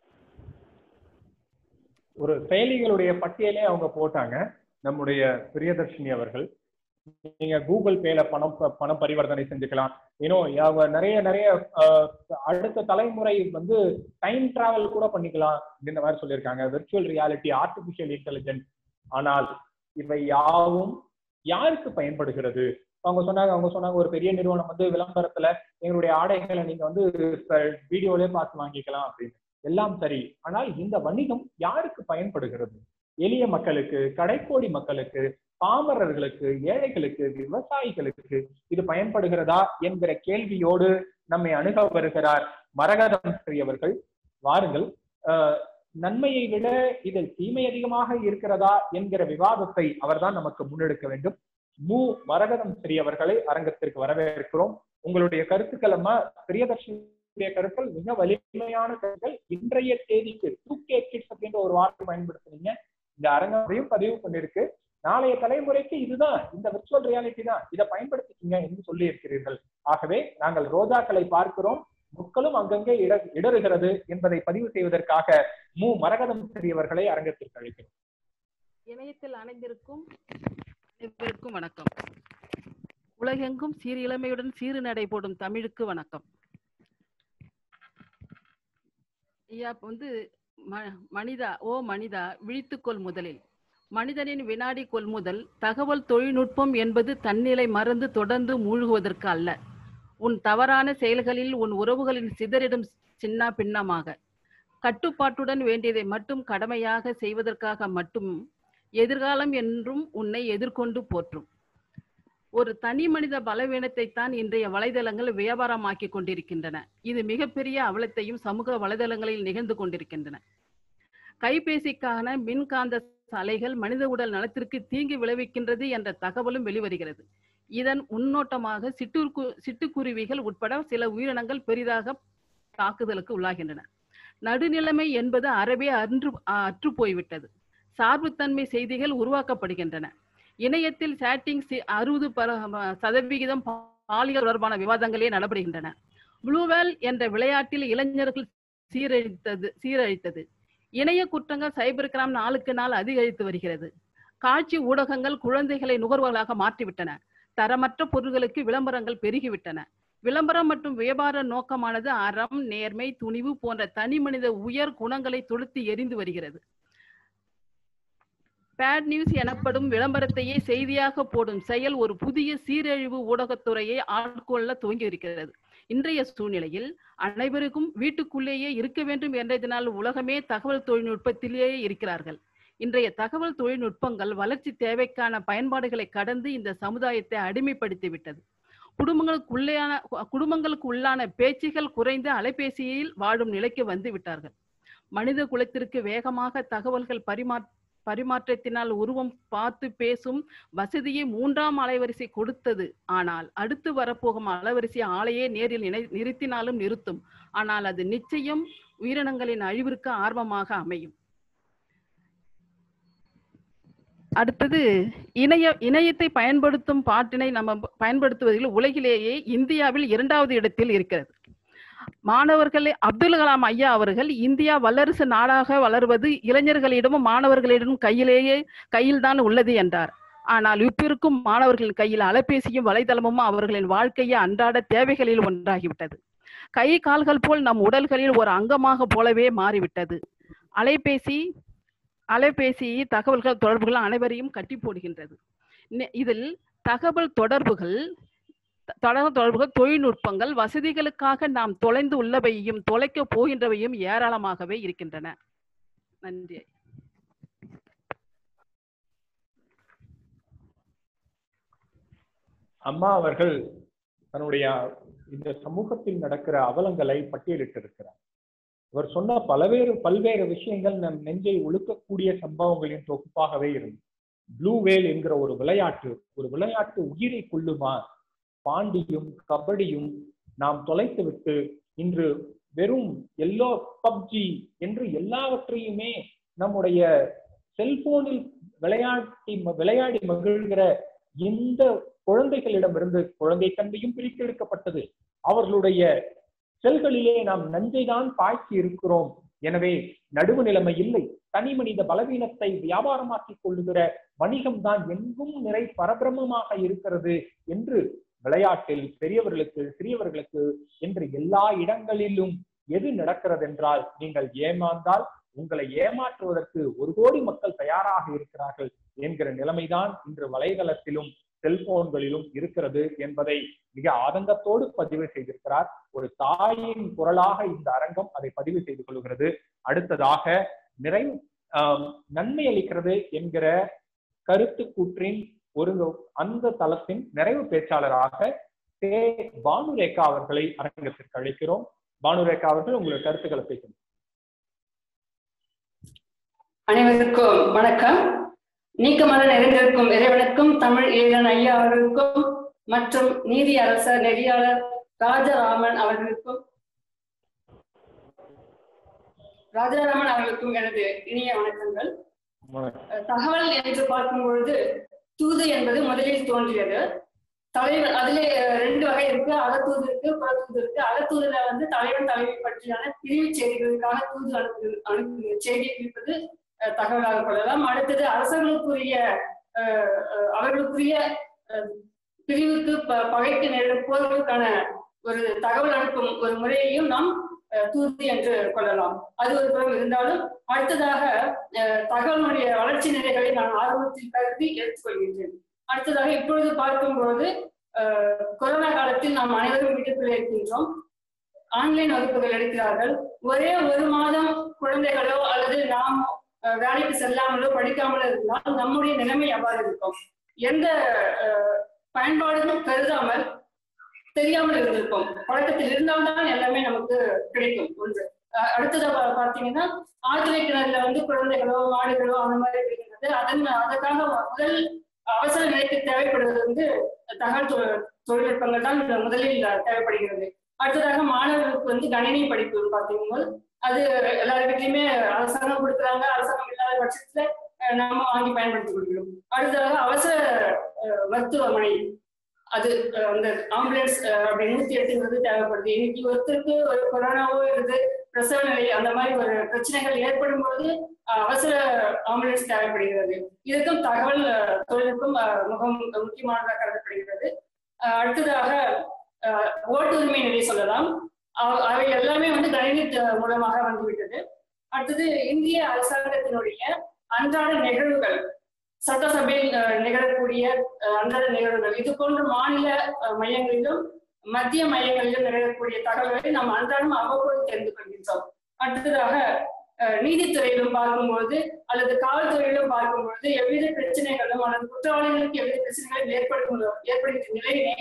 ஒரு செயலிகளுடைய பட்டியலே அவங்க போட்டாங்க நம்முடைய பிரியதர்ஷினி அவர்கள் நீங்க கூகுள் பேல பணம் ப- பணம் பரிவர்த்தனை செஞ்சுக்கலாம் இன்னும் அவங்க நிறைய நிறைய அஹ், அடுத்த தலைமுறை வந்து டைம் டிராவல் கூட பண்ணிக்கலாம் அப்படின்ற மாதிரி சொல்லியிருக்காங்க விர்ச்சுவல் ரியாலிட்டி ஆர்டிபிஷியல் இன்டெலிஜென்ஸ் ஆனால் இவை யாவும் யாருக்கு பயன்படுகிறது அவங்க சொன்னாங்க அவங்க சொன்னாங்க ஒரு பெரிய நிறுவனம் வந்து விளம்பரத்துல எங்களுடைய ஆடைகளை நீங்க வந்து வீடியோலயே பார்த்து வாங்கிக்கலாம் அப்படின்னு எல்லாம் சரி ஆனால் இந்த வணிகம் யாருக்கு பயன்படுகிறது எளிய மக்களுக்கு கடைக்கோடி மக்களுக்கு பாமரர்களுக்கு ஏழைகளுக்கு விவசாயிகளுக்கு இது பயன்படுகிறதா என்கிற கேள்வியோடு நம்மை அணுக வருகிறார் மரகதம் ஸ்ரீ அவர்கள் வாருங்கள் அஹ், நன்மையை விட இதில் தீமை அதிகமாக இருக்கிறதா என்கிற விவாதத்தை அவர்தான் நமக்கு முன்னெடுக்க வேண்டும் மு மரகதம் ஸ்ரீ அவர்களை அரங்கத்திற்கு வரவேற்கிறோம் உங்களுடைய கருத்துக்கள் அம்மா பிரியதர்ஷினுடைய கருத்துக்கள் மிக வலிமையான கருத்துக்கள் இன்றைய தேதிக்கு டூ கே கிட்ஸ் அப்படின்ற ஒரு வார்த்தை பயன்படுத்துனீங்க இந்த அரங்கையும் பதிவு பண்ணிருக்கு நாளைய தலைமுறைக்கு இதுதான் இந்த விர்ச்சுவல் ரியாலிட்டி தான் இதை பயன்படுத்திக்கீங்க என்று சொல்லி இருக்கிறீர்கள் ஆகவே நாங்கள் ரோஜாக்களை பார்க்கிறோம் முட்களும் அங்கங்கே இட இடறுகிறது என்பதை பதிவு செய்வதற்காக மு மரகதம் ஸ்ரீ அவர்களை அரங்கத்திற்கு அழைக்கிறோம் இணையத்தில் அணைந்திருக்கும் அனைவருக்கும் வணக்கம் உலகெங்கும் சீர் இளமையுடன் சீறு நடை போடும் தமிழுக்கு வணக்கம் ஐயா இப்ப வந்து ம- மனிதா ஓ மனிதா விழித்துக்கொள் முதலில் மனிதனின் வினாடி கொள்முதல் தகவல் தொழில்நுட்பம் என்பது தன்னிலை மறந்து தொடர்ந்து மூழ்குவதற்கு அல்ல உன் தவறான செயல்களில் உன் உறவுகளின் சிதறிடும் சின்ன பின்னமாக கட்டுப்பாட்டுடன் வேண்டியதை மட்டும் கடமையாக செய்வதற்காக மட்டும் எதிர்காலம் என்றும் உன்னை எதிர்கொண்டு போற்றும் ஒரு தனி மனித பலவீனத்தை தான் இன்றைய வலைதளங்கள் வியாபாரமாக்கி கொண்டிருக்கின்றன இது மிகப்பெரிய அவலத்தையும் சமூக வலைதளங்களில் நிகழ்ந்து கொண்டிருக்கின்றன கைபேசிக்கான மின்காந்த அலைகள் மனித உடல் நலத்திற்கு தீங்கு விளைவிக்கின்றது என்ற தகவலும் வெளிவருகிறது இதன் முன்னோட்டமாக சிட்டுக்கு சிட்டுக்குருவிகள் உட்பட சில உயிரினங்கள் பெரிதாக தாக்குதலுக்கு உள்ளாகின்றன நடுநிலைமை என்பது அறவே அன்று அற்று போய்விட்டது சார்புத்தன்மை செய்திகள் உருவாக்கப்படுகின்றன இணையத்தில் சேட்டிங் அறுபது சதவிகிதம் பாலியல் தொடர்பான விவாதங்களே நடைபெறுகின்றன ப்ளூவேல் என்ற விளையாட்டில் இளைஞர்கள் சீரழித்தது சீரழித்தது இணைய குற்றங்கள் சைபர் கிரைம் நாளுக்கு நாள் அதிகரித்து வருகிறது காட்சி ஊடகங்கள் குழந்தைகளை நுகர்வோர்களாக மாற்றிவிட்டன தரமற்ற பொருட்களுக்கு விளம்பரங்கள் பெருகிவிட்டன விளம்பரம் மற்றும் வியாபார நோக்கமானது அறம் நேர்மை துணிவு போன்ற தனி மனித உயர் குணங்களை தொடுத்து எரிந்து வருகிறது பேட் நியூஸ் எனப்படும் விளம்பரத்தையே செய்தியாக போடும் செயல் ஒரு புதிய சீரழிவு ஊடகத்துறையை ஆட்கொள்ள துவங்கி இருக்கிறது இன்றைய சூழ்நிலையில் அனைவருக்கும் வீட்டுக்குள்ளேயே இருக்க வேண்டும் என்றதினால் உலகமே தகவல் தொழில்நுட்பத்திலேயே இருக்கிறார்கள் இன்றைய தகவல் தொழில்நுட்பங்கள் வளர்ச்சி தேவைக்கான பயன்பாடுகளை கடந்து இந்த சமுதாயத்தை அடிமைப்படுத்தி விட்டது குடும்பங்களுக்குள்ளேயான குடும்பங்களுக்கு உள்ளான பேச்சுகள் குறைந்து அலைபேசியில் வாழும் நிலைக்கு வந்து விட்டார்கள் மனித குலத்திற்கு வேகமாக தகவல்கள் பரிமா பரிமாற்றத்தினால் உருவம் பார்த்து பேசும் வசதியை மூன்றாம் அலைவரிசை கொடுத்தது ஆனால் அடுத்து வரப்போகும் அலைவரிசை ஆளையே நேரில் நினை நிறுத்தினாலும் நிறுத்தும் ஆனால் அது நிச்சயம் உயிரினங்களின் அழிவிற்கு ஆர்வமாக அமையும் அடுத்தது இணைய இணையத்தை பயன்படுத்தும் பாட்டினை நம்ம பயன்படுத்துவதில் உலகிலேயே இந்தியாவில் இரண்டாவது இடத்தில் இருக்கிறது மாணவர்களே அப்துல் கலாம் ஐயா அவர்கள் இந்தியா வல்லரசு நாடாக வளர்வது இளைஞர்களிடமும் மாணவர்களிடமும் கையிலேயே கையில்தான் உள்ளது என்றார் ஆனால் இப்பிருக்கும் மாணவர்களின் கையில் அலைபேசியும் வலைதளமும் அவர்களின் வாழ்க்கையை அன்றாட தேவைகளில் ஒன்றாகிவிட்டது கை கால்கள் போல் நம் உடல்களில் ஒரு அங்கமாக போலவே மாறிவிட்டது அலைபேசி அலைபேசி தகவல்கள் தொடர்புகள் அனைவரையும் கட்டி போடுகின்றது இதில் தகவல் தொடர்புகள் தகவல் தொடர்புகள் தொழில்நுட்பங்கள் வசதிகளுக்காக நாம் தொலைந்து உள்ளவையும் தொலைக்க போகின்றவையும் ஏராளமாகவே இருக்கின்றன நன்றி அம்மா அவர்கள் தன்னுடைய இந்த சமூகத்தில் நடக்கிற அவலங்களை பட்டியலிட்டிருக்கிறார் அவர் சொன்ன பலவேறு பல்வேறு விஷயங்கள் நம் நெஞ்சை ஒழுக்கக்கூடிய சம்பவங்களின் தொகுப்பாகவே இருந்தது ப்ளூ வேல் என்கிற ஒரு விளையாட்டு ஒரு விளையாட்டு உயிரை கொள்ளுமா பாண்டியும் கபடியும் நாம் தொலைத்து விட்டு இன்று வெறும் எல்லோ பப்ஜி என்று எல்லாவற்றையுமே நம்முடைய செல்போனில் விளையாட்டி விளையாடி மகிழ்கிற இந்த குழந்தைகளிடமிருந்து குழந்தை தன்மையும் பிரித்தெடுக்கப்பட்டது அவர்களுடைய செல்களிலே நாம் நஞ்சை தான் பாய்ச்சி இருக்கிறோம் எனவே நடுவு நிலைமை இல்லை தனி மனித பலவீனத்தை வியாபாரமாக்கிக் கொள்ளுகிற வணிகம் தான் எங்கும் நிறை பரபிரமமாக இருக்கிறது என்று விளையாட்டில் பெரியவர்களுக்கு சிறியவர்களுக்கு என்று எல்லா இடங்களிலும் எது நடக்கிறது என்றால் நீங்கள் ஏமாந்தால் உங்களை ஏமாற்றுவதற்கு ஒரு கோடி மக்கள் தயாராக இருக்கிறார்கள் என்கிற நிலைமைதான் இன்று வலைதளத்திலும் செல்போன்களிலும் இருக்கிறது என்பதை மிக ஆதங்கத்தோடு பதிவு செய்திருக்கிறார் ஒரு தாயின் குரலாக இந்த அரங்கம் அதை பதிவு செய்து கொள்கிறது அடுத்ததாக நிறை நன்மை அளிக்கிறது என்கிற கருத்து கூற்றின் ஒரு அந்த தளத்தின் நிறைவு பேச்சாளராக தே பானுரேகா அவர்களை அரங்கத்திற்கு அழைக்கிறோம் பானுரேகா அவர்கள் உங்களுடைய கருத்துக்களை பேசணும் அனைவருக்கும் வணக்கம் நீக்கமர நிறைந்திருக்கும் இறைவனுக்கும் தமிழ் ஈழன் ஐயா அவர்களுக்கும் மற்றும் நீதி அரசர் நெறியாளர் ராஜராமன் அவர்களுக்கும் ராஜாராமன் அவர்களுக்கும் எனது இனிய வணக்கங்கள் தகவல் என்று பார்க்கும் பொழுது தூது என்பது முதலில் தோன்றியது தலைவர் அதிலே ரெண்டு வகை இருக்கு அகத்தூது இருக்கு புறத்தூது இருக்கு அகத்தூதுல வந்து தலைவன் தலைவி பற்றியான பிரிவு செய்திகளுக்காக தூது அனுப்பு அனுப்பு செய்தி குறிப்பது தகவலாக கொள்ளலாம் அடுத்தது அரசர்களுக்குரிய அஹ், அஹ், அவர்களுக்குரிய அஹ், பிரிவுக்கு ப- பகைக்கு நேரிடும் போர்களுக்கான ஒரு தகவல் அனுப்பும் ஒரு முறையையும் நாம் அஹ், தூதி என்று கொள்ளலாம் அது ஒரு புறம் இருந்தாலும் அடுத்ததாக அஹ், தகவலுடைய வளர்ச்சி நிலைகளை நான் ஆர்வத்தில் கருதி எடுத்துக்கொள்கின்றேன் அடுத்ததாக இப்பொழுது பார்க்கும்போது அஹ், கொரோனா காலத்தில் நாம் அனைவரும் வீட்டுக்குள்ளே இருக்கின்றோம் ஆன்லைன் வகுப்புகள் எடுக்கிறார்கள் ஒரே ஒரு மாதம் குழந்தைகளோ அல்லது நாம் அஹ், வேலைக்கு செல்லாமலோ படிக்காமலோ இருந்தால் நம்முடைய நிலைமை எவ்வாறு இருக்கும் எந்த அஹ், பயன்பாடுகளும் கருதாமல் தெரியாமல் இருந்திருப்போம் பழக்கத்தில் இருந்தால்தான் எல்லாமே நமக்கு கிடைக்கும் ஒன்று அஹ், அடுத்ததா பா- பார்த்தீங்கன்னா ஆழ்துளை கிணறுல வந்து குழந்தைகளோ மாடுகளோ அந்த மாதிரி இருக்கிறது அதன் அதற்காக முதல் அவசர நிலைக்கு தேவைப்படுவது வந்து தகவல் தொ- தொழில்நுட்பங்கள் தான் முதலில் தேவைப்படுகிறது அடுத்ததாக மாணவர்களுக்கு வந்து கணினி படிப்பு பார்த்தீங்கன்னா அது எல்லார் வீட்லயுமே அரசாங்கம் கொடுக்குறாங்க அரசாங்கம் இல்லாத பட்சத்துல அஹ், நாம வாங்கி பயன்படுத்திக் கொள்கிறோம் அடுத்ததாக அவசர அஹ், மருத்துவமனை அது அஹ், அந்த ஆம்புலன்ஸ் அப்படி நூத்தி எட்டுங்கிறது தேவைப்படுது இன்னைக்கு ஒருத்தருக்கு ஒரு கொரோனாவோ இருக்குது பிரசவ நிலை அந்த மாதிரி ஒரு பிரச்சனைகள் ஏற்படும் பொழுது அஹ், அவசர ஆம்புலன்ஸ் தேவைப்படுகிறது இதுக்கும் தகவல் அஹ், தொழில்நுட்பம் அஹ், மிகவும் முக்கியமானதாக கருதப்படுகிறது அஹ், அடுத்ததாக அஹ், ஓட்டுரிமை நிலை சொல்லலாம் அவ- அவை எல்லாமே வந்து கணினி த- மூலமாக வந்துவிட்டது அடுத்தது இந்திய அரசாங்கத்தினுடைய அன்றாட நிகழ்வுகள் சட்டசபையில் அஹ், நிகழக்கூடிய அஹ், அன்றாட நிகழ்வுகள் இது போன்ற மாநில அஹ், மையங்களிலும் மத்திய மையங்களிலும் நிகழக்கூடிய தகவல்களை நாம் அன்றாடம் அவ்வப்போது தெரிந்து கொள்கின்றோம் அடுத்ததாக அஹ், நீதித்துறையிலும் பார்க்கும்போது அல்லது காவல்துறையிலும் பார்க்கும்பொழுது எவ்வித பிரச்சனைகளும் அல்லது குற்றவாளிகளுக்கு எவ்வித பிரச்சனைகளும் ஏற்படும் ஏற்படுகின்ற நிலையினை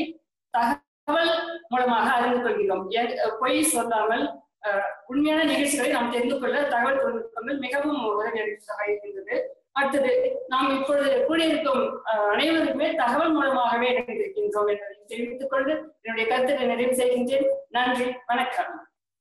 தகவல் மூலமாக அறிந்து கொள்கிறோம் எ- பொய் சொல்லாமல் அஹ், உண்மையான நிகழ்ச்சிகளை நாம் தெரிந்து கொள்ள தகவல் தொழில்நுட்பங்கள் மிகவும் உதவி அளிப்பதாக இருக்கின்றது அடுத்தது நாம் இப்பொழுது கூடியிருக்கும் அஹ், அனைவருக்குமே தகவல் மூலமாகவே இணைந்திருக்கின்றோம் என்பதை தெரிவித்துக் கொண்டு என்னுடைய கருத்துக்களை நிறைவு செய்கின்றேன் நன்றி வணக்கம்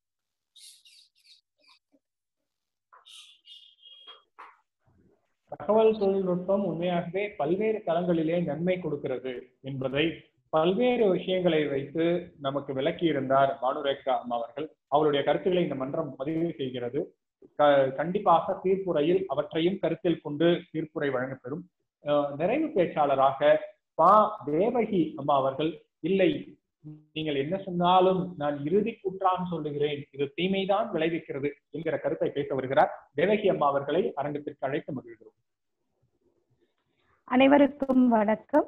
தகவல் தொழில்நுட்பம் உண்மையாகவே பல்வேறு தளங்களிலே நன்மை கொடுக்கிறது என்பதை பல்வேறு விஷயங்களை வைத்து நமக்கு விளக்கி இருந்தார் பானுரேகா அம்மா அவர்கள் அவருடைய கருத்துக்களை இந்த மன்றம் பதிவு செய்கிறது க- கண்டிப்பாக தீர்ப்புரையில் அவற்றையும் கருத்தில் கொண்டு தீர்ப்புரை வழங்கப்பெறும் அஹ் நிறைவு பேச்சாளராக பா தேவகி அம்மா அவர்கள் இல்லை நீங்கள் என்ன சொன்னாலும் நான் இறுதி குற்றான் சொல்லுகிறேன் இது தீமைதான் விளைவிக்கிறது என்கிற கருத்தை பேச வருகிறார் தேவகி அம்மா அவர்களை அரங்கத்திற்கு அழைத்து மகிழ்கிறோம் அனைவருக்கும் வணக்கம்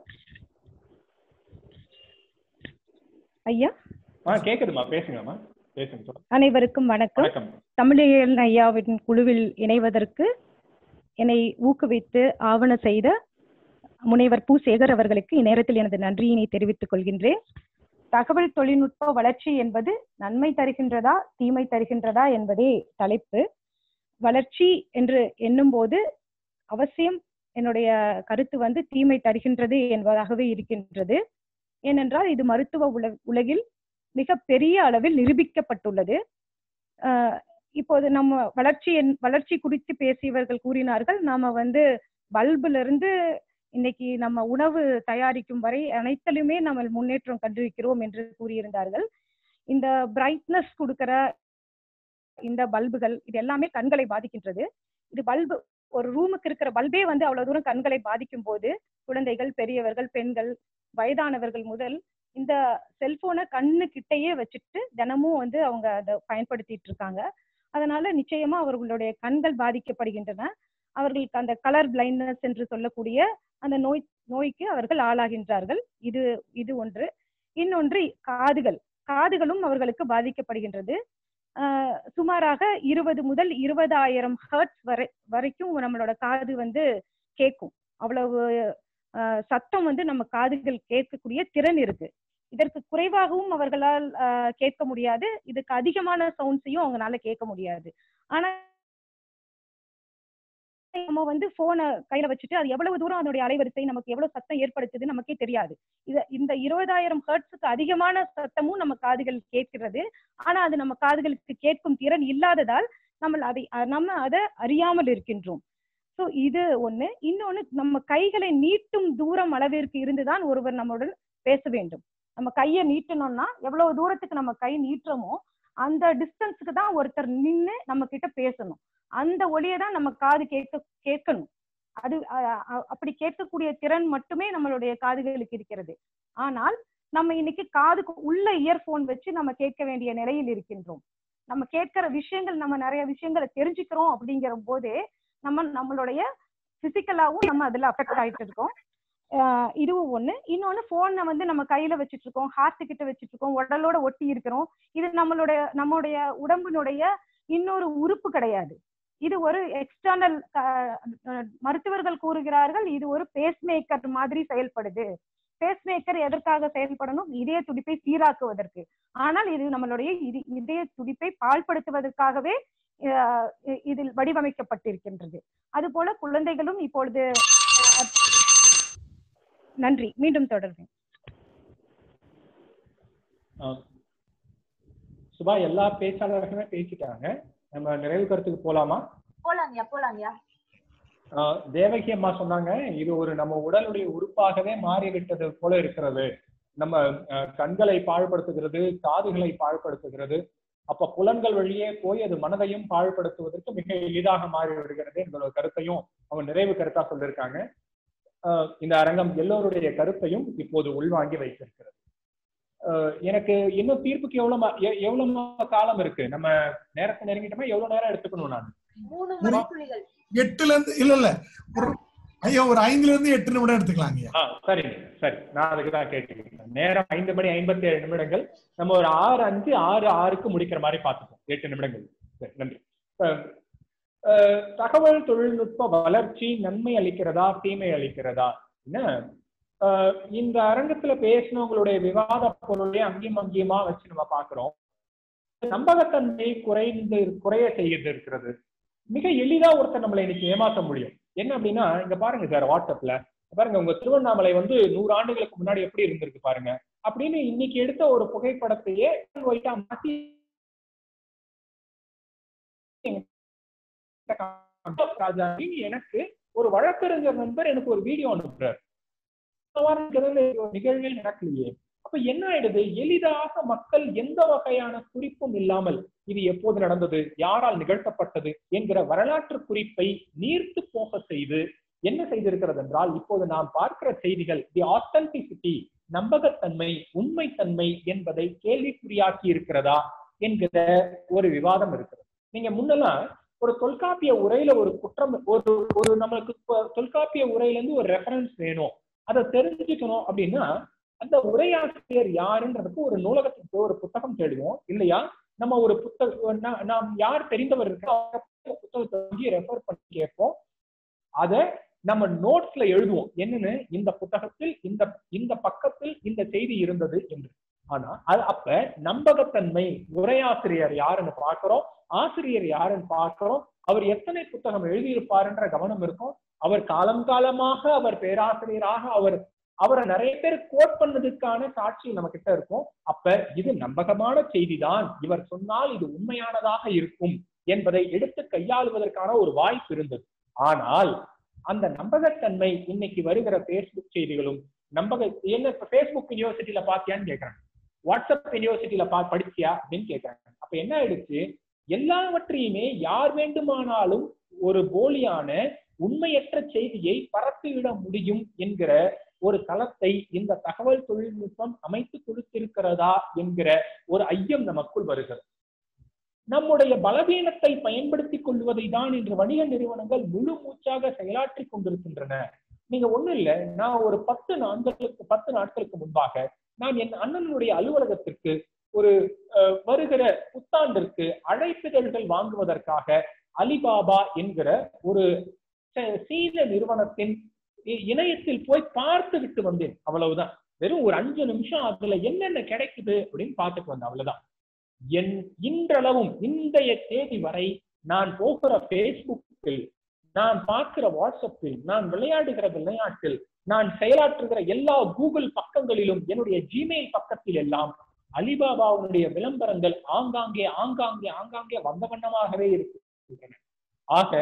ஐயா ஆ கேக்குதுமா பேசுங்கம்மா பேசுங்க சொல்லுங்க. அனைவருக்கும் வணக்கம் வணக்கம் தமிழியல் ஐயாவின் குழுவில் இணைவதற்கு என்னை ஊக்குவித்து ஆவண செய்த முனைவர் பூ சேகர் அவர்களுக்கு இந்நேரத்தில் எனது நன்றியினை தெரிவித்துக் கொள்கின்றேன் தகவல் தொழில்நுட்ப வளர்ச்சி என்பது நன்மை தருகின்றதா தீமை தருகின்றதா என்பதே தலைப்பு வளர்ச்சி என்று எண்ணும்போது அவசியம் என்னுடைய கருத்து வந்து தீமை தருகின்றது என்பதாகவே இருக்கின்றது ஏனென்றால் இது மருத்துவ உல உலகில் மிக பெரிய அளவில் நிரூபிக்கப்பட்டுள்ளது ஆஹ் இப்போது நம்ம வளர்ச்சி என்- வளர்ச்சி குறித்து பேசியவர்கள் கூறினார்கள் நாம வந்து பல்புல இருந்து இன்னைக்கு நம்ம உணவு தயாரிக்கும் வரை அனைத்திலுமே நம்ம முன்னேற்றம் கண்டிருக்கிறோம் என்று கூறியிருந்தார்கள் இந்த பிரைட்னஸ் கொடுக்கிற இந்த பல்புகள் இது எல்லாமே கண்களை பாதிக்கின்றது இது பல்பு ஒரு ரூமுக்கு இருக்கிற பல்பே வந்து அவ்வளவு தூரம் கண்களை பாதிக்கும் போது குழந்தைகள் பெரியவர்கள் பெண்கள் வயதானவர்கள் முதல் இந்த செல்போனை கண்ணு கிட்டயே வச்சுட்டு தினமும் வந்து அவங்க அதை பயன்படுத்திட்டு இருக்காங்க அதனால நிச்சயமா அவர்களுடைய கண்கள் பாதிக்கப்படுகின்றன அவர்களுக்கு அந்த கலர் பிளைண்ட்னஸ் என்று சொல்லக்கூடிய அந்த நோய் நோய்க்கு அவர்கள் ஆளாகின்றார்கள் இது இது ஒன்று இன்னொன்று காதுகள் காதுகளும் அவர்களுக்கு பாதிக்கப்படுகின்றது ஆஹ் சுமாராக இருபது முதல் இருபதாயிரம் ஹர்ட்ஸ் வரை வரைக்கும் நம்மளோட காது வந்து கேட்கும் அவ்வளவு ஆஹ் சத்தம் வந்து நம்ம காதுகள் கேட்கக்கூடிய திறன் இருக்கு இதற்கு குறைவாகவும் அவர்களால் ஆஹ் கேட்க முடியாது இதுக்கு அதிகமான சவுண்ட்ஸையும் அவங்களால கேட்க முடியாது ஆனா நம்ம வந்து போனை கையில வச்சுட்டு அது எவ்வளவு தூரம் அதனுடைய அலைவரிசை நமக்கு எவ்வளவு சத்தம் ஏற்படுத்துது நமக்கே தெரியாது இது இந்த இருபதாயிரம் ஹர்ட்ஸுக்கு அதிகமான சத்தமும் நம்ம காதுகள் கேட்கிறது ஆனா அது நம்ம காதுகளுக்கு கேட்கும் திறன் இல்லாததால் நம்ம அதை அஹ் நம்ம அதை அறியாமல் இருக்கின்றோம் சோ இது ஒண்ணு இன்னொன்னு நம்ம கைகளை நீட்டும் தூரம் அளவிற்கு இருந்துதான் ஒருவர் நம்முடன் பேச வேண்டும் நம்ம கையை நீட்டணும்னா எவ்வளவு தூரத்துக்கு நம்ம கை நீட்டுறோமோ அந்த டிஸ்டன்ஸுக்கு தான் ஒருத்தர் நின்னு நம்ம கிட்ட பேசணும் அந்த ஒளியை தான் நம்ம காது கேட்க கேட்கணும் அது அ- அ- அப்படி கேட்கக்கூடிய திறன் மட்டுமே நம்மளுடைய காதுகளுக்கு இருக்கிறது ஆனால் நம்ம இன்னைக்கு காதுக்கு உள்ள இயர்போன் வச்சு நம்ம கேட்க வேண்டிய நிலையில் இருக்கின்றோம் நம்ம கேட்கிற விஷயங்கள் நம்ம நிறைய விஷயங்களை தெரிஞ்சுக்கிறோம் அப்படிங்கிற போதே நம்ம நம்மளுடைய பிசிக்கலாவும் நம்ம அதுல அஃபெக்ட் ஆயிட்டு இருக்கோம் ஆஹ் இதுவும் ஒண்ணு இன்னொன்னு போனை வந்து நம்ம கையில வச்சிட்டு இருக்கோம் ஹார்ட் கிட்ட வச்சிட்டு இருக்கோம் உடலோட ஒட்டி இருக்கிறோம் இது நம்மளுடைய நம்மளுடைய உடம்பினுடைய இன்னொரு உறுப்பு கிடையாது இது ஒரு எக்ஸ்டர்னல் மருத்துவர்கள் கூறுகிறார்கள் இது ஒரு பேஸ்மேக்கர் மாதிரி செயல்படுது பேஸ்மேக்கர் எதற்காக செயல்படணும் இதய துடிப்பை சீராக்குவதற்கு ஆனால் இது நம்மளுடைய இது- இதய துடிப்பை பாழ்படுத்துவதற்காகவே ஆஹ் இ- இதில் வடிவமைக்கப்பட்டிருக்கின்றது அதுபோல குழந்தைகளும் இப்பொழுது அஹ், நன்றி மீண்டும் தொடர்பேன் ஆஹ் சுபா எல்லா பேச்சாளர்களுமே பேசிட்டாங்க நம்ம நிறைவு கருத்துக்கு போலாமா போலாங்கய்யா போலாங்கய்யா ஆஹ் தேவகி அம்மா சொன்னாங்க இது ஒரு நம்ம உடலுடைய உறுப்பாகவே மாறிவிட்டது போல இருக்கிறது நம்ம ஆஹ் கண்களை பாழ்படுத்துகிறது காதுகளை பாழ்படுத்துகிறது அப்ப புலன்கள் வழியே போய் அது மனதையும் பாழ்படுத்துவதற்கு மிக எளிதாக மாறி விடுகிறது என்ற ஒரு கருத்தையும் அவங்க நிறைவு கருத்தா சொல்லியிருக்காங்க ஆஹ் இந்த அரங்கம் எல்லோருடைய கருத்தையும் இப்போது உள்வாங்கி வைத்திருக்கிறது ஆஹ் எனக்கு இன்னும் தீர்ப்புக்கு எவ்வளவு ம- எ- எவ்வளவு ம- காலம் இருக்கு நம்ம நேரத்தை நெருங்கிட்டோமா எவ்வளவு நேரம் எடுத்துக்கணும் நான் மூணு மணித்துளிகள் எட்டுல இருந்து இல்ல இல்ல ஒரு ஐயா ஒரு ஐந்துல இருந்து எட்டு நிமிடம் எடுத்துக்கலாம் ஐயா ஆ சரிங்க சரி நான் அதுக்கு தான் கேட்டுக்கிறேன் நேரம் ஐந்து மணி ஐம்பத்தி ஏழு நிமிடங்கள் நம்ம ஒரு ஆறு அஞ்சு ஆறு ஆறுக்கு முடிக்கிற மாதிரி பார்த்துப்போம் எட்டு நிமிடங்கள் சரி நன்றி அஹ், அஹ், தகவல் தொழில்நுட்ப வளர்ச்சி நன்மை அளிக்கிறதா தீமை அளிக்கிறதா என்ன அஹ், இந்த அரங்கத்துல பேசினவங்களுடைய விவாத பொருளை அங்கேயும் அங்கேயுமா வச்சு நம்ம பார்க்கிறோம் நம்பகத்தன்மை குறைந்து குறைய செய்து இருக்கிறது மிக எளிதா ஒருத்தர் நம்மளை இன்னைக்கு ஏமாத்த முடியும் என்ன அப்படின்னா இங்க பாருங்க சார் வாட்ஸ்அப்ல பாருங்க உங்க திருவண்ணாமலை வந்து நூறு ஆண்டுகளுக்கு முன்னாடி எப்படி இருந்திருக்கு பாருங்க அப்படின்னு இன்னைக்கு எடுத்த ஒரு புகைப்படத்தையே ஒயிட்டா மாத்தி ராஜா எனக்கு ஒரு வழக்கறிஞர் நண்பர் எனக்கு ஒரு வீடியோ அனுப்புறாரு நிகழ்வே நடக்கலையே அப்ப என்ன ஆயிடுது எளிதாக மக்கள் எந்த வகையான குறிப்பும் இல்லாமல் இது எப்போது நடந்தது யாரால் நிகழ்த்தப்பட்டது என்கிற வரலாற்று குறிப்பை நீர்த்து போக செய்து என்ன செய்திருக்கிறது என்றால் இப்போது நாம் பார்க்கிற செய்திகள் தி ஆத்தன்டிசிட்டி நம்பகத்தன்மை உண்மைத்தன்மை என்பதை கேள்விக்குறியாக்கி இருக்கிறதா என்கிற ஒரு விவாதம் இருக்கிறது நீங்க முன்னெல்லாம் ஒரு தொல்காப்பிய உரையில ஒரு குற்றம் ஒரு ஒரு நம்மளுக்கு இப்ப தொல்காப்பிய உரையில இருந்து ஒரு ரெஃபரன்ஸ் வேணும் அதை தெரிஞ்சுக்கணும் அப்படின்னா அந்த உரையாசிரியர் யாருன்றதுக்கு ஒரு நூலகத்துக்கு ஒரு புத்தகம் தேடுவோம் இல்லையா நம்ம ஒரு புத்தக நா- நாம் யார் தெரிந்தவர் இருக்கோ அவங்க புத்தகத்தை வாங்கி ரெஃபர் பண்ணி கேட்போம் அதை நம்ம நோட்ஸ்ல எழுதுவோம் என்னன்னு இந்த புத்தகத்தில் இந்த இந்த பக்கத்தில் இந்த செய்தி இருந்தது என்று ஆனா அது அப்ப நம்பகத்தன்மை உரையாசிரியர் யாருன்னு பார்க்கிறோம் ஆசிரியர் யாருன்னு பார்க்கிறோம் அவர் எத்தனை புத்தகம் எழுதியிருப்பாருன்ற கவனம் இருக்கும் அவர் காலம் காலமாக அவர் பேராசிரியராக அவர் அவரை நிறைய பேர் கோட் பண்ணதுக்கான சாட்சி நம்ம கிட்ட இருக்கும் அப்ப இது நம்பகமான செய்திதான் இவர் சொன்னால் இது உண்மையானதாக இருக்கும் என்பதை எடுத்து கையாளுவதற்கான ஒரு வாய்ப்பு இருந்தது ஆனால் அந்த நம்பகத்தன்மை இன்னைக்கு வருகிற பேஸ்புக் செய்திகளும் நம்பக என்ன இப்ப பேஸ்புக் யூனிவர்சிட்டியில பாத்தியான்னு கேக்குறாங்க வாட்ஸ்அப் யூனிவர்சிட்டியில பா படிச்சியா அப்படின்னு கேக்குறாங்க அப்ப என்ன ஆயிடுச்சு எல்லாவற்றையுமே யார் வேண்டுமானாலும் ஒரு போலியான உண்மையற்ற செய்தியை பரப்பிவிட முடியும் என்கிற ஒரு தளத்தை இந்த தகவல் தொழில்நுட்பம் அமைத்து கொடுத்திருக்கிறதா என்கிற ஒரு ஐயம் நமக்குள் வருகிறது நம்முடைய பலவீனத்தை பயன்படுத்திக் கொள்வதை தான் இன்று வணிக நிறுவனங்கள் முழு மூச்சாக செயலாற்றி கொண்டிருக்கின்றன நீங்க ஒண்ணு இல்ல நான் ஒரு பத்து நாட்களுக்கு பத்து நாட்களுக்கு முன்பாக நான் என் அண்ணனுடைய அலுவலகத்திற்கு ஒரு அஹ், வருகிற புத்தாண்டிற்கு அழைப்பிதழ்கள் வாங்குவதற்காக அலிபாபா என்கிற ஒரு ச- சீன நிறுவனத்தின் இ- இணையத்தில் போய் பார்த்து விட்டு வந்தேன் அவ்வளவுதான் வெறும் ஒரு அஞ்சு நிமிஷம் அதுல என்னென்ன கிடைக்குது அப்படின்னு பார்த்துட்டு வந்தேன் அவ்வளவுதான் என் இன்றளவும் இன்றைய தேதி வரை நான் போகிற பேஸ்புக்கில் நான் பார்க்கிற வாட்ஸ்அப்பில் நான் விளையாடுகிற விளையாட்டில் நான் செயலாற்றுகிற எல்லா கூகுள் பக்கங்களிலும் என்னுடைய ஜிமெயில் பக்கத்தில் எல்லாம் அலிபாபாவுடைய விளம்பரங்கள் ஆங்காங்கே ஆங்காங்கே ஆங்காங்கே வந்த வண்ணமாகவே இருக்கின்றன ஆக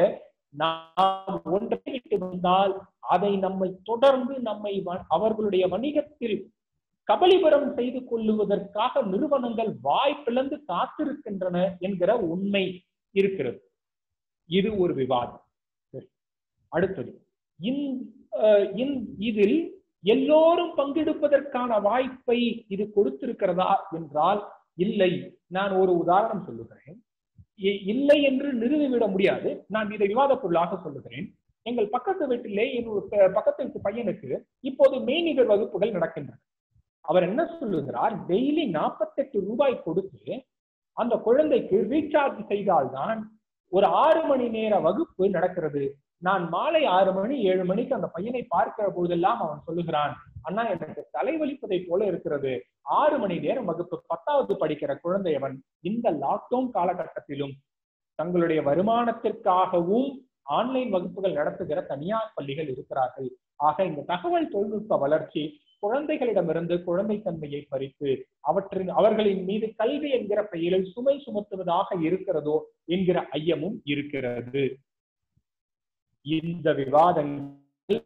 நாம் ஒன்றை விட்டு வந்தால் அதை நம்மை தொடர்ந்து நம்மை வ- அவர்களுடைய வணிகத்தில் கபலிபுரம் செய்து கொள்ளுவதற்காக நிறுவனங்கள் வாய் பிளந்து காத்திருக்கின்றன என்கிற உண்மை இருக்கிறது இது ஒரு விவாதம் சரி. அடுத்தது இந்த- அஹ் இந்த- இதில் எல்லோரும் பங்கெடுப்பதற்கான வாய்ப்பை இது கொடுத்திருக்கிறதா என்றால் இல்லை நான் ஒரு உதாரணம் சொல்லுகிறேன் இ- இல்லை என்று நிறுவிவிட முடியாது நான் இதை விவாத பொருளாக சொல்லுகிறேன் எங்கள் பக்கத்து வீட்டிலே என்னோட ப- பக்கத்து வீட்டு பையனுக்கு இப்போது மெய்நிகர் வகுப்புகள் நடக்கின்றன அவர் என்ன சொல்லுகிறார் டெய்லி நாற்பத்தெட்டு ரூபாய் கொடுத்து அந்த குழந்தைக்கு ரீசார்ஜ் செய்தால்தான் ஒரு ஆறு மணி நேர வகுப்பு நடக்கிறது நான் மாலை ஆறு மணி ஏழு மணிக்கு அந்த பையனை பார்க்கிற போதெல்லாம் அவன் சொல்லுகிறான் அண்ணா எனக்கு தலைவலிப்பதை போல இருக்கிறது ஆறு மணி நேரம் வகுப்பு பத்தாவது படிக்கிற குழந்தை அவன் இந்த லாக்டவுன் காலகட்டத்திலும் தங்களுடைய வருமானத்திற்காகவும் ஆன்லைன் வகுப்புகள் நடத்துகிற தனியார் பள்ளிகள் இருக்கிறார்கள் ஆக இந்த தகவல் தொழில்நுட்ப வளர்ச்சி குழந்தைகளிடமிருந்து குழந்தைத்தன்மையை பறித்து அவற்றின் அவர்களின் மீது கல்வி என்கிற பெயரில் சுமை சுமத்துவதாக இருக்கிறதோ என்கிற ஐயமும் இருக்கிறது இந்த விவாதங்கள்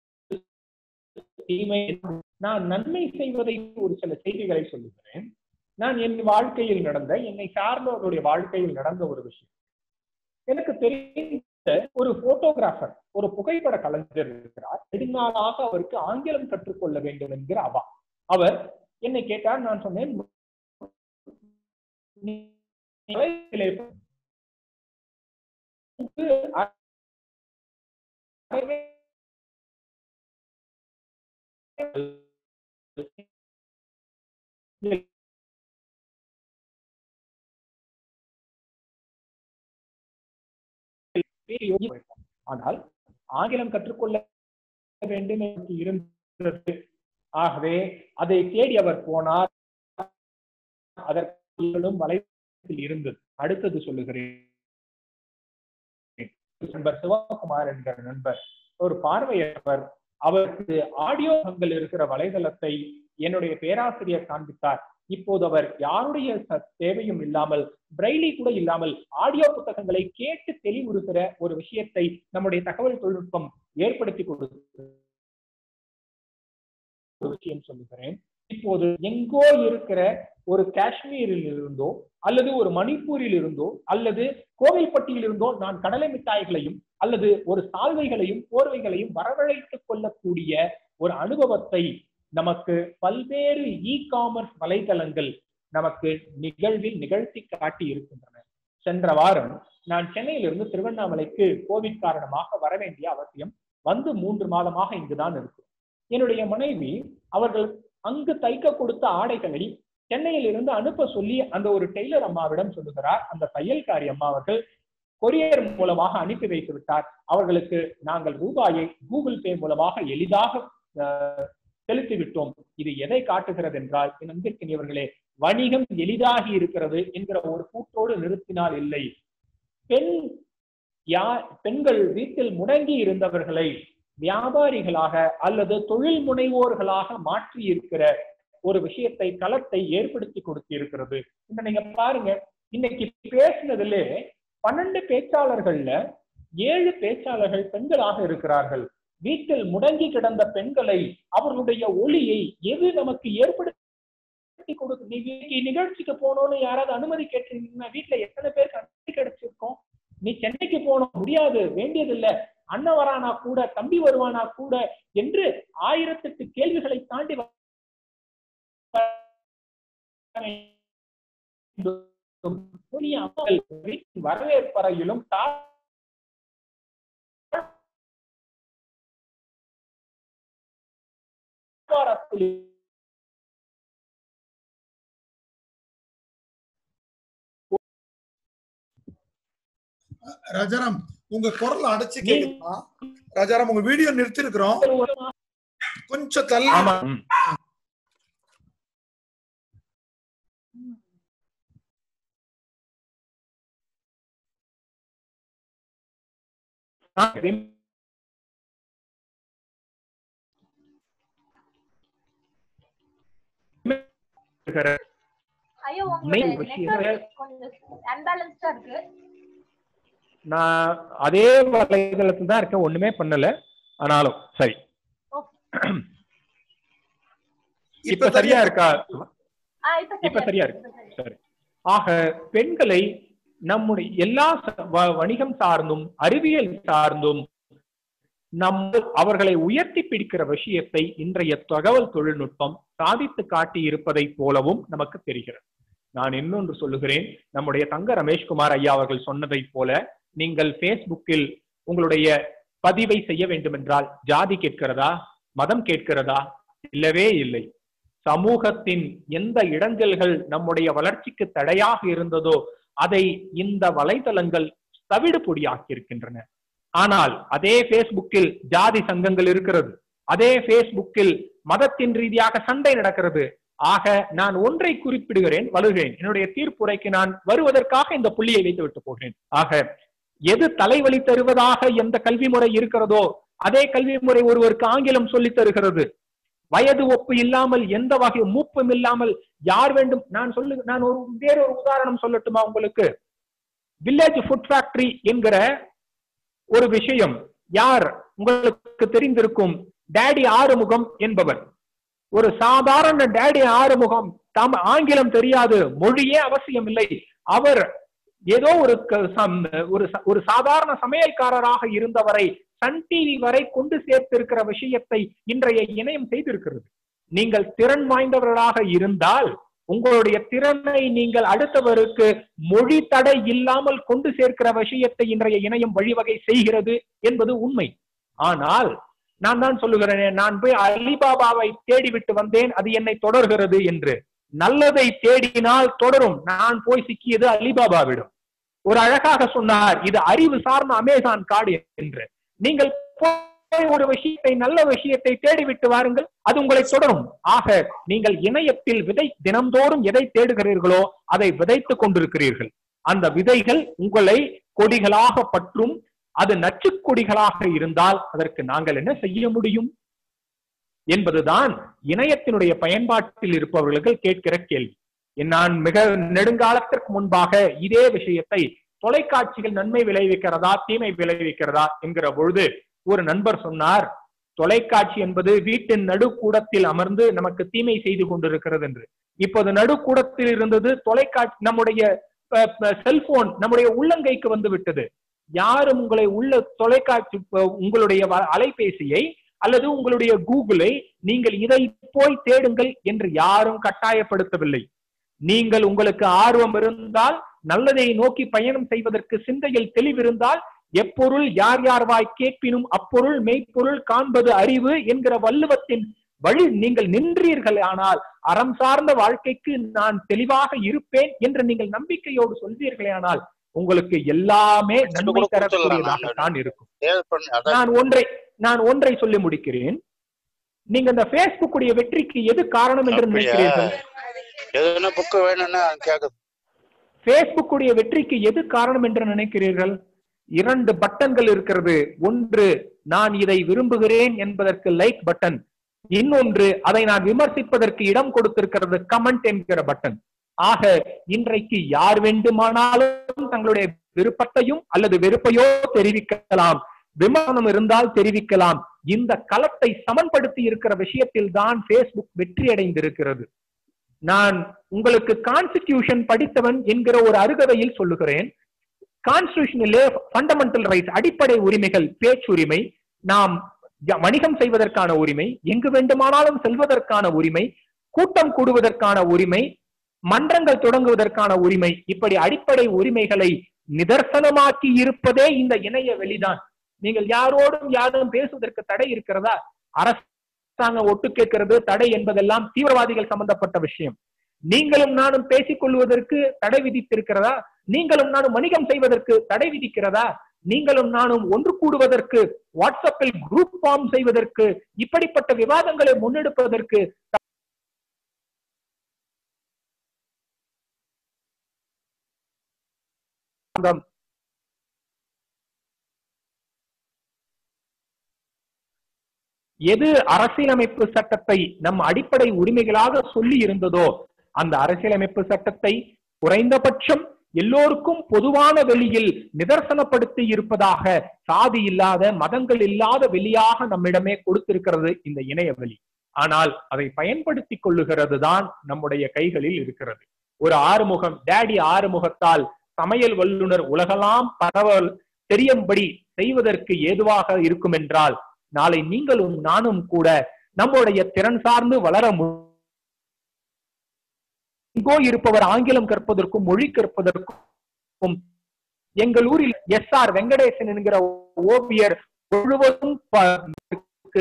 தீமை நான் நன்மை செய்வதை ஒரு சில செய்திகளை சொல்லுகிறேன் நான் என் வாழ்க்கையில் நடந்த என்னை சார்ந்தவருடைய வாழ்க்கையில் நடந்த ஒரு விஷயம் எனக்கு தெரிந்த ஒரு போட்டோகிராஃபர் ஒரு புகைப்பட கலைஞர் இருக்கிறார் நெடுநாளாக அவருக்கு ஆங்கிலம் கற்றுக்கொள்ள வேண்டும் என்கிற அவா அவர் என்னை கேட்டார் நான் சொன்னேன் "நீ தொலைவிலே வந்து அறவே ஆனால் ஆங்கிலம் கற்றுக்கொள்ள வேண்டும் என்று இருந்தது ஆகவே அதை தேடி அவர் போனார் அதற்கும் வலைத்தில் இருந்தது அடுத்தது சொல்லுகிறேன் நண்பர் சிவகுமார் என்கிற நண்பர் ஒரு பார்வையற்றவர் அவருக்கு ஆடியோ பங்கள் இருக்கிற வலைதளத்தை என்னுடைய பேராசிரியர் காண்பித்தார் இப்போது அவர் யாருடைய ச- தேவையும் இல்லாமல் பிரெய்லி கூட இல்லாமல் ஆடியோ புத்தகங்களை கேட்டு தெளிவுறுகிற ஒரு விஷயத்தை நம்முடைய தகவல் தொழில்நுட்பம் ஏற்படுத்தி கொடுத்து ஒரு விஷயம் சொல்லுகிறேன் இப்போது எங்கோ இருக்கிற ஒரு காஷ்மீரில் இருந்தோ அல்லது ஒரு மணிப்பூரில் இருந்தோ அல்லது கோவில்பட்டியில் இருந்தோ நான் கடலை மிட்டாய்களையும் அல்லது ஒரு சால்வைகளையும் போர்வைகளையும் வரவழைத்துக் கொள்ளக்கூடிய ஒரு அனுபவத்தை நமக்கு பல்வேறு இ காமர்ஸ் வலைதளங்கள் நமக்கு நிகழ்வில் நிகழ்த்தி காட்டி இருக்கின்றன சென்ற வாரம் நான் சென்னையிலிருந்து திருவண்ணாமலைக்கு கோவிட் காரணமாக வர வேண்டிய அவசியம் வந்து மூன்று மாதமாக இங்குதான் இருக்கும் என்னுடைய மனைவி அவர்கள் அங்கு தைக்க கொடுத்த ஆடைகளை சென்னையில் இருந்து அனுப்ப சொல்லி அந்த ஒரு டெய்லர் அம்மாவிடம் சொல்லுகிறார் அந்த தையல்காரி அம்மா அவர்கள் கொரியர் மூலமாக அனுப்பி வைத்து விட்டார் அவர்களுக்கு நாங்கள் ரூபாயை கூகுள் பே மூலமாக எளிதாக அஹ், செலுத்தி விட்டோம் இது எதை காட்டுகிறது என்றால் என் அன்பிற்கினியவர்களே வணிகம் எளிதாகி இருக்கிறது என்கிற ஒரு கூட்டோடு நிறுத்தினால் இல்லை பெண் யா பெண்கள் வீட்டில் முடங்கி இருந்தவர்களை வியாபாரிகளாக அல்லது தொழில் முனைவோர்களாக மாற்றி இருக்கிற ஒரு விஷயத்தை களத்தை ஏற்படுத்தி கொடுத்து இருக்கிறது இந்த நீங்க பாருங்க இன்னைக்கு பேசினதுல பன்னெண்டு பேச்சாளர்கள்ல ஏழு பேச்சாளர்கள் பெண்களாக இருக்கிறார்கள் வீட்டில் முடங்கி கிடந்த பெண்களை அவர்களுடைய ஒளியை எது நமக்கு ஏற்படுத்தி கொடுக்கு நீ இன்னைக்கு நிகழ்ச்சிக்கு போகணும்னு யாராவது அனுமதி கேட்டீங்கன்னா வீட்டுல எத்தனை பேருக்கு அனுமதி கிடைச்சிருக்கோம் நீ சென்னைக்கு போன முடியாது வேண்டியதில்லை அண்ணன் வரானா கூட தம்பி வருவானா கூட என்று ஆயிரத்தெட்டு கேள்விகளை தாண்டி வ- புதிய அம்மாக்கள் வீட்டின் வரவேற்பறையிலும் தா- தாழ்வாரத்தில் ராஜாராம் உங்க குரல் அடைச்சு கேக்குதா ராஜாராம் உங்க வீடியோ நிறுத்தி இருக்கிறோம் கொஞ்சம் தள்ளி ஆமா. ஐயோ Main உங்களோட விஷயம் நெட்வொர்க் கொஞ்சம் அன்பேலன்ஸ்டா இருக்கு நான் அதே வலைதளத்தில் தான் இருக்கேன் ஒண்ணுமே பண்ணல ஆனாலும் சரி இப்ப சரியா இருக்கா ஆ, இப்ப இப்ப சரியா சரியா இருக்கு. இருக்கு சரி ஆக பெண்களை நம்முடைய எல்லா ச- வ- வணிகம் சார்ந்தும் அறிவியல் சார்ந்தும் நம் அவர்களை உயர்த்தி பிடிக்கிற விஷயத்தை இன்றைய தகவல் தொழில்நுட்பம் சாதித்து காட்டி இருப்பதைப் போலவும் நமக்கு தெரிகிறது நான் இன்னொன்று சொல்லுகிறேன் நம்முடைய தங்க ரமேஷ்குமார் ஐயா அவர்கள் சொன்னதைப் போல நீங்கள் பேஸ்புக்கில் உங்களுடைய பதிவை செய்ய வேண்டுமென்றால் ஜாதி கேட்கிறதா மதம் கேட்கிறதா இல்லவே இல்லை சமூகத்தின் எந்த இடைஞ்சல்கள் நம்முடைய வளர்ச்சிக்கு தடையாக இருந்ததோ அதை இந்த வலைதளங்கள் தவிடு பொடியாக்கி இருக்கின்றன ஆனால் அதே பேஸ்புக்கில் ஜாதி சங்கங்கள் இருக்கிறது அதே பேஸ்புக்கில் மதத்தின் ரீதியாக சண்டை நடக்கிறது ஆக நான் ஒன்றை குறிப்பிடுகிறேன் வலுகிறேன் என்னுடைய தீர்ப்புரைக்கு நான் வருவதற்காக இந்த புள்ளியை வைத்து விட்டு போகிறேன் ஆக எது தலைவலி தருவதாக எந்த கல்வி முறை இருக்கிறதோ அதே கல்வி முறை ஒருவருக்கு ஆங்கிலம் சொல்லித் தருகிறது வயது ஒப்பு இல்லாமல் எந்த வகை மூப்பும் இல்லாமல் யார் வேண்டும் நான் சொல்லு நான் ஒரு வேறொரு உதாரணம் சொல்லட்டுமா உங்களுக்கு வில்லேஜ் ஃபுட் ஃபேக்டரி என்கிற ஒரு விஷயம் யார் உங்களுக்கு தெரிந்திருக்கும் டேடி ஆறுமுகம் என்பவர் ஒரு சாதாரண டேடி ஆறுமுகம் தம் ஆங்கிலம் தெரியாது மொழியே அவசியம் இல்லை அவர் ஏதோ ஒரு க- சம்- ஒரு ச- ஒரு சாதாரண சமையல்காரராக இருந்தவரை சன் டிவி வரை கொண்டு சேர்த்திருக்கிற விஷயத்தை இன்றைய இணையம் செய்திருக்கிறது நீங்கள் திறன் வாய்ந்தவர்களாக இருந்தால் உங்களுடைய திறனை நீங்கள் அடுத்தவருக்கு மொழி தடை இல்லாமல் கொண்டு சேர்க்கிற விஷயத்தை இன்றைய இணையம் வழிவகை செய்கிறது என்பது உண்மை ஆனால் நான் தான் சொல்லுகிறேன் நான் போய் அலிபாபாவை தேடிவிட்டு வந்தேன் அது என்னை தொடர்கிறது என்று நல்லதை தேடினால் தொடரும் நான் போய் சிக்கியது அலிபாபாவிடம் ஒரு அழகாக சொன்னார் இது அறிவு சார்ந்த அமேசான் காடு என்று நீங்கள் போய் ஒரு விஷயத்தை நல்ல விஷயத்தை தேடிவிட்டு வாருங்கள் அது உங்களை தொடரும் ஆக நீங்கள் இணையத்தில் விதை தினம்தோறும் எதை தேடுகிறீர்களோ அதை விதைத்துக் கொண்டிருக்கிறீர்கள் அந்த விதைகள் உங்களை கொடிகளாக பற்றும் அது நச்சுக் கொடிகளாக இருந்தால் அதற்கு நாங்கள் என்ன செய்ய முடியும் என்பதுதான் இணையத்தினுடைய பயன்பாட்டில் இருப்பவர்களுக்கு கேட்கிற கேள்வி நான் மிக நெடுங்காலத்திற்கு முன்பாக இதே விஷயத்தை தொலைக்காட்சிகள் நன்மை விளைவிக்கிறதா தீமை விளைவிக்கிறதா என்கிற பொழுது ஒரு நண்பர் சொன்னார் தொலைக்காட்சி என்பது வீட்டின் நடுக்கூடத்தில் அமர்ந்து நமக்கு தீமை செய்து கொண்டிருக்கிறது என்று இப்போது நடுக்கூடத்தில் இருந்தது தொலைக்காட்சி நம்முடைய செல்போன் நம்முடைய உள்ளங்கைக்கு வந்து விட்டது யாரும் உங்களை உள்ள தொலைக்காட்சி அஹ், உங்களுடைய வ- அலைபேசியை அல்லது உங்களுடைய கூகுளை நீங்கள் இதை போய் தேடுங்கள் என்று யாரும் கட்டாயப்படுத்தவில்லை நீங்கள் உங்களுக்கு ஆர்வம் இருந்தால் நல்லதை நோக்கி பயணம் செய்வதற்கு சிந்தையில் தெளிவிருந்தால் எப்பொருள் யார் யார் வாய் கேட்பினும் அப்பொருள் மெய்ப்பொருள் காண்பது அறிவு என்கிற வள்ளுவத்தின் வழி நீங்கள் நின்றீர்கள் ஆனால் அறம் சார்ந்த வாழ்க்கைக்கு நான் தெளிவாக இருப்பேன் என்று நீங்கள் நம்பிக்கையோடு சொல்வீர்களே ஆனால் உங்களுக்கு எல்லாமே நன்மை தரக்கூடியதாகத்தான் இருக்கும் நான் ஒன்றை நான் ஒன்றை சொல்லி முடிக்கிறேன் நீங்க இந்த Facebook உடைய வெற்றிக்கு எது காரணம் என்று அப்படியா நினைக்கிறீர்கள் எதுனா புக்கு வேணும்னா கேக்குது Facebook உடைய வெற்றிக்கு எது காரணம் என்று நினைக்கிறீர்கள் இரண்டு பட்டன்கள் இருக்கிறது ஒன்று நான் இதை விரும்புகிறேன் என்பதற்கு லைக் பட்டன் இன்னொன்று அதை நான் விமர்சிப்பதற்கு இடம் கொடுத்திருக்கிறது கமெண்ட் என்கிற பட்டன் ஆக இன்றைக்கு யார் வேண்டுமானாலும் தங்களுடைய விருப்பத்தையும் அல்லது வெறுப்பையோ தெரிவிக்கலாம் விமானம் இருந்தால் தெரிவிக்கலாம் இந்த களத்தை சமன்படுத்தி இருக்கிற விஷயத்தில் தான் Facebook வெற்றி அடைந்திருக்கிறது நான் உங்களுக்கு கான்ஸ்டிடியூஷன் படித்தவன் என்கிற ஒரு அருகதையில் சொல்லுகிறேன் கான்ஸ்டிடியூஷனிலே ஃபண்டமெண்டல் ரைட்ஸ் அடிப்படை உரிமைகள் பேச்சுரிமை நாம் ய- வணிகம் செய்வதற்கான உரிமை எங்கு வேண்டுமானாலும் செல்வதற்கான உரிமை கூட்டம் கூடுவதற்கான உரிமை மன்றங்கள் தொடங்குவதற்கான உரிமை இப்படி அடிப்படை உரிமைகளை நிதர்சனமாக்கி இருப்பதே இந்த இணைய வெளிதான் நீங்கள் யாரோடும் யாரும் பேசுவதற்கு தடை இருக்கிறதா அரசாங்கம் ஒட்டு கேட்கிறது தடை என்பதெல்லாம் தீவிரவாதிகள் சம்பந்தப்பட்ட விஷயம் நீங்களும் நானும் பேசிக் கொள்வதற்கு தடை விதித்திருக்கிறதா நீங்களும் நானும் வணிகம் செய்வதற்கு தடை விதிக்கிறதா நீங்களும் நானும் ஒன்று கூடுவதற்கு வாட்ஸ்அப்பில் குரூப் ஃபார்ம் செய்வதற்கு இப்படிப்பட்ட விவாதங்களை முன்னெடுப்பதற்கு அந்த எது அரசியலமைப்பு சட்டத்தை நம் அடிப்படை உரிமைகளாக சொல்லி இருந்ததோ அந்த அரசியலமைப்பு சட்டத்தை குறைந்தபட்சம் எல்லோருக்கும் பொதுவான வெளியில் நிதர்சனப்படுத்தி இருப்பதாக சாதி இல்லாத மதங்கள் இல்லாத வெளியாக நம்மிடமே கொடுத்திருக்கிறது இந்த இணைய வெளி ஆனால் அதை பயன்படுத்திக் கொள்ளுகிறது தான் நம்முடைய கைகளில் இருக்கிறது ஒரு ஆறுமுகம் டேடி ஆறுமுகத்தால் சமையல் வல்லுனர் உலகெல்லாம் பரவல் தெரியும்படி செய்வதற்கு ஏதுவாக இருக்கும் என்றால் நாளை நீங்களும் நானும் கூட நம்முடைய திறன் சார்ந்து வளர மு- எங்கோ இருப்பவர் ஆங்கிலம் கற்பதற்கும் மொழி கற்பதற்கும் எங்கள் ஊரில் எஸ் ஆர் வெங்கடேசன் என்கிற ஓவியர் முழுவதும் ப-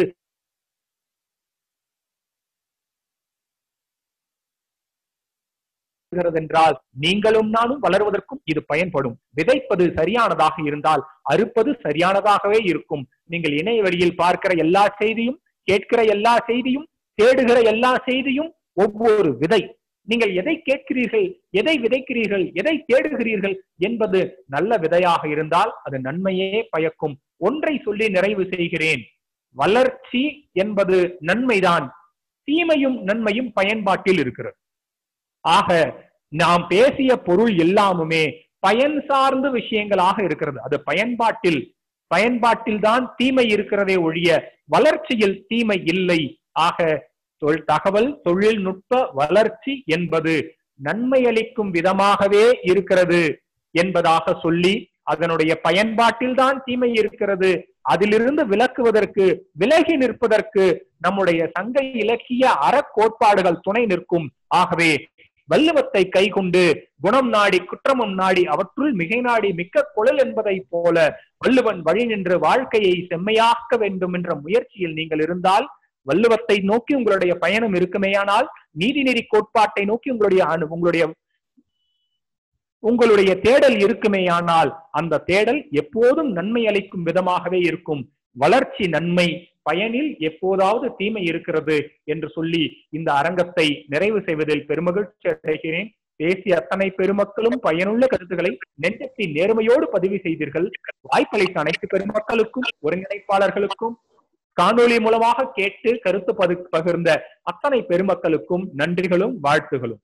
இருக்கிறது என்றால் நீங்களும் நானும் வளர்வதற்கும் இது பயன்படும் விதைப்பது சரியானதாக இருந்தால் அறுப்பது சரியானதாகவே இருக்கும் நீங்கள் இணைய வழியில் பார்க்கிற எல்லா செய்தியும் கேட்கிற எல்லா செய்தியும் தேடுகிற எல்லா செய்தியும் ஒவ்வொரு விதை நீங்கள் எதை கேட்கிறீர்கள் எதை விதைக்கிறீர்கள் எதை தேடுகிறீர்கள் என்பது நல்ல விதையாக இருந்தால் அது நன்மையே பயக்கும் ஒன்றை சொல்லி நிறைவு செய்கிறேன் வளர்ச்சி என்பது நன்மைதான் தீமையும் நன்மையும் பயன்பாட்டில் இருக்கிறது ஆக நாம் பேசிய பொருள் எல்லாமுமே பயன் சார்ந்த விஷயங்களாக இருக்கிறது அது பயன்பாட்டில் பயன்பாட்டில் தான் தீமை இருக்கிறதே ஒழிய வளர்ச்சியில் தீமை இல்லை ஆக தொல்- தகவல் தொழில்நுட்ப வளர்ச்சி என்பது நன்மை அளிக்கும் விதமாகவே இருக்கிறது என்பதாக சொல்லி அதனுடைய பயன்பாட்டில் தான் தீமை இருக்கிறது அதிலிருந்து விலக்குவதற்கு விலகி நிற்பதற்கு நம்முடைய சங்க இலக்கிய அறக்கோட்பாடுகள் துணை நிற்கும் ஆகவே வள்ளுவத்தை கைக்கொண்டு குணம் நாடி குற்றமும் நாடி அவற்றுள் மிகை நாடி மிக்க குழல் என்பதைப் போல வள்ளுவன் வழி நின்று வாழ்க்கையை செம்மையாக்க வேண்டும் என்ற முயற்சியில் நீங்கள் இருந்தால் வள்ளுவத்தை நோக்கி உங்களுடைய பயணம் இருக்குமேயானால் நீதிநெறி கோட்பாட்டை நோக்கி உங்களுடைய அணு- உங்களுடைய உங்களுடைய தேடல் இருக்குமேயானால் அந்த தேடல் எப்போதும் நன்மை அளிக்கும் விதமாகவே இருக்கும் வளர்ச்சி நன்மை பயனில் எப்போதாவது தீமை இருக்கிறது என்று சொல்லி இந்த அரங்கத்தை நிறைவு செய்வதில் பெருமகிழ்ச்சி அடைகிறேன் பேசிய அத்தனை பெருமக்களும் பயனுள்ள கருத்துக்களை நெஞ்சத்தின் நேர்மையோடு பதிவு செய்தீர்கள் வாய்ப்பளித்த அனைத்து பெருமக்களுக்கும் ஒருங்கிணைப்பாளர்களுக்கும் காணொளி மூலமாக கேட்டு கருத்து பது பகிர்ந்த அத்தனை பெருமக்களுக்கும் நன்றிகளும் வாழ்த்துகளும்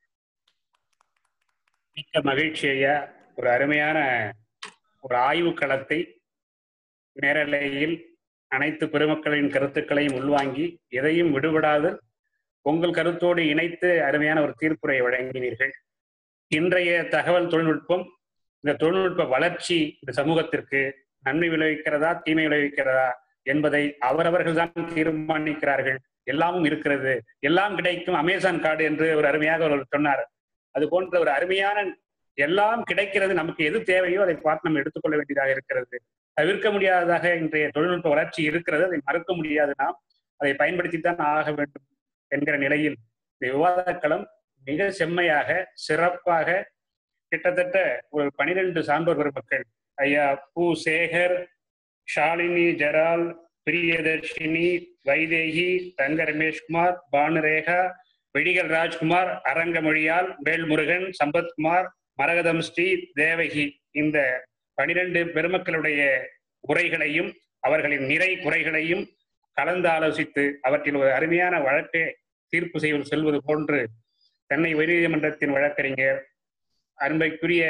மிக்க மகிழ்ச்சி ஐயா ஒரு அருமையான ஒரு ஆய்வு களத்தை நேரலையில் அனைத்து பெருமக்களின் கருத்துக்களையும் உள்வாங்கி எதையும் விடுபடாது உங்கள் கருத்தோடு இணைத்து அருமையான ஒரு தீர்ப்புரை வழங்கினீர்கள் இன்றைய தகவல் தொழில்நுட்பம் இந்த தொழில்நுட்ப வளர்ச்சி இந்த சமூகத்திற்கு நன்மை விளைவிக்கிறதா தீமை விளைவிக்கிறதா என்பதை அவரவர்கள் தான் தீர்மானிக்கிறார்கள் எல்லாமும் இருக்கிறது எல்லாம் கிடைக்கும் அமேசான் கார்டு என்று ஒரு அருமையாக அவர் சொன்னார் அது போன்ற ஒரு அருமையான எல்லாம் கிடைக்கிறது நமக்கு எது தேவையோ அதை பார்த்து நம்ம எடுத்துக்கொள்ள வேண்டியதாக இருக்கிறது தவிர்க்க முடியாததாக இன்றைய தொழில்நுட்ப வளர்ச்சி இருக்கிறது அதை மறுக்க முடியாது நாம் அதை பயன்படுத்தித்தான் ஆக வேண்டும் என்கிற நிலையில் இந்த விவாதக்களம் மிக செம்மையாக சிறப்பாக கிட்டத்தட்ட ஒரு பனிரெண்டு சான்றோர் பெருமக்கள் ஐயா பூ சேகர் ஷாலினி ஜெரால் பிரியதர்ஷினி வைதேகி தங்க ரமேஷ்குமார் பானுரேகா வெடிகள் ராஜ்குமார் அரங்கமொழியால் வேல்முருகன் சம்பத்குமார் மரகதம் ஸ்ரீ தேவகி இந்த பனிரெண்டு பெருமக்களுடைய உரைகளையும் அவர்களின் நிறை குறைகளையும் கலந்து ஆலோசித்து அவற்றில் ஒரு அருமையான வழக்கை தீர்ப்பு செய்வது செல்வது போன்று சென்னை உயர்நீதிமன்றத்தின் வழக்கறிஞர் அன்பைக்குரிய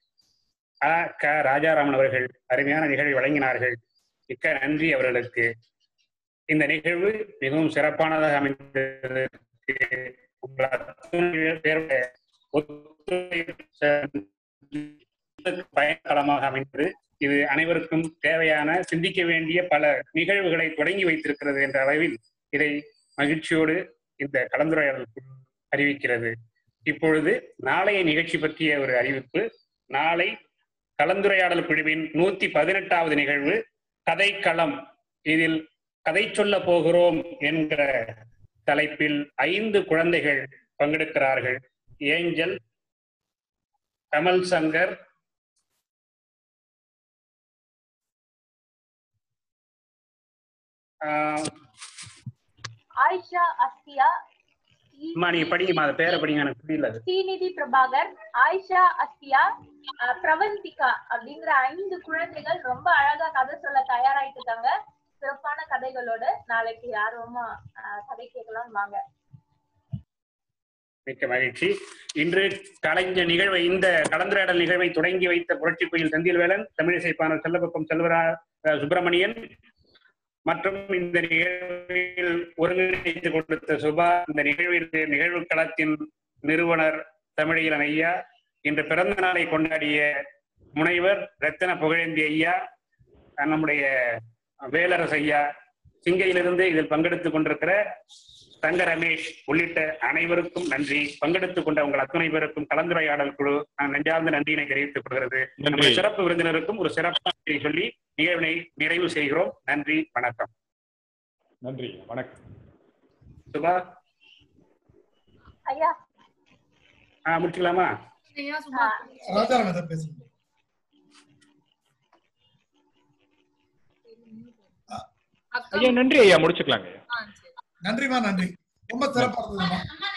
அ க ராஜாராமன் அவர்கள் அருமையான நிகழ்வை வழங்கினார்கள் மிக்க நன்றி அவர்களுக்கு இந்த நிகழ்வு மிகவும் சிறப்பானதாக அமைந்ததற்கு உங்கள் அத்தனை பேருடைய ஒத்துழைப்பு பயன்களமாக அமைந்தது இது அனைவருக்கும் தேவையான சிந்திக்க வேண்டிய பல நிகழ்வுகளை தொடங்கி வைத்திருக்கிறது என்ற அளவில் இதை மகிழ்ச்சியோடு இந்த கலந்துரையாடல் குழு அறிவிக்கிறது இப்பொழுது நாளைய நிகழ்ச்சி பற்றிய ஒரு அறிவிப்பு நாளை கலந்துரையாடல் குழுவின் நூத்தி பதினெட்டாவது நிகழ்வு கதைக்களம் இதில் கதை சொல்ல போகிறோம் என்கிற தலைப்பில் ஐந்து குழந்தைகள் பங்கெடுக்கிறார்கள் ஏஞ்சல் கமல் சங்கர் ஆஹ், ஆயிஷா அஸ்தியா அம்மா நீங்க படிங்கம்மா அது பேரை படிங்க எனக்கு புரியல அது ஸ்ரீநிதி பிரபாகர் ஆயிஷா அஸ்தியா அஹ், பிரவந்திகா அப்படிங்கிற ஐந்து குழந்தைகள் ரொம்ப அழகா கதை சொல்ல தயாராயிட்டு இருக்காங்க சிறப்பான கதைகளோட நாளைக்கு ஆர்வமா அஹ், கதை கேட்கலாம் வாங்க மிக்க மகிழ்ச்சி இன்று கலைஞர் நிகழ்வை இந்த கலந்துரையாடல் நிகழ்வை தொடங்கி வைத்த புரட்சி கோயில் செந்தில்வேலன் தமிழிசைப்பாளர் செல்லப்பக்கம் செல்வரா அஹ், சுப்பிரமணியன் மற்றும் இந்த நிகழ்வில் ஒருங்கிணைத்து கொடுத்த சுபா இந்த நிகழ்விற்கு நிகழ்வு களத்தின் நிறுவனர் தமிழியலன் ஐயா இன்று பிறந்த நாளை கொண்டாடிய முனைவர் ரத்தின புகழேந்தி ஐயா நம்முடைய வேலரசு ஐயா சிங்கையிலிருந்து இதில் பங்கெடுத்துக் கொண்டிருக்கிற தங்க ரமேஷ் உள்ளிட்ட அனைவருக்கும் நன்றி பங்கெடுத்துக் கொண்ட உங்கள் அத்துணை பேருக்கும் கலந்துரையாடல் குழு நான் நெஞ்சார்ந்த நன்றியினை தெரிவித்துக் கொள்கிறது நம்முடைய சிறப்பு விருந்தினருக்கும் ஒரு சிறப்பாக சொல்லி நிகழ்வினை நிறைவு செய்கிறோம் நன்றி வணக்கம் நன்றி வணக்கம் சுபா ஐயா ஆ முடிச்சுக்கலாமா ஐயா சுபா ராஜாராமன் பேசுங்க ஐயா நன்றி ஐயா முடிச்சுக்கலாங்க ஐயா நன்றிமா நன்றி ரொம்ப சிறப்பா இருந்ததுமா